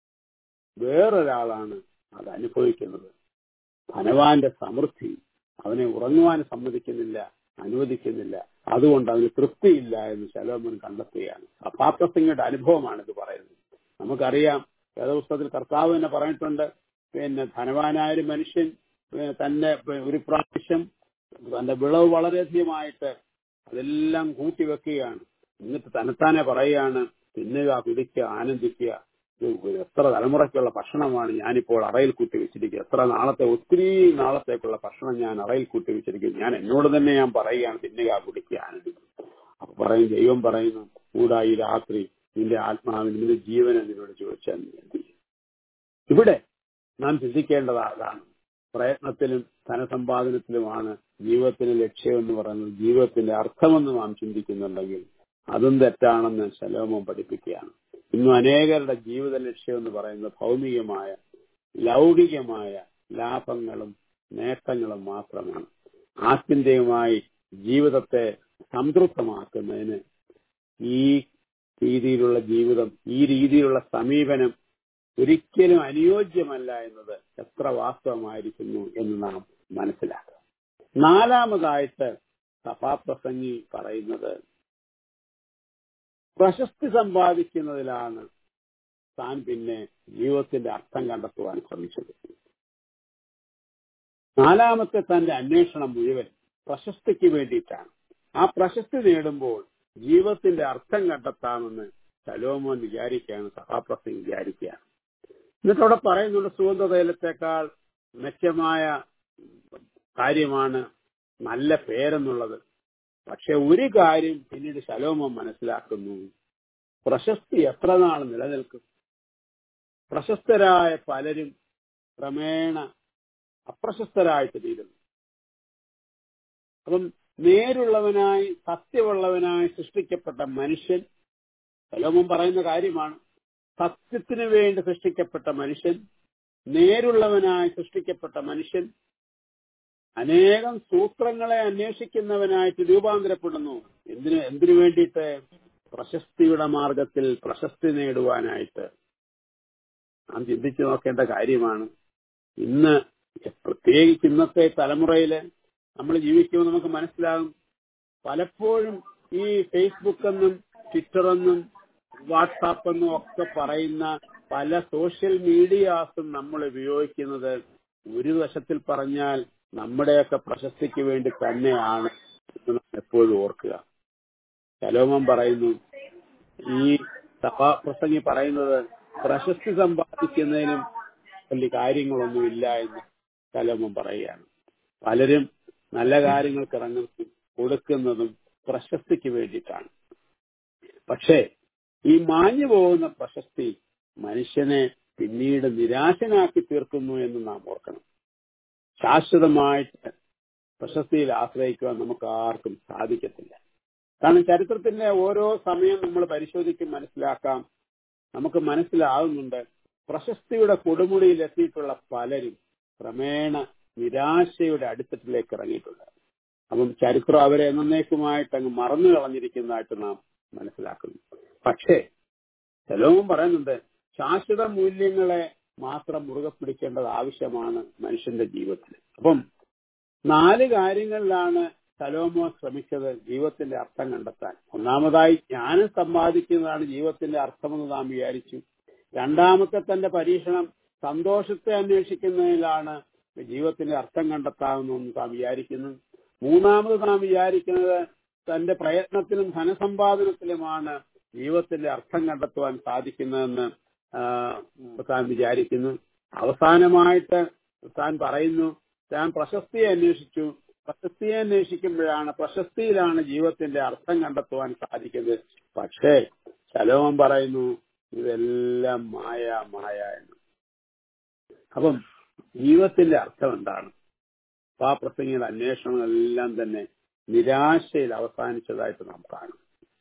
വേറൊരാളാണ് അത് അനുഭവിക്കുന്നത് ധനവാന്റെ സമൃദ്ധി അവനെ ഉറങ്ങുവാൻ സമ്മതിക്കുന്നില്ല അനുവദിക്കുന്നില്ല അതുകൊണ്ട് അവന് തൃപ്തിയില്ല എന്ന് ശലോമൻ കണ്ടെത്തുകയാണ് അപാപ്രസിംഗയുടെ അനുഭവമാണ് ഇത് പറയുന്നത് നമുക്കറിയാം വേദപുസ്തകത്തിൽ കർത്താവ് തന്നെ പറഞ്ഞിട്ടുണ്ട് പിന്നെ ധനവാനായ ഒരു മനുഷ്യൻ ഏ, തന്നെ ഒരു പ്രാവശ്യം തന്റെ വിളവ് വളരെയധികമായിട്ട് അതെല്ലാം കൂട്ടിവെക്കുകയാണ് എന്നിട്ട് തന്നെത്താനെ പറയുകയാണ് തിന്നുക കുടിക്കുക ആനന്ദിക്കുക ഇത് എത്ര തലമുറയ്ക്കുള്ള ഭക്ഷണമാണ് ഞാനിപ്പോൾ അറയിൽ കൂട്ടി വെച്ചിരിക്കുക എത്ര നാളത്തെ ഒത്തിരി നാളത്തേക്കുള്ള ഭക്ഷണം ഞാൻ അറയിൽ കൂട്ടി വെച്ചിരിക്കുന്നു ഞാൻ എന്നോട് തന്നെ ഞാൻ പറയുകയാണ് തിന്നുക കുടിക്കുക ആനന്ദിക്കുക അപ്പൊ പറയും ദൈവം പറയുന്നു കൂടാ ഈ രാത്രി നിന്റെ ആത്മാവിന് നിന്റെ ജീവനെ നിന്നോട് ചോദിച്ചാൽ നീ എന്ത് ചെയ്യും ഇവിടെ നാം ചിന്തിക്കേണ്ടത് അതാണ് പ്രയത്നത്തിലും ധനസമ്പാദനത്തിലുമാണ് ജീവിതത്തിന്റെ ലക്ഷ്യം എന്ന് പറയുന്നത് ജീവിതത്തിന്റെ അർത്ഥമെന്ന് നാം ചിന്തിക്കുന്നുണ്ടെങ്കിൽ അതും തെറ്റാണെന്ന് ശലോമം പഠിപ്പിക്കുകയാണ് ഇന്നും അനേകരുടെ ജീവിത ലക്ഷ്യം എന്ന് പറയുന്നത് ഭൗമികമായ ലൗകികമായ ലാഭങ്ങളും നേട്ടങ്ങളും മാത്രമാണ് ആത്യന്തികമായി ജീവിതത്തെ സംതൃപ്തമാക്കുന്നതിന് ഈ രീതിയിലുള്ള ജീവിതം ഈ രീതിയിലുള്ള സമീപനം ഒരിക്കലും അനുയോജ്യമല്ല എന്നത് എത്ര വാസ്തവമായിരിക്കുന്നു എന്ന് നാം മനസ്സിലാക്കുക നാലാമതായിട്ട് സഭാപ്രസംഗി പറയുന്നത് പ്രശസ്തി സമ്പാദിക്കുന്നതിലാണ് താൻ പിന്നെ ജീവിതത്തിന്റെ അർത്ഥം കണ്ടെത്തുവാൻ ശ്രമിച്ചത് നാലാമത്തെ തന്റെ അന്വേഷണം മുഴുവൻ പ്രശസ്തിക്ക് വേണ്ടിയിട്ടാണ് ആ പ്രശസ്തി നേടുമ്പോൾ ജീവിതത്തിന്റെ അർത്ഥം കണ്ടെത്താമെന്ന് സലോമോൻ വിചാരിക്കുകയാണ് സഭാപ്രസംഗി വിചാരിക്കുകയാണ് എന്നിട്ട് അവിടെ പറയുന്നുണ്ട് സുഗന്ധതൈലത്തെക്കാൾ മെച്ചമായ കാര്യമാണ് നല്ല പേരെന്നുള്ളത് പക്ഷെ ഒരു കാര്യം പിന്നീട് ശലോമം മനസ്സിലാക്കുന്നു പ്രശസ്തി എത്ര നാൾ നിലനിൽക്കും പ്രശസ്തരായ പലരും ക്രമേണ അപ്രശസ്തരായിട്ട് തീരുന്നു അപ്പം നേരുള്ളവനായി സത്യമുള്ളവനായി സൃഷ്ടിക്കപ്പെട്ട മനുഷ്യൻ ശലോമം പറയുന്ന കാര്യമാണ് സത്യത്തിന് വേണ്ടി സൃഷ്ടിക്കപ്പെട്ട മനുഷ്യൻ നേരുള്ളവനായി സൃഷ്ടിക്കപ്പെട്ട മനുഷ്യൻ അനേകം സൂത്രങ്ങളെ അന്വേഷിക്കുന്നവനായിട്ട് രൂപാന്തരപ്പെടുന്നു എന്തിനു എന്തിനു വേണ്ടിയിട്ട് പ്രശസ്തിയുടെ മാർഗത്തിൽ പ്രശസ്തി നേടുവാനായിട്ട് നാം ചിന്തിച്ചു നോക്കേണ്ട കാര്യമാണ് ഇന്ന് പ്രത്യേകിച്ച് ഇന്നത്തെ തലമുറയില് നമ്മൾ ജീവിക്കുമ്പോൾ നമുക്ക് മനസ്സിലാകും പലപ്പോഴും ഈ ഫേസ്ബുക്ക് എന്നും ട്വിറ്റർ എന്നും വാട്സാപ്പ് എന്നും ഒക്കെ പറയുന്ന പല സോഷ്യൽ മീഡിയാസും നമ്മൾ ഉപയോഗിക്കുന്നത് ഒരു വശത്തിൽ പറഞ്ഞാൽ നമ്മുടെയൊക്കെ പ്രശസ്തിക്ക് വേണ്ടി തന്നെയാണ് എന്ന് നാം എപ്പോഴും ഓർക്കുക ശലോമം പറയുന്നു ഈ സഭാപ്രസംഗി പറയുന്നത് പ്രശസ്തി സമ്പാദിക്കുന്നതിനും വലിയ കാര്യങ്ങളൊന്നുമില്ല എന്ന് ശലോമം പറയുകയാണ് പലരും നല്ല കാര്യങ്ങൾക്ക് ഇറങ്ങുന്നതും കൊടുക്കുന്നതും പ്രശസ്തിക്ക് വേണ്ടിയിട്ടാണ് പക്ഷേ ഈ മാഞ്ഞു പോകുന്ന പ്രശസ്തി മനുഷ്യനെ പിന്നീട് നിരാശനാക്കി തീർക്കുന്നു എന്ന് നാം ഓർക്കണം ശാശ്വതമായിട്ട് പ്രശസ്തിയിൽ ആശ്രയിക്കുവാൻ നമുക്ക് ആർക്കും സാധിക്കത്തില്ല കാരണം ചരിത്രത്തിന്റെ ഓരോ സമയം നമ്മൾ പരിശോധിക്കും മനസ്സിലാക്കാം നമുക്ക് മനസ്സിലാവുന്നുണ്ട് പ്രശസ്തിയുടെ കൊടുമുടിയിൽ എത്തിയിട്ടുള്ള പലരും ക്രമേണ നിരാശയുടെ അടിത്തട്ടിലേക്ക് ഇറങ്ങിയിട്ടുണ്ട് അപ്പം ചരിത്രം അവരെ എന്നേക്കുമായിട്ട് അങ്ങ് മറന്നു കളഞ്ഞിരിക്കുന്നതായിട്ട് നാം മനസ്സിലാക്കുന്നു പക്ഷേ ചെലവും പറയുന്നുണ്ട് ശാശ്വത മൂല്യങ്ങളെ മാത്രം മുറുകെ പിടിക്കേണ്ടത് ആവശ്യമാണ് മനുഷ്യന്റെ ജീവിതത്തിൽ അപ്പം നാല് കാര്യങ്ങളിലാണ് സലോമോ ശ്രമിച്ചത് ജീവിതത്തിന്റെ അർത്ഥം കണ്ടെത്താൻ ഒന്നാമതായി ജ്ഞാനം സമ്പാദിക്കുന്നതാണ് ജീവിതത്തിന്റെ അർത്ഥമെന്ന് നാം വിചാരിച്ചു രണ്ടാമത്തെ തന്റെ പരീക്ഷണം സന്തോഷത്തെ അന്വേഷിക്കുന്നതിലാണ് ജീവിതത്തിന്റെ അർത്ഥം കണ്ടെത്താമെന്ന് താൻ വിചാരിക്കുന്നു മൂന്നാമത് നാം വിചാരിക്കുന്നത് തന്റെ പ്രയത്നത്തിലും ധനസമ്പാദനത്തിലുമാണ് ജീവിതത്തിന്റെ അർത്ഥം കണ്ടെത്തുവാൻ സാധിക്കുന്നതെന്ന് താൻ വിചാരിക്കുന്നു അവസാനമായിട്ട് താൻ പറയുന്നു താൻ പ്രശസ്തിയെ അന്വേഷിച്ചു പ്രശസ്തിയെ അന്വേഷിക്കുമ്പോഴാണ് പ്രശസ്തിയിലാണ് ജീവിതത്തിന്റെ അർത്ഥം കണ്ടെത്തുവാൻ സാധിക്കുന്നത് പക്ഷേ ശലോമം പറയുന്നു ഇതെല്ലാം മായ മായ എന്ന് അപ്പം ജീവിതത്തിന്റെ അർത്ഥം എന്താണ് സഭാപ്രസംഗിയുടെ അന്വേഷണങ്ങളെല്ലാം തന്നെ നിരാശയിൽ അവസാനിച്ചതായിട്ട് നാം കാണും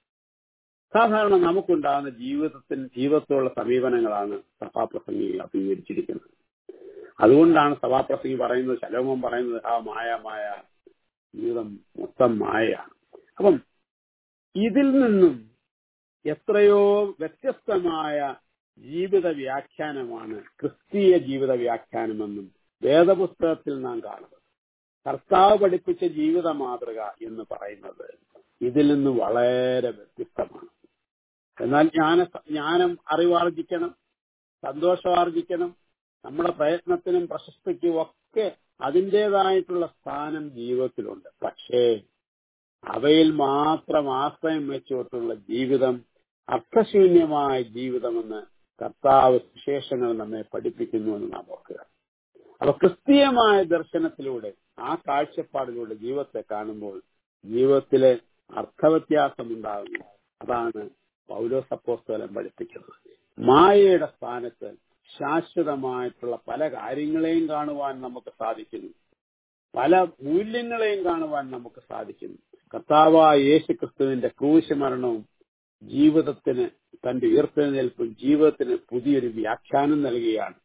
സാധാരണ നമുക്കുണ്ടാകുന്ന ജീവിതത്തിന് ജീവിതത്തോടുള്ള സമീപനങ്ങളാണ് സഭാപ്രസംഗികൾ അഭിമുഖീകരിച്ചിരിക്കുന്നത് അതുകൊണ്ടാണ് സഭാപ്രസംഗി പറയുന്നത് ശലോമം പറയുന്നത് ആ മായ മായ ജീവിതം മൊത്തം മായയാണ് അപ്പം ഇതിൽ നിന്നും എത്രയോ വ്യത്യസ്തമായ ജീവിത വ്യാഖ്യാനമാണ് ക്രിസ്തീയ ജീവിത വ്യാഖ്യാനമെന്നും വേദപുസ്തകത്തിൽ നാം കാണുന്നത് കർത്താവ് പഠിപ്പിച്ച ജീവിത മാതൃക എന്ന് പറയുന്നത് ഇതിൽ നിന്ന് വളരെ വ്യത്യസ്തമാണ് എന്നാൽ ജ്ഞാന ജ്ഞാനം അറിവാർജിക്കണം സന്തോഷമാർജിക്കണം നമ്മുടെ പ്രയത്നത്തിനും പ്രശസ്തിക്കും ഒക്കെ അതിൻ്റെതായിട്ടുള്ള സ്ഥാനം ജീവിതത്തിലുണ്ട് പക്ഷേ അവയിൽ മാത്രം ആശ്രയം വെച്ചുകൊണ്ടുള്ള ജീവിതം അർത്ഥശൂന്യമായ ജീവിതമെന്ന് കർത്താവ് വിശേഷങ്ങൾ നമ്മെ പഠിപ്പിക്കുന്നു എന്ന് നാം ഓർക്കുക അപ്പൊ ക്രിസ്തീയമായ ദർശനത്തിലൂടെ ആ കാഴ്ചപ്പാടിലൂടെ ജീവിതത്തെ കാണുമ്പോൾ ജീവിതത്തിലെ അർത്ഥവ്യത്യാസം ഉണ്ടാകുന്നു അതാണ് പൗലോസപ്പോസ്തലം പഠിപ്പിക്കുന്നത് മായയുടെ സ്ഥാനത്ത് ശാശ്വതമായിട്ടുള്ള പല കാര്യങ്ങളെയും കാണുവാൻ നമുക്ക് സാധിക്കുന്നു പല മൂല്യങ്ങളെയും കാണുവാൻ നമുക്ക് സാധിക്കുന്നു കർത്താവായ യേശു ക്രിസ്തുവിന്റെ ക്രൂശ് മരണവും ജീവിതത്തിന് തന്റെ ഉയർത്തെഴുന്നേൽപ്പും ജീവിതത്തിന് പുതിയൊരു വ്യാഖ്യാനം നൽകുകയാണ്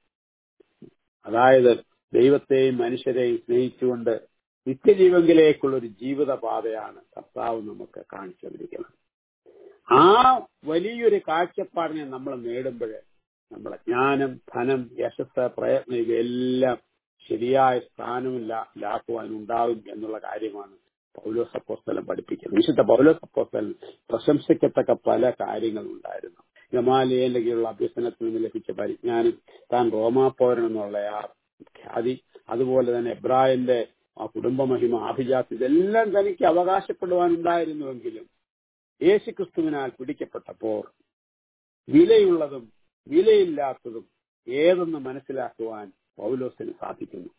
അതായത് ദൈവത്തെയും മനുഷ്യരെയും സ്നേഹിച്ചുകൊണ്ട് നിത്യജീവങ്കിലേക്കുള്ള ഒരു ജീവിത പാതയാണ് കർത്താവ് നമുക്ക് കാണിച്ചു തന്നിരിക്കുന്നത് ആ വലിയൊരു കാഴ്ചപ്പാടിനെ നമ്മൾ നേടുമ്പോൾ നമ്മളെ ജ്ഞാനം ധനം യശസ് പ്രയത്നം ഇവയെല്ലാം ശരിയായ സ്ഥാനമില്ല ലാക്കുവാൻ ഉണ്ടാകും എന്നുള്ള കാര്യമാണ് പൗലോസപ്പോസ്തലം പഠിപ്പിക്കുന്നത് വിശുദ്ധ പൗലോസപ്പോസ്തലൻ പ്രശംസിക്കത്തക്ക പല കാര്യങ്ങളും ഉണ്ടായിരുന്നു ഗമാലയന്റെ കീഴിലുള്ള അഭ്യസനത്തിൽ നിന്ന് ലഭിച്ച പരിജ്ഞാനം താൻ റോമാപ്പോരൻ എന്നുള്ള ആ ഖ്യാതി അതുപോലെ തന്നെ എബ്രായന്റെ ആ കുടുംബമഹിമ ആഭിജാത്ത് ഇതെല്ലാം തനിക്ക് അവകാശപ്പെടുവാനുണ്ടായിരുന്നുവെങ്കിലും യേശുക്രിസ്തുവിനാൽ പിടിക്കപ്പെട്ടപ്പോൾ വിലയുള്ളതും വിലയില്ലാത്തതും ഏതെന്ന് മനസ്സിലാക്കുവാൻ പൗലോസിന് സാധിക്കുന്നു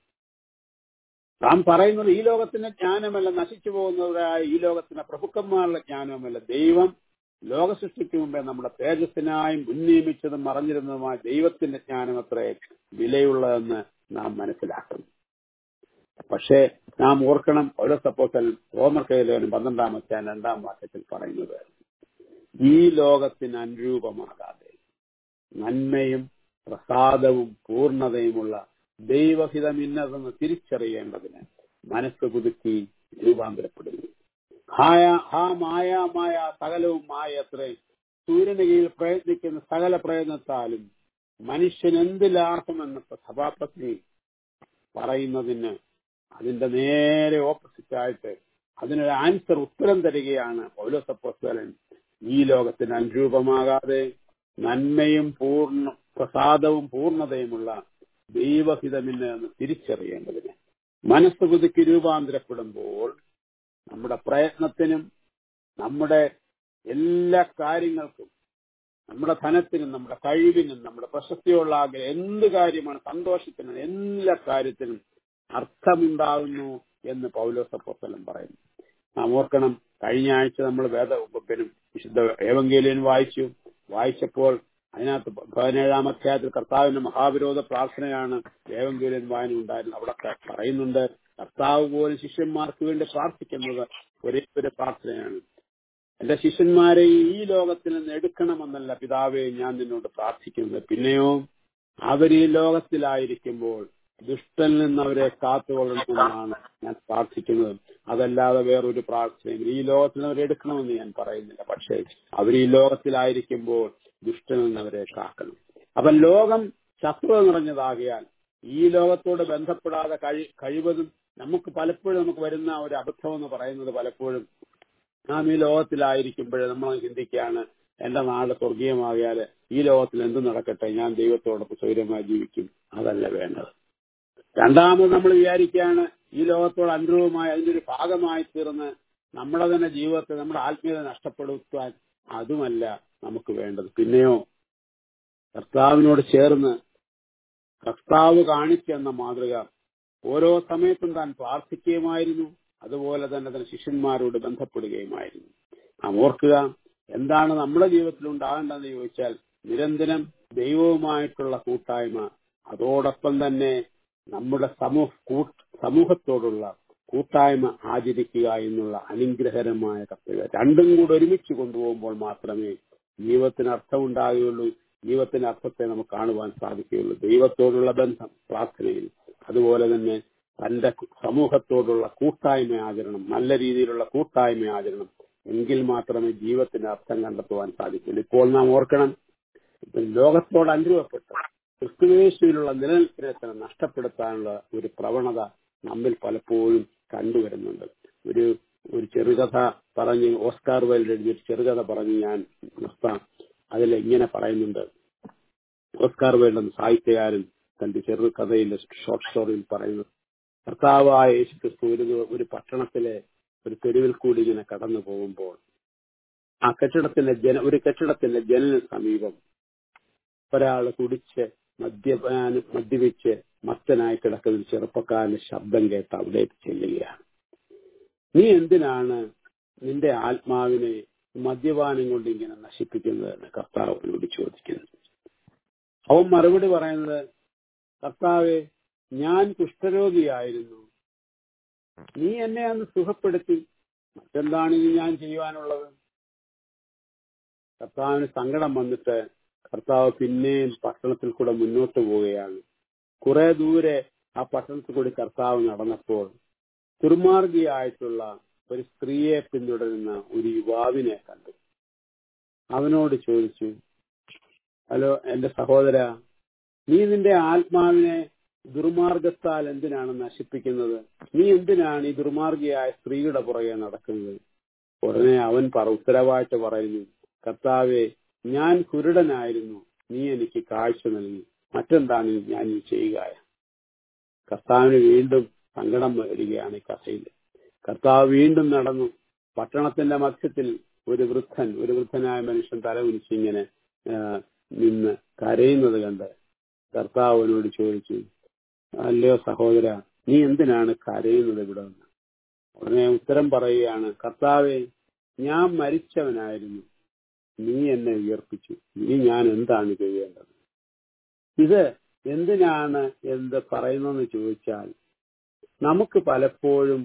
താൻ പറയുന്നത് ഈ ലോകത്തിന്റെ ജ്ഞാനമല്ല നശിച്ചു പോകുന്നവരായ ഈ ലോകത്തിന്റെ പ്രഭുക്കന്മാരുടെ ജ്ഞാനമല്ല ദൈവം ലോക സൃഷ്ടിക്ക് മുമ്പേ നമ്മുടെ തേജസ്സിനായി മുൻനിയമിച്ചതും മറഞ്ഞിരുന്നതുമായ ദൈവത്തിന്റെ ജ്ഞാനം അത്രേ വിലയുള്ളതെന്ന് നാം മനസ്സിലാക്കുന്നു പക്ഷേ നാം ഓർക്കണം ഓരോ സപ്പോസൽ റോമർ കൈലേനും പന്ത്രണ്ടാമത്തെ രണ്ടാം വാക്യത്തിൽ പറയുന്നത് ഈ ലോകത്തിന് അനുരൂപമാകാതെ നന്മയും പ്രസാദവും പൂർണ്ണതയുമുള്ള ദൈവഹിതം ഇന്നതെന്ന് തിരിച്ചറിയേണ്ടതിന് മനസ്സ് പുതുക്കി രൂപാന്തരപ്പെടുന്നു ഹായ ഹാ മായ മായ സകലവും മായ അത്രേ സൂര്യന് കീഴിൽ പ്രയത്നിക്കുന്ന സകല പ്രയത്നത്താലും മനുഷ്യൻ എന്ത് ലാഭമെന്ന് സഭാപത്നി പറയുന്നതിന് അതിന്റെ നേരെ ഓപ്പോസിറ്റ് ആയിട്ട് അതിനൊരു ആൻസർ ഉത്തരം തരികയാണ് പൗലോസപ്പോസ്തലൻ ഈ ലോകത്തിന് അനുരൂപമാകാതെ നന്മയും പൂർണ്ണ പ്രസാദവും പൂർണ്ണതയുമുള്ള ദൈവഹിതമിന് എന്ന് തിരിച്ചറിയേണ്ടതിന് മനസ്സ് പുതുക്കി രൂപാന്തരപ്പെടുമ്പോൾ നമ്മുടെ പ്രയത്നത്തിനും നമ്മുടെ എല്ലാ കാര്യങ്ങൾക്കും നമ്മുടെ ധനത്തിനും നമ്മുടെ കഴിവിനും നമ്മുടെ പ്രശസ്തിയുള്ള ആഗ്രഹം എന്ത് കാര്യമാണ് സന്തോഷത്തിനും എല്ലാ കാര്യത്തിനും അർത്ഥമുണ്ടാകുന്നു എന്ന് പൗലോസപ്പോസ്തലൻ പറയുന്നു നാം ഓർക്കണം കഴിഞ്ഞ ആഴ്ച നമ്മൾ വേദവകുപ്പിനും വിശുദ്ധ ഏവങ്കേലിയൻ വായിച്ചു വായിച്ചപ്പോൾ അതിനകത്ത് പതിനേഴാം അധ്യായത്തിൽ കർത്താവിന്റെ മഹാവിരോധ പ്രാർത്ഥനയാണ് ഏവങ്കേലിയൻ വായന ഉണ്ടായിരുന്നത് അവിടെ പറയുന്നുണ്ട് കർത്താവ് പോലും ശിഷ്യന്മാർക്ക് വേണ്ടി പ്രാർത്ഥിക്കുന്നത് ഒരേ ഒരു പ്രാർത്ഥനയാണ് എന്റെ ശിഷ്യന്മാരെ ഈ ലോകത്തിൽ നിന്ന് എടുക്കണമെന്നല്ല പിതാവെ ഞാൻ നിന്നോട് പ്രാർത്ഥിക്കുന്നത് പിന്നെയോ അവർ ഈ ലോകത്തിലായിരിക്കുമ്പോൾ ദുഷ്ടനിൽ നിന്ന് അവരെ കാത്തുകൊള്ളണമെന്നാണ് ഞാൻ പ്രാർത്ഥിക്കുന്നത് അതല്ലാതെ വേറൊരു പ്രാർത്ഥനയും ഈ ലോകത്തിൽ നിന്ന് അവരെ എടുക്കണമെന്ന് ഞാൻ പറയുന്നില്ല പക്ഷേ അവർ ഈ ലോകത്തിലായിരിക്കുമ്പോൾ ദുഷ്ടനിൽ നിന്ന് അവരെ കാക്കണം അപ്പൊ ലോകം ശത്രുത നിറഞ്ഞതാകിയാൽ ഈ ലോകത്തോട് ബന്ധപ്പെടാതെ കഴി കഴിവതും നമുക്ക് പലപ്പോഴും നമുക്ക് വരുന്ന ഒരു അബദ്ധം എന്ന് പറയുന്നത് പലപ്പോഴും നാം ഈ ലോകത്തിലായിരിക്കുമ്പോൾ നമ്മൾ ചിന്തിക്കുകയാണ് എന്റെ നാട് സ്വർഗീയമാകിയാൽ ഈ ലോകത്തിൽ എന്ത് നടക്കട്ടെ ഞാൻ ദൈവത്തോടൊപ്പം സ്വൈര്യമായി ജീവിക്കും അതല്ല വേണ്ടത് രണ്ടാമത് നമ്മൾ വിചാരിക്കുകയാണ് ഈ ലോകത്തോട് അനുരൂപമായി അതിന്റെ ഒരു ഭാഗമായി തീർന്ന് നമ്മുടെ തന്നെ ജീവിതത്തെ നമ്മുടെ ആത്മീയത നഷ്ടപ്പെടുത്താൻ അതുമല്ല നമുക്ക് വേണ്ടത് പിന്നെയോ കർത്താവിനോട് ചേർന്ന് കർത്താവ് കാണിച്ചെന്ന മാതൃക ഓരോ സമയത്തും താൻ പ്രാർത്ഥിക്കുകയുമായിരുന്നു അതുപോലെ തന്നെ തന്നെ ശിഷ്യന്മാരോട് ബന്ധപ്പെടുകയുമായിരുന്നു നാം ഓർക്കുക എന്താണ് നമ്മുടെ ജീവിതത്തിൽ ഉണ്ടാകേണ്ടതെന്ന് ചോദിച്ചാൽ നിരന്തരം ദൈവവുമായിട്ടുള്ള കൂട്ടായ്മ അതോടൊപ്പം തന്നെ നമ്മുടെ സമൂഹ കൂട്ട് സമൂഹത്തോടുള്ള കൂട്ടായ്മ ആചരിക്കുക എന്നുള്ള അനുഗ്രഹകരമായ കർത്തവ്യം രണ്ടും കൂടെ ഒരുമിച്ച് കൊണ്ടുപോകുമ്പോൾ മാത്രമേ ജീവിതത്തിന് അർത്ഥമുണ്ടാകുകയുള്ളൂ ജീവിതത്തിന്റെ അർത്ഥത്തെ നമുക്ക് കാണുവാൻ സാധിക്കുകയുള്ളൂ ദൈവത്തോടുള്ള ബന്ധം പ്രാർത്ഥനയിൽ അതുപോലെ തന്നെ തന്റെ സമൂഹത്തോടുള്ള കൂട്ടായ്മ ആചരണം നല്ല രീതിയിലുള്ള കൂട്ടായ്മ ആചരണം എങ്കിൽ മാത്രമേ ജീവിതത്തിന്റെ അർത്ഥം കണ്ടെത്തുവാൻ സാധിക്കുള്ളൂ ഇപ്പോൾ നാം ഓർക്കണം ലോകത്തോട് അനുഭവപ്പെട്ട് ക്രിസ്തുവേശുവിലുള്ള നിലനിൽപ്പിനെ തന്നെ നഷ്ടപ്പെടുത്താനുള്ള ഒരു പ്രവണത നമ്മിൽ പലപ്പോഴും കണ്ടുവരുന്നുണ്ട് ഒരു ഒരു ചെറുകഥ പറഞ്ഞ് ഓസ്കാർ വൈൽഡ് എഴുതിയ ഒരു ചെറുകഥ പറഞ്ഞ് ഞാൻ നിർത്താം അതിൽ ഇങ്ങനെ പറയുന്നുണ്ട് ഓസ്കാർ വൈൽഡ് എന്ന സാഹിത്യകാരൻ തന്റെ ചെറുകഥയിൽ ഷോർട്ട് സ്റ്റോറിയിൽ പറയുന്നത് കർത്താവായ യേശു ക്രിസ്തു ഒരു ഒരു പട്ടണത്തിലെ ഒരു തെരുവിൽ കൂടി ഇങ്ങനെ കടന്നു പോകുമ്പോൾ ആ കെട്ടിടത്തിന്റെ ജന ഒരു കെട്ടിടത്തിന്റെ ജനലിന് സമീപം ഒരാൾ കുടിച്ച് മദ്യപാനം മദ്യപിച്ച് മത്തനായി കിടക്കുന്ന ഒരു ചെറുപ്പക്കാരന്റെ ശബ്ദം കേട്ട് അവിടേക്ക് ചെല്ലുകയാണ് നീ എന്തിനാണ് നിന്റെ ആത്മാവിനെ മദ്യപാനം കൊണ്ട് ഇങ്ങനെ നശിപ്പിക്കുന്നതെന്ന് കർത്താവിനോട് ചോദിക്കുന്നു അവൻ മറുപടി പറയുന്നത് കർത്താവെ ഞാൻ കുഷ്ഠരോഗിയായിരുന്നു നീ എന്നെ അന്ന് സുഖപ്പെടുത്തി മറ്റെന്താണ് ഇനി ഞാൻ ചെയ്യുവാനുള്ളത് കർത്താവിന് സങ്കടം വന്നിട്ട് കർത്താവ് പിന്നെയും പട്ടണത്തിൽ കൂടെ മുന്നോട്ട് പോവുകയാണ് കുറെ ദൂരെ ആ പട്ടണത്തിൽ കൂടി കർത്താവ് നടന്നപ്പോൾ ദുർമാർഗിയായിട്ടുള്ള ഒരു സ്ത്രീയെ പിന്തുടരുന്ന ഒരു യുവാവിനെ കണ്ടു അവനോട് ചോദിച്ചു ഹലോ എന്റെ സഹോദര നീ നിന്റെ ആത്മാവിനെ ദുർമാർഗത്താൽ എന്തിനാണ് നശിപ്പിക്കുന്നത് നീ എന്തിനാണ് ഈ ദുർമാർഗിയായ സ്ത്രീയുടെ പുറകെ നടക്കുന്നത് ഉടനെ അവൻ പറ ഉത്തരവായിട്ട് പറയുന്നു കർത്താവെ ഞാൻ കുരുടനായിരുന്നു നീ എനിക്ക് കാഴ്ച നൽകി മറ്റെന്താണ് ഞാൻ ഈ ചെയ്യുക കർത്താവിന് വീണ്ടും സങ്കടം വരികയാണ് ഈ കഥയിൽ കർത്താവ് വീണ്ടും നടന്നു പട്ടണത്തിന്റെ മധ്യത്തിൽ ഒരു വൃദ്ധൻ ഒരു വൃദ്ധനായ മനുഷ്യൻ തലകുനിച്ച് ഇങ്ങനെ നിന്ന് കരയുന്നത് കണ്ട് കർത്താവിനോട് ചോദിച്ചു അല്ലയോ സഹോദര നീ എന്തിനാണ് കരയുന്നത് ഇവിടെ നിന്ന് ഉടനെ ഉത്തരം പറയുകയാണ് കർത്താവെ ഞാൻ മരിച്ചവനായിരുന്നു നീ എന്നെ ഉയർപ്പിച്ചു ഇനി ഞാൻ എന്താണ് ചെയ്യേണ്ടത് ഇത് എന്തിനാണ് എന്ത് പറയുന്നതെന്ന് ചോദിച്ചാൽ നമുക്ക് പലപ്പോഴും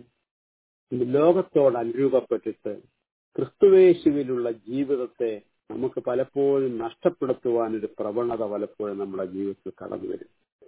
ലോകത്തോട് അനുരൂപപ്പെട്ടിട്ട് ക്രിസ്തുവേശുവിലുള്ള ജീവിതത്തെ നമുക്ക് പലപ്പോഴും നഷ്ടപ്പെടുത്തുവാൻ ഒരു പ്രവണത പലപ്പോഴും നമ്മുടെ ജീവിതത്തിൽ കടന്നു വരും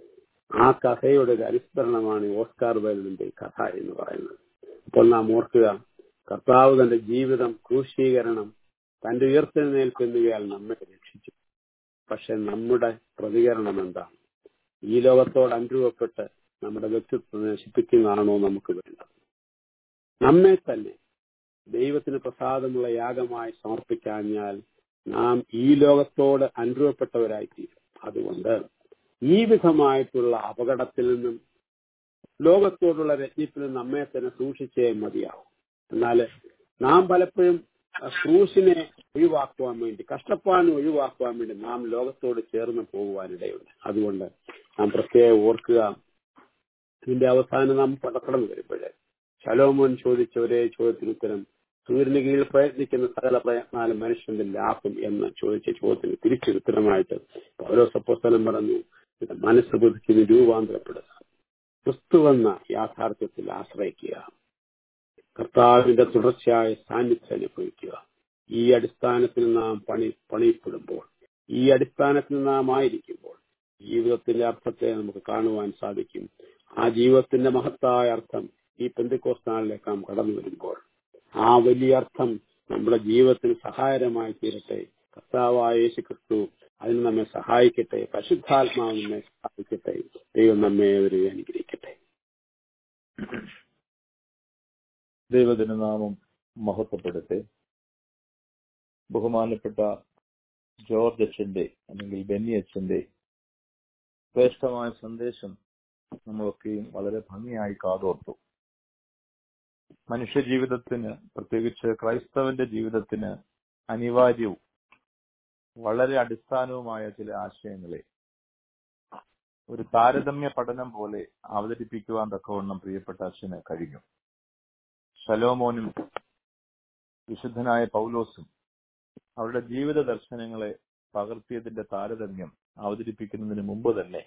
ആ കഥയുടെ ഒരു അനുസ്മരണമാണ് ഓസ്കാർ വൈലിന്റെ കഥ എന്ന് പറയുന്നത് അപ്പോൾ നാം ഓർക്കുക കർത്താവ് തന്റെ ജീവിതം ക്രൂശീകരണം തന്റെ ഉയർത്തെഴുന്നേൽപ്പ് എന്നിവയാൽ നമ്മെ രക്ഷിച്ചു പക്ഷെ നമ്മുടെ പ്രതികരണം എന്താണ് ഈ ലോകത്തോട് അനുരൂപപ്പെട്ട് നമ്മുടെ വ്യക്തിത്വം നശിപ്പിക്കുന്നതാണോ നമുക്ക് വേണ്ടത് നമ്മെ തന്നെ ദൈവത്തിന് പ്രസാദമുള്ള യാഗമായി സമർപ്പിക്കാഞ്ഞാൽ നാം ഈ ലോകത്തോട് അനുരൂപപ്പെട്ടവരായി തീരും അതുകൊണ്ട് ഈ വിധമായിട്ടുള്ള അപകടത്തിൽ നിന്നും ലോകത്തോടുള്ള രജ്ഞത്തിൽ നിന്നും നമ്മെ തന്നെ സൂക്ഷിച്ചേ മതിയാവും എന്നാൽ നാം പലപ്പോഴും ക്രൂശിനെ ഒഴിവാക്കുവാൻ വേണ്ടി കഷ്ടപ്പാടിനെ ഒഴിവാക്കുവാൻ വേണ്ടി നാം ലോകത്തോട് ചേർന്ന് പോകുവാനിടയുണ്ട് അതുകൊണ്ട് നാം പ്രത്യേകം ഓർക്കുക ഇതിന്റെ അവസാനം നാം കടന്നു വരുമ്പോഴേ ശലോമോൻ ചോദിച്ച ഒരേ ചോദ്യത്തിന് ഉത്തരം സൂര്യന് കീഴിൽ പ്രയത്നിക്കുന്ന സകല പ്രയത്നാലും മനുഷ്യന്റെ ലാഭം എന്ന് ചോദിച്ച ചോദ്യത്തിന് തിരിച്ചുത്തരമായിട്ട് ഓരോ സപ്പോസ്തലം പറഞ്ഞു മനസ്സ് പുതുക്കി രൂപാന്തരപ്പെടുക ക്രിസ്തുവെന്ന യാഥാർത്ഥ്യത്തിൽ ആശ്രയിക്കുക കർത്താവിന്റെ തുടർച്ചയായ സാന്നിധ്യം അനുഭവിക്കുക ഈ അടിസ്ഥാനത്തിൽ നാം പണി പണിപ്പെടുമ്പോൾ ഈ അടിസ്ഥാനത്തിൽ നാം ആയിരിക്കുമ്പോൾ ജീവിതത്തിന്റെ അർത്ഥത്തെ നമുക്ക് കാണുവാൻ സാധിക്കും ആ ജീവിതത്തിന്റെ മഹത്തായ അർത്ഥം ഈ പെന്തിക്കോസ് നാളിലേക്ക് നാം കടന്നു വരുമ്പോൾ ആ വലിയ അർത്ഥം നമ്മുടെ ജീവിതത്തിന് സഹായകരമായി തീരട്ടെ കർത്താവായ യേശു ക്രിസ്തു അതിന് നമ്മെ സഹായിക്കട്ടെ പരിശുദ്ധാത്മാവ് നമ്മെ സഹായിക്കട്ടെ ദൈവം നമ്മെ ഏവരെയും അനുഗ്രഹിക്കട്ടെ ദൈവദിനനാമം മഹത്വപ്പെടട്ടെ ബഹുമാനപ്പെട്ട ജോർജ് അച്ഛന്റെ അല്ലെങ്കിൽ ബെന്നി അച്ഛന്റെ ശ്രേഷ്ഠമായ സന്ദേശം നമ്മളൊക്കെയും വളരെ ഭംഗിയായി കാതോർത്തു മനുഷ്യ ജീവിതത്തിന് പ്രത്യേകിച്ച് ക്രൈസ്തവന്റെ ജീവിതത്തിന് അനിവാര്യവും വളരെ അടിസ്ഥാനവുമായ ചില ആശയങ്ങളെ ഒരു താരതമ്യ പഠനം പോലെ അവതരിപ്പിക്കുവാൻ തക്കവണ്ണം പ്രിയപ്പെട്ട അച്ഛന് കഴിഞ്ഞു ശലോമോനും വിശുദ്ധനായ പൗലോസും അവരുടെ ജീവിത ദർശനങ്ങളെ പകർത്തിയതിന്റെ താരതമ്യം അവതരിപ്പിക്കുന്നതിന് മുമ്പ് തന്നെ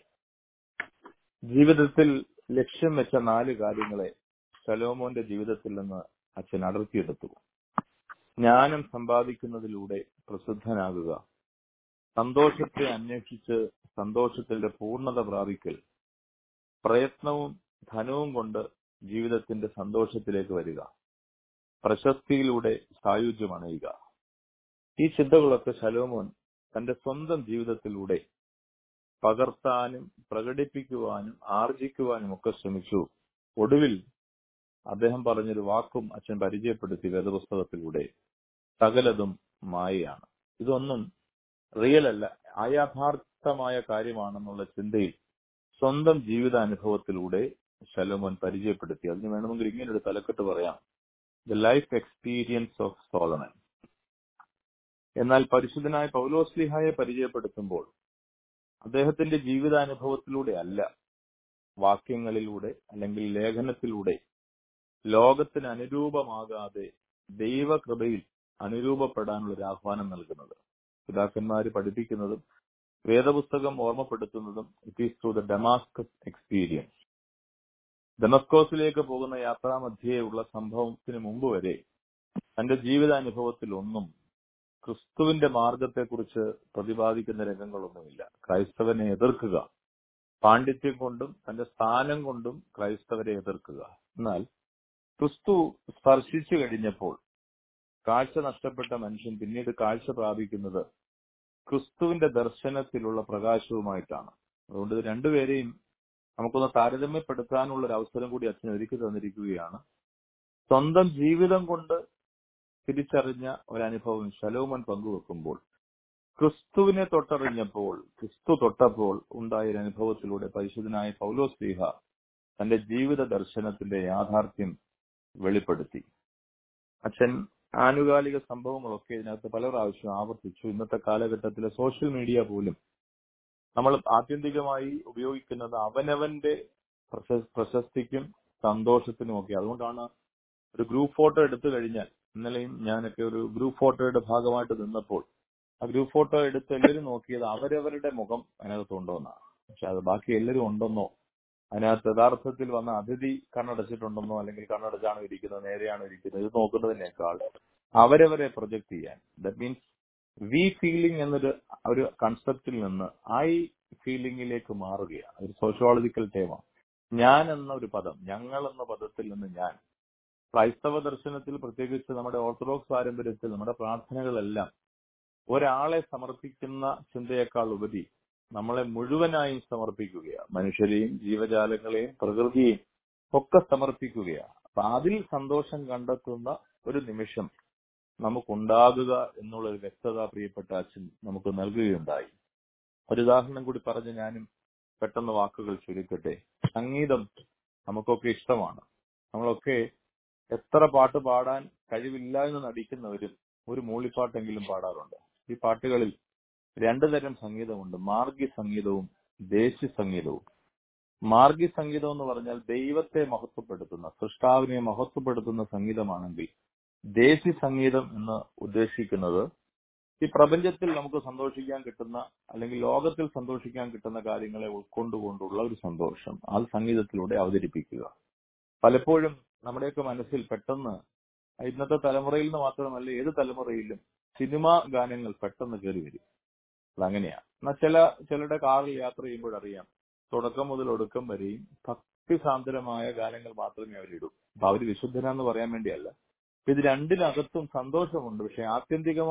ജീവിതത്തിൽ ലക്ഷ്യം വെച്ച നാല് കാര്യങ്ങളെ ശലോമോന്റെ ജീവിതത്തിൽ നിന്ന് അച്ഛൻ അടർത്തിയെടുത്തു ജ്ഞാനം സമ്പാദിക്കുന്നതിലൂടെ പ്രസിദ്ധനാകുക സന്തോഷത്തെ അന്വേഷിച്ച് സന്തോഷത്തിന്റെ പൂർണ്ണത പ്രാപിക്കൽ പ്രയത്നവും ധനവും കൊണ്ട് ജീവിതത്തിന്റെ സന്തോഷത്തിലേക്ക് വരിക പ്രശസ്തിയിലൂടെ സായുജ്യം അണയുക ഈ ചിന്തകളൊക്കെ ശലോമോൻ തന്റെ സ്വന്തം ജീവിതത്തിലൂടെ പകർത്താനും പ്രകടിപ്പിക്കുവാനും ആർജിക്കുവാനും ഒക്കെ ശ്രമിച്ചു ഒടുവിൽ അദ്ദേഹം പറഞ്ഞൊരു വാക്കും അച്ഛൻ പരിചയപ്പെടുത്തി വേദപുസ്തകത്തിലൂടെ സകലതും മായയാണ് ഇതൊന്നും റിയൽ അല്ല അയാഥാർത്ഥമായ കാര്യമാണെന്നുള്ള ചിന്തയിൽ സ്വന്തം ജീവിതാനുഭവത്തിലൂടെ ശലോമോൻ പരിചയപ്പെടുത്തി അതിന് വേണമെങ്കിൽ ഇങ്ങനെ ഒരു തലക്കെട്ട് പറയാം the life experience of Solomon എന്നാൽ പരിശുദ്ധനായ പൗലോസ്ലിഹായെ പരിചയപ്പെടുത്തുമ്പോൾ അദ്ദേഹത്തിന്റെ ജീവിതാനുഭവത്തിലൂടെ അല്ല വാക്യങ്ങളിലൂടെ അല്ലെങ്കിൽ ലേഖനത്തിലൂടെ ലോകത്തിന് അനുരൂപമാകാതെ ദൈവകൃപയിൽ അനുരൂപപ്പെടാനുള്ള ഒരു ആഹ്വാനം നൽകുന്നത് പിതാക്കന്മാര് പഠിപ്പിക്കുന്നതും വേദപുസ്തകം ഓർമ്മപ്പെടുത്തുന്നതും it is to the Damascus experience ഡെമസ്കോസിലേക്ക് പോകുന്ന യാത്രാമധ്യേയുള്ള സംഭവത്തിന് മുമ്പ് വരെ തന്റെ ജീവിതാനുഭവത്തിൽ ഒന്നും ക്രിസ്തുവിന്റെ മാർഗത്തെക്കുറിച്ച് പ്രതിപാദിക്കുന്ന രംഗങ്ങളൊന്നുമില്ല ക്രൈസ്തവനെ എതിർക്കുക പാണ്ഡിത്യം കൊണ്ടും തന്റെ സ്ഥാനം കൊണ്ടും ക്രൈസ്തവരെ എതിർക്കുക എന്നാൽ ക്രിസ്തു സ്പർശിച്ചു കഴിഞ്ഞപ്പോൾ കാഴ്ച നഷ്ടപ്പെട്ട മനുഷ്യൻ പിന്നീട് കാഴ്ച പ്രാപിക്കുന്നത് ക്രിസ്തുവിന്റെ ദർശനത്തിലുള്ള പ്രകാശവുമായിട്ടാണ് അതുകൊണ്ട് ഇത് രണ്ടുപേരെയും നമുക്കൊന്ന് താരതമ്യപ്പെടുത്താനുള്ള ഒരു അവസരം കൂടി അച്ഛൻ ഒരുക്കി തന്നിരിക്കുകയാണ് സ്വന്തം ജീവിതം കൊണ്ട് തിരിച്ചറിഞ്ഞ ഒരനുഭവം ശലോമൻ പങ്കുവെക്കുമ്പോൾ ക്രിസ്തുവിനെ തൊട്ടറിഞ്ഞപ്പോൾ ക്രിസ്തു തൊട്ടപ്പോൾ ഉണ്ടായ ഒരു അനുഭവത്തിലൂടെ പരിശുദ്ധനായ പൗലോസ് ലീഹ തന്റെ ജീവിത ദർശനത്തിന്റെ യാഥാർത്ഥ്യം വെളിപ്പെടുത്തി അച്ഛൻ ആനുകാലിക സംഭവങ്ങളൊക്കെ ഇതിനകത്ത് പല പ്രാവശ്യം ആവർത്തിച്ചു ഇന്നത്തെ കാലഘട്ടത്തിലെ സോഷ്യൽ മീഡിയ പോലും നമ്മൾ ആത്യന്തികമായി ഉപയോഗിക്കുന്നത് അവനവന്റെ പ്രശസ്തിക്കും സന്തോഷത്തിനും ഒക്കെ അതുകൊണ്ടാണ് ഒരു ഗ്രൂപ്പ് ഫോട്ടോ എടുത്തു കഴിഞ്ഞാൽ ഇന്നലെയും ഞാനൊക്കെ ഒരു ഗ്രൂപ്പ് ഫോട്ടോയുടെ ഭാഗമായിട്ട് നിന്നപ്പോൾ ആ ഗ്രൂപ്പ് ഫോട്ടോ എടുത്ത് എല്ലാവരും നോക്കിയത് അവരവരുടെ മുഖം അതിനകത്ത് എന്നാണ് പക്ഷെ അത് ബാക്കി എല്ലാവരും ഉണ്ടെന്നോ അതിനകത്ത് യഥാർത്ഥത്തിൽ വന്ന അതിഥി കണ്ണടച്ചിട്ടുണ്ടെന്നോ അല്ലെങ്കിൽ കണ്ണടച്ചാണോ ഇരിക്കുന്നത് നേരെയാണോ ഇരിക്കുന്നത് ഇത് നോക്കുന്നതിനേക്കാൾ അവരവരെ പ്രൊജക്ട് ചെയ്യാൻ ദറ്റ് മീൻസ് വി ഫീലിംഗ് എന്നൊരു ഒരു കൺസെപ്റ്റിൽ നിന്ന് ഐ ഫീലിംഗിലേക്ക് മാറുകയാണ് ഒരു സോഷ്യോളജിക്കൽ ടേമാണ് ഞാൻ എന്ന ഒരു പദം ഞങ്ങൾ എന്ന പദത്തിൽ നിന്ന് ഞാൻ ക്രൈസ്തവ ദർശനത്തിൽ പ്രത്യേകിച്ച് നമ്മുടെ ഓർത്തഡോക്സ് പാരമ്പര്യത്തിൽ നമ്മുടെ പ്രാർത്ഥനകളെല്ലാം ഒരാളെ സമർപ്പിക്കുന്ന ചിന്തയേക്കാൾ ഉപരി നമ്മളെ മുഴുവനായും സമർപ്പിക്കുകയാണ് മനുഷ്യരെയും ജീവജാലങ്ങളെയും പ്രകൃതിയെയും ഒക്കെ സമർപ്പിക്കുകയാണ് അപ്പൊ അതിൽ സന്തോഷം കണ്ടെത്തുന്ന ഒരു നിമിഷം നമുക്കുണ്ടാകുക എന്നുള്ള ഒരു വ്യക്തത പ്രിയപ്പെട്ട അച്ഛൻ നമുക്ക് നൽകുകയുണ്ടായി ഒരു ഉദാഹരണം കൂടി പറഞ്ഞ് ഞാനും പെട്ടെന്ന് വാക്കുകൾ ചുരുക്കട്ടെ സംഗീതം നമുക്കൊക്കെ ഇഷ്ടമാണ് നമ്മളൊക്കെ എത്ര പാട്ട് പാടാൻ കഴിവില്ല എന്ന് നടിക്കുന്നവരും ഒരു മൂളിപ്പാട്ടെങ്കിലും പാടാറുണ്ട് ഈ പാട്ടുകളിൽ രണ്ടു തരം സംഗീതമുണ്ട് മാർഗി സംഗീതവും ദേശി സംഗീതവും മാർഗി സംഗീതം എന്ന് പറഞ്ഞാൽ ദൈവത്തെ മഹത്വപ്പെടുത്തുന്ന സൃഷ്ടാവിനെ മഹത്വപ്പെടുത്തുന്ന സംഗീതമാണെങ്കിൽ ദേശി സംഗീതം എന്ന് ഉദ്ദേശിക്കുന്നത് ഈ പ്രപഞ്ചത്തിൽ നമുക്ക് സന്തോഷിക്കാൻ കിട്ടുന്ന അല്ലെങ്കിൽ ലോകത്തിൽ സന്തോഷിക്കാൻ കിട്ടുന്ന കാര്യങ്ങളെ ഉൾക്കൊണ്ടുകൊണ്ടുള്ള ഒരു സന്തോഷം അത് സംഗീതത്തിലൂടെ അവതരിപ്പിക്കുക പലപ്പോഴും നമ്മുടെയൊക്കെ മനസ്സിൽ പെട്ടെന്ന് ഇന്നത്തെ തലമുറയിൽ നിന്ന് മാത്രമല്ല ഏത് തലമുറയിലും സിനിമാ ഗാനങ്ങൾ പെട്ടെന്ന് കയറി വരും അതങ്ങനെയാ എന്നാൽ ചില ചിലരുടെ കാറിൽ യാത്ര ചെയ്യുമ്പോഴറിയാം തുടക്കം മുതൽ ഒടുക്കം വരെയും ഭക്തിസാന്ദ്രമായ ഗാനങ്ങൾ മാത്രമേ അവരിടൂ അപ്പൊ അവര് വിശുദ്ധനാന്ന് പറയാൻ വേണ്ടിയല്ല ഇത് രണ്ടിനകത്തും സന്തോഷമുണ്ട് പക്ഷെ ആത്യന്തികമായ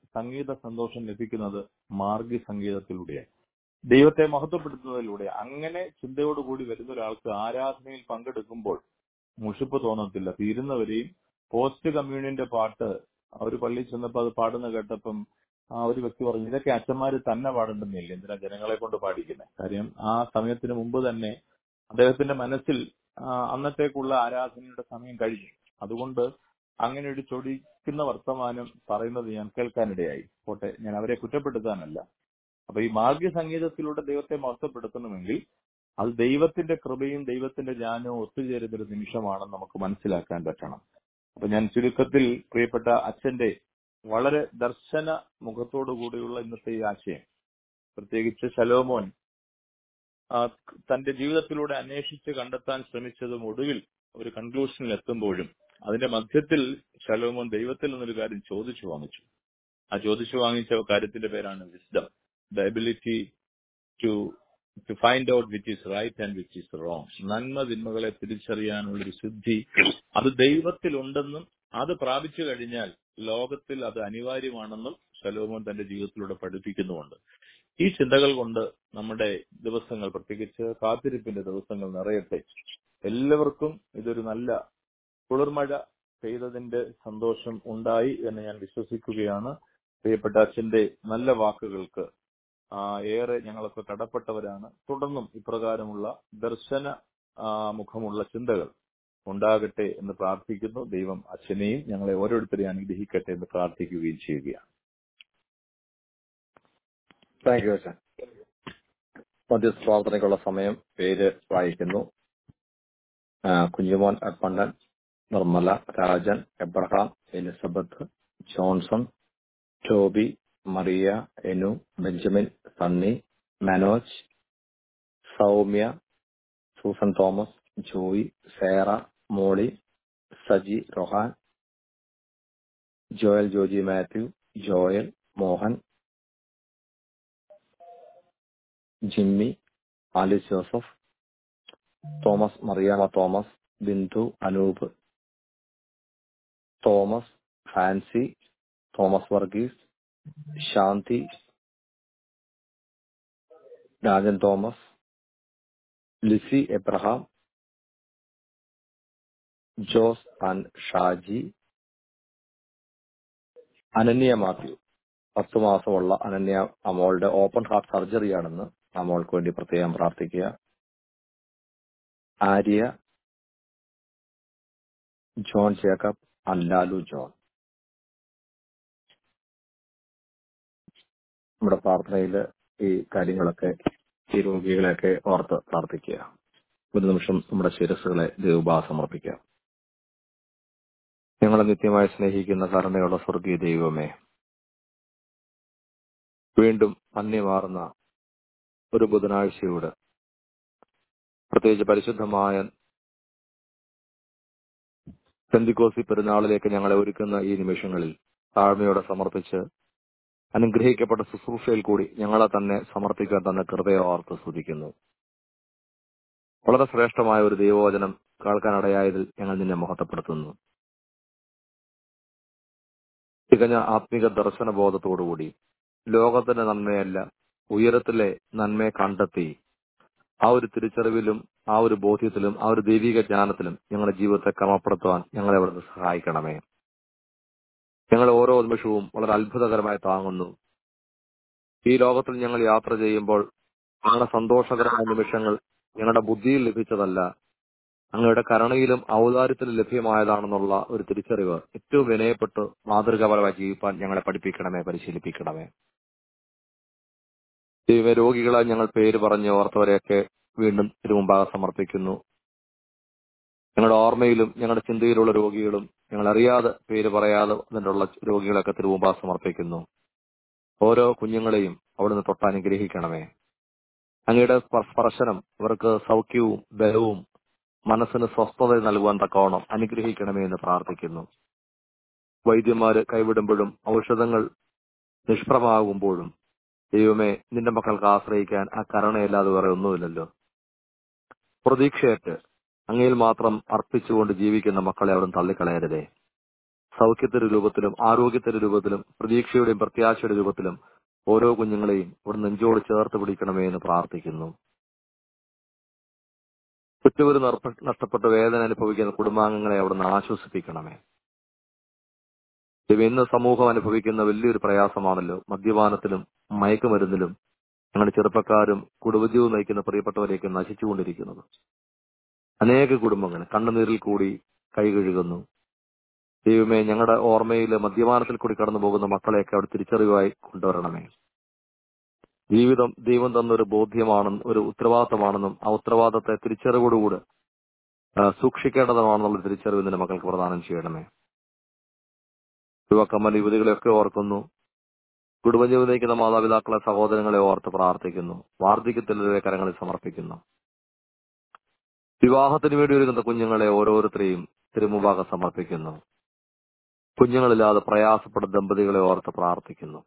സംഗീത സന്തോഷം ലഭിക്കുന്നത് മാർഗി സംഗീതത്തിലൂടെയാണ് ദൈവത്തെ മഹത്വപ്പെടുത്തുന്നതിലൂടെ അങ്ങനെ ചിന്തയോടുകൂടി വരുന്ന ഒരാൾക്ക് ആരാധനയിൽ പങ്കെടുക്കുമ്പോൾ മുഷിപ്പ് തോന്നത്തില്ല തീരുന്നവരെയും പോസ്റ്റ് കമ്മ്യൂണിന്റെ പാട്ട് ഒരു പള്ളിയിൽ ചെന്നപ്പോൾ അത് പാടുന്ന കേട്ടപ്പം ആ ഒരു വ്യക്തി പറഞ്ഞു ഇതൊക്കെ അച്ഛന്മാര് തന്നെ പാടേണ്ടെന്നില്ല എന്തിനാ ജനങ്ങളെ കൊണ്ട് പാടിക്കുന്നത് കാര്യം ആ സമയത്തിന് മുമ്പ് തന്നെ അദ്ദേഹത്തിന്റെ മനസ്സിൽ ആ, അന്നത്തേക്കുള്ള ആരാധനയുടെ സമയം കഴിഞ്ഞു അതുകൊണ്ട് അങ്ങനെ ഒരു ചൊടിക്കുന്ന വർത്തമാനം പറയുന്നത് ഞാൻ കേൾക്കാനിടയായി പോട്ടെ ഞാൻ അവരെ കുറ്റപ്പെടുത്താനല്ല അപ്പൊ ഈ മാർഗ്യ സംഗീതത്തിലൂടെ ദൈവത്തെ മഹത്വപ്പെടുത്തണമെങ്കിൽ അത് ദൈവത്തിന്റെ കൃപയും ദൈവത്തിന്റെ ജ്ഞാനവും ഒത്തുചേരുന്ന ഒരു നിമിഷമാണെന്ന് നമുക്ക് മനസ്സിലാക്കാൻ പറ്റണം അപ്പൊ ഞാൻ ചുരുക്കത്തിൽ പ്രിയപ്പെട്ട അച്ഛന്റെ വളരെ ദർശന മുഖത്തോടു കൂടിയുള്ള ഇന്നത്തെ ഈ ആശയം പ്രത്യേകിച്ച് ശലോമോൻ ആ, തന്റെ ജീവിതത്തിലൂടെ അന്വേഷിച്ച് കണ്ടെത്താൻ ശ്രമിച്ചതും ഒടുവിൽ ഒരു കൺക്ലൂഷനിൽ എത്തുമ്പോഴും അതിന്റെ മധ്യത്തിൽ ശലോമോൻ ദൈവത്തിൽ നിന്നൊരു കാര്യം ചോദിച്ചു വാങ്ങിച്ചു ആ ചോദിച്ചു വാങ്ങിച്ച കാര്യത്തിന്റെ പേരാണ് wisdom the ability to to find out which is right and which is wrong നന്മ തിന്മകളെ തിരിച്ചറിയാനുള്ള ഒരു സിദ്ധി അത് ദൈവത്തിലുണ്ടെന്നും അത് പ്രാപിച്ചു കഴിഞ്ഞാൽ ലോകത്തിൽ അത് അനിവാര്യമാണെന്നും ശലോമോൻ തന്റെ ജീവിതത്തിലൂടെ പഠിപ്പിക്കുന്നുമുണ്ട് ഈ ചിന്തകൾ കൊണ്ട് നമ്മുടെ ദിവസങ്ങൾ പ്രത്യേകിച്ച് കാത്തിരിപ്പിന്റെ ദിവസങ്ങൾ നിറയട്ടെ എല്ലാവർക്കും ഇതൊരു നല്ല കുളിർമഴ പെയ്തതിന്റെ സന്തോഷം ഉണ്ടായി എന്ന് ഞാൻ വിശ്വസിക്കുകയാണ് പ്രിയപ്പെട്ട അച്ഛന്റെ നല്ല വാക്കുകൾക്ക് ആ, ഏറെ ഞങ്ങളൊക്കെ കടപ്പെട്ടവരാണ് തുടർന്നും ഇപ്രകാരമുള്ള ദർശന ആ, മുഖമുള്ള ചിന്തകൾ ഉണ്ടാകട്ടെ എന്ന് പ്രാർത്ഥിക്കുന്നു ദൈവം അച്ഛനെയും ഞങ്ങളെ ഓരോരുത്തരെയും അനുഗ്രഹിക്കട്ടെ എന്ന് പ്രാർത്ഥിക്കുകയും ചെയ്യുകയാണ് താങ്ക് യു അച്ഛൻ മധ്യസ്ഥ പ്രാർത്ഥനയ്ക്കുള്ള സമയം പേര് വായിക്കുന്നു ആ, കുഞ്ഞുമോൻ അപ്പണ്ടൻ നിർമ്മല രാജൻ എബ്രഹാം എലിസബത്ത് ജോൺസൺ ടോബി മറിയ എനു ബെഞ്ചമിൻ സണ്ണി മനോജ് സൗമ്യ സൂസൻ തോമസ് ജോയി സേറ മോളി സജി റൊഹാൻ ജോയൽ ജോജി മാത്യു ജോയൽ മോഹൻ ജിമ്മി ആലിസ് ജോസഫ് തോമസ് മറിയാമ തോമസ് ബിന്ദു അനൂപ് തോമസ് ഫാൻസി തോമസ് വർഗീസ് ശാന്തി രാജൻ തോമസ് ലിസി എബ്രഹാം ജോസ് ആൻഡ് ഷാജി അനന്യ മാത്യു പത്ത് മാസമുള്ള അനന്യ അമോളുടെ ഓപ്പൺ ഹാർട്ട് സർജറിയാണെന്ന് അമോൾക്ക് വേണ്ടി പ്രത്യേകം പ്രാർത്ഥിക്കുക ആര്യ ജോൺ ജേക്കബ് അല്ലാലു ജോൺ നമ്മുടെ പ്രാർത്ഥനയിൽ ഈ കാര്യങ്ങളൊക്കെ ഈ രോഗികളെയൊക്കെ ഓർത്ത് പ്രാർത്ഥിക്കുക ഒരു നിമിഷം നമ്മുടെ ശിരസ്സുകളെ ദൈവഭാ സമർപ്പിക്കാം ഞങ്ങളെ നിത്യമായി സ്നേഹിക്കുന്ന കരുണയുള്ള സ്വർഗീയ ദൈവമേ വീണ്ടും അന്യമാർന്ന ഒരു ബുധനാഴ്ചയോട് പ്രത്യേകിച്ച് പരിശുദ്ധമായ പെന്തിക്കോസി പെരുന്നാളിലേക്ക് ഞങ്ങളെ ഒരുക്കുന്ന ഈ നിമിഷങ്ങളിൽ താഴ്മയോടെ സമർപ്പിച്ച് അനുഗ്രഹിക്കപ്പെട്ട ശുശ്രൂഷയിൽ കൂടി ഞങ്ങളെ തന്നെ സമർപ്പിക്കാൻ തന്നെ കൃപയെ ഓർത്ത് സ്തുതിക്കുന്നു വളരെ ശ്രേഷ്ഠമായ ഒരു ദൈവവചനം കേൾക്കാനിടയായതിൽ ഞങ്ങൾ നിന്നെ മഹത്വപ്പെടുത്തുന്നു തികഞ്ഞ ആത്മിക ദർശന ബോധത്തോടുകൂടി ലോകത്തിന്റെ നന്മയല്ല ഉയരത്തിലെ നന്മയെ കണ്ടെത്തി ആ ഒരു തിരിച്ചറിവിലും ആ ഒരു ബോധ്യത്തിലും ആ ഒരു ദൈവിക ജ്ഞാനത്തിലും ഞങ്ങളുടെ ജീവിതത്തെ ക്രമപ്പെടുത്തുവാൻ ഞങ്ങളെ അവിടുന്ന് സഹായിക്കണമേ ഞങ്ങൾ ഓരോ നിമിഷവും വളരെ അത്ഭുതകരമായി താങ്ങുന്നു ഈ ലോകത്തിൽ ഞങ്ങൾ യാത്ര ചെയ്യുമ്പോൾ ഞങ്ങളുടെ സന്തോഷകരമായ നിമിഷങ്ങൾ ഞങ്ങളുടെ ബുദ്ധിയിൽ ലഭിച്ചതല്ല അങ്ങയുടെ കരുണയിലും ഔദാര്യത്തിലും ലഭ്യമായതാണെന്നുള്ള ഒരു തിരിച്ചറിവ് ഏറ്റവും വിനയപ്പെട്ട് മാതൃകാപരമായി ജീവിപ്പാൻ ഞങ്ങളെ പഠിപ്പിക്കണമേ പരിശീലിപ്പിക്കണമേ ദൈവ രോഗികളെ ഞങ്ങൾ പേര് പറഞ്ഞ് ഓർത്തവരെയൊക്കെ വീണ്ടും തിരുമുമ്പാകെ സമർപ്പിക്കുന്നു ഞങ്ങളുടെ ഓർമ്മയിലും ഞങ്ങളുടെ ചിന്തയിലുള്ള രോഗികളും ഞങ്ങൾ അറിയാതെ പേര് പറയാതെ അതിനുള്ള രോഗികളൊക്കെ തിരുമുമ്പാകെ സമർപ്പിക്കുന്നു ഓരോ കുഞ്ഞുങ്ങളെയും അവിടുന്ന് തൊട്ട് അനുഗ്രഹിക്കണമേ അങ്ങയുടെ സ്പർശനം അവർക്ക് സൗഖ്യവും ബലവും മനസ്സിന് സ്വസ്ഥത നൽകുവാൻ തക്കവണ്ണം അനുഗ്രഹിക്കണമേ എന്ന് പ്രാർത്ഥിക്കുന്നു വൈദ്യന്മാര് കൈവിടുമ്പോഴും ഔഷധങ്ങൾ നിഷ്പ്രഭമാകുമ്പോഴും ദൈവമേ നിന്റെ മക്കൾക്ക് ആശ്രയിക്കാൻ ആ കരുണയല്ലാതെ വേറെ ഒന്നുമില്ലല്ലോ പ്രതീക്ഷയേറ്റ് അങ്ങയിൽ മാത്രം അർപ്പിച്ചുകൊണ്ട് ജീവിക്കുന്ന മക്കളെ അവിടെ തള്ളിക്കളയരുതേ സൗഖ്യത്തിന്റെ രൂപത്തിലും ആരോഗ്യത്തിന്റെ രൂപത്തിലും പ്രതീക്ഷയുടെയും പ്രത്യാശയുടെ രൂപത്തിലും ഓരോ കുഞ്ഞുങ്ങളെയും ഇവിടെ നെഞ്ചോട് ചേർത്ത് പിടിക്കണമേ എന്ന് പ്രാർത്ഥിക്കുന്നു കുറ്റവര് നഷ്ടപ്പെട്ട വേദന അനുഭവിക്കുന്ന കുടുംബാംഗങ്ങളെ അവിടുന്ന് ആശ്വസിപ്പിക്കണമേ ഇത് ഇന്ന് സമൂഹം അനുഭവിക്കുന്ന വലിയൊരു പ്രയാസമാണല്ലോ മദ്യപാനത്തിലും മയക്കുമരുന്നിലും ഞങ്ങളുടെ ചെറുപ്പക്കാരും കുടുംബജീവം നയിക്കുന്ന പ്രിയപ്പെട്ടവരെയൊക്കെ നശിച്ചുകൊണ്ടിരിക്കുന്നത് അനേക കുടുംബങ്ങൾ കണ്ണുനീരിൽ കൂടി കൈ കഴുകുന്നു ദൈവമേ ഞങ്ങളുടെ ഓർമ്മയിൽ മദ്യപാനത്തിൽ കൂടി കടന്നു പോകുന്ന മക്കളെയൊക്കെ അവിടെ തിരിച്ചറിവായി കൊണ്ടുവരണമേ ജീവിതം ദൈവം തന്നൊരു ബോധ്യമാണെന്നും ഒരു ഉത്തരവാദിത്തമാണെന്നും ആ ഉത്തരവാദിത്തത്തെ തിരിച്ചറിവോടുകൂടി ആ, സൂക്ഷിക്കേണ്ടതുമാണെന്നുള്ള തിരിച്ചറിവ് നിന്റെ മക്കൾക്ക് പ്രദാനം ചെയ്യണമേ യുവക്കമ്മൽ യുവതികളെയൊക്കെ ഓർക്കുന്നു കുടുംബജീവിതം നയിക്കുന്ന മാതാപിതാക്കളെ സഹോദരങ്ങളെ ഓർത്ത് പ്രാർത്ഥിക്കുന്നു വാർദ്ധക്യത്തിലെ കരങ്ങളിൽ സമർപ്പിക്കുന്നു വിവാഹത്തിന് വേണ്ടി ഒരുങ്ങുന്ന കുഞ്ഞുങ്ങളെ ഓരോരുത്തരെയും തിരുമുഭാഗം സമർപ്പിക്കുന്നു കുഞ്ഞുങ്ങളില്ലാതെ പ്രയാസപ്പെടുന്ന ദമ്പതികളെ ഓർത്ത് പ്രാർത്ഥിക്കുന്നു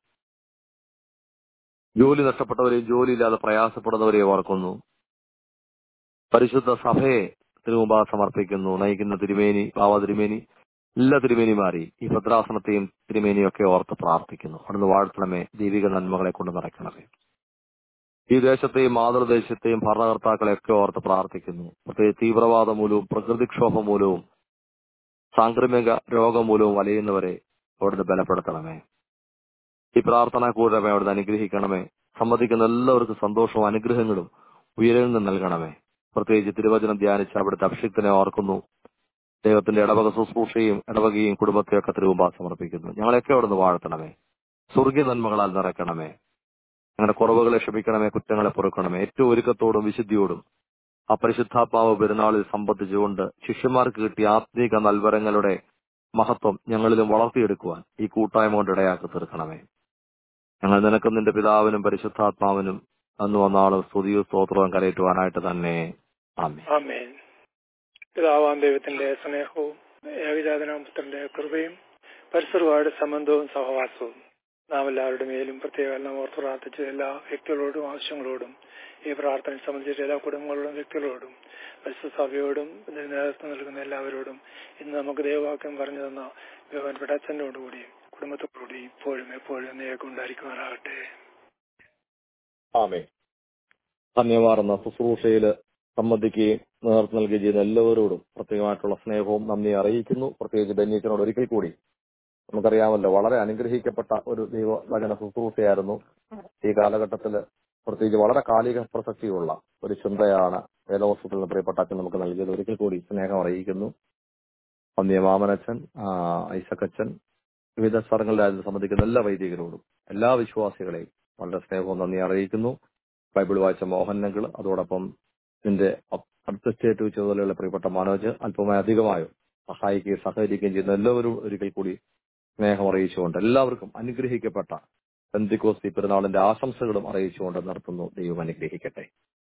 ജോലി നഷ്ടപ്പെട്ടവരെയും ജോലിയില്ലാതെ പ്രയാസപ്പെടുന്നവരെയും ഓർക്കുന്നു പരിശുദ്ധ സഭയെ തിരുമുമ്പാകെ സമർപ്പിക്കുന്നു നയിക്കുന്ന തിരുമേനി പാവ തിരുമേനി എല്ലാ തിരുമേനിമാരെയും ഈ ഭദ്രാസനത്തെയും തിരുമേനിയും ഒക്കെ ഓർത്ത് പ്രാർത്ഥിക്കുന്നു അവിടുന്ന് വാഴ്ത്തണമേ ദൈവിക നന്മകളെ കൊണ്ട് നിറയ്ക്കണമേ ഈ ദേശത്തെയും മാതൃദേശത്തെയും ഭരണകർത്താക്കളെ ഒക്കെ ഓർത്ത് പ്രാർത്ഥിക്കുന്നു പ്രത്യേകിച്ച് തീവ്രവാദം മൂലവും പ്രകൃതിക്ഷോഭം മൂലവും സാംക്രമിക രോഗം മൂലവും വലയുന്നവരെ അവിടുന്ന് ബലപ്പെടുത്തണമേ ഈ പ്രാർത്ഥന കൂടമേ അവിടുന്ന് അനുഗ്രഹിക്കണമേ സമ്മതിക്കുന്ന എല്ലാവർക്കും സന്തോഷവും അനുഗ്രഹങ്ങളും ഉയരങ്ങൾ നൽകണമേ പ്രത്യേകിച്ച് തിരുവചനം ധ്യാനിച്ച് അവിടുത്തെ അഭിഷിക്തനെ ഓർക്കുന്നു ദൈവത്തിന്റെ ഇടവക ശുശ്രൂഷയും ഇടവകയും കുടുംബത്തെയൊക്കെ തിരുവുമ്പ സമർപ്പിക്കുന്നു ഞങ്ങളെയൊക്കെ അവിടുന്ന് വാഴ്ത്തണമേ സ്വർഗീയ നന്മകളാൽ നിറയ്ക്കണമേ ഞങ്ങളുടെ കുറവുകളെ ക്ഷമിക്കണമേ കുറ്റങ്ങളെ പൊറുക്കണമേ ഏറ്റവും ഒരുക്കത്തോടും വിശുദ്ധിയോടും ആ പരിശുദ്ധാത്മാവ് പെരുന്നാളിൽ സംബന്ധിച്ചുകൊണ്ട് ശിഷ്യന്മാർക്ക് കിട്ടിയ ആത്മീക നൽവരങ്ങളുടെ മഹത്വം ഞങ്ങളിലും വളർത്തിയെടുക്കുവാൻ ഈ കൂട്ടായ്മ കൊണ്ട് ഇടയാക്കി തീർക്കണമേ ഞങ്ങൾ നിനക്കും നിന്റെ പിതാവിനും പരിശുദ്ധാത്മാവിനും അന്ന് വന്നാളും സ്തുതിയും സ്തോത്രവും കരയറ്റുവാനായിട്ട് തന്നെ ആമേ ആമേൻ പിതാവാം ദൈവത്തിന്റെ സ്നേഹവും ഏകജാതനാമത്തിന്റെ കൃപയും പരിസരവാട് സംബന്ധവും സഹവാസവും നാം എല്ലാവരുടെ മേലും പ്രത്യേകം നാം ഓർത്ത് പ്രാർത്ഥിച്ച എല്ലാ വ്യക്തികളോടും ആവശ്യങ്ങളോടും ഈ പ്രാർത്ഥന സംബന്ധിച്ച എല്ലാ കുടുംബങ്ങളോടും വ്യക്തികളോടും പരിശുദ്ധ സഭയോടും ഇതിന് നേതൃത്വം നൽകുന്ന എല്ലാവരോടും ഇന്ന് നമുക്ക് ദൈവവാക്യം പറഞ്ഞു തന്ന ബഹുമാനപ്പെട്ട അച്ഛനോടുകൂടി കുടുംബത്തോടുകൂടി ഇപ്പോഴും എപ്പോഴും എന്നേക്കും ഉണ്ടായിരിക്കുമാറാകട്ടെ ആമേ ധന്യമാർന്ന ശുശ്രൂഷയിൽ സംബന്ധിക്കുകയും നേതൃത്വം നൽകുകയും ചെയ്യുന്ന എല്ലാവരോടും പ്രത്യേകമായിട്ടുള്ള സ്നേഹവും നന്ദി അറിയിക്കുന്നു പ്രത്യേകിച്ച് ബെന്നീച്ചനോട് ഒരിക്കൽ കൂടി നമുക്കറിയാമല്ലോ വളരെ അനുഗ്രഹിക്കപ്പെട്ട ഒരു ദൈവവചന ശുശ്രൂഷയായിരുന്നു ഈ കാലഘട്ടത്തിൽ പ്രത്യേകിച്ച് വളരെ കാലിക പ്രസക്തിയുള്ള ഒരു ചിന്തയാണ് വേദവസ്തുത്തിൽ നിന്ന് പ്രിയപ്പെട്ട അച്ഛൻ നമുക്ക് നൽകിയത് ഒരിക്കൽ കൂടി സ്നേഹം അറിയിക്കുന്നു മാമനച്ഛൻ ഐസക്കച്ചൻ വിവിധ സ്ഥലങ്ങളിൽ അതിൽ സംബന്ധിക്കുന്ന എല്ലാ വൈദികരോടും എല്ലാ വിശ്വാസികളെയും വളരെ സ്നേഹവും നന്ദി അറിയിക്കുന്നു ബൈബിൾ വായിച്ച മോഹനങ്ങൾ അതോടൊപ്പം ഇതിന്റെ അഡ്മിനിസ്ട്രേറ്റീവ് ചുമതലയുള്ള പ്രിയപ്പെട്ട മനോജ് അല്പമായി അധികമായോ സഹായിക്കുകയും സഹകരിക്കുകയും ചെയ്യുന്ന എല്ലാവരും ഒരിക്കൽ കൂടി സ്നേഹം അറിയിച്ചുകൊണ്ട് എല്ലാവർക്കും അനുഗ്രഹിക്കപ്പെട്ട പെന്തിക്കോസ്തി പെരുന്നാളിന്റെ ആശംസകളും അറിയിച്ചുകൊണ്ട് നിർത്തുന്നു ദൈവം അനുഗ്രഹിക്കട്ടെ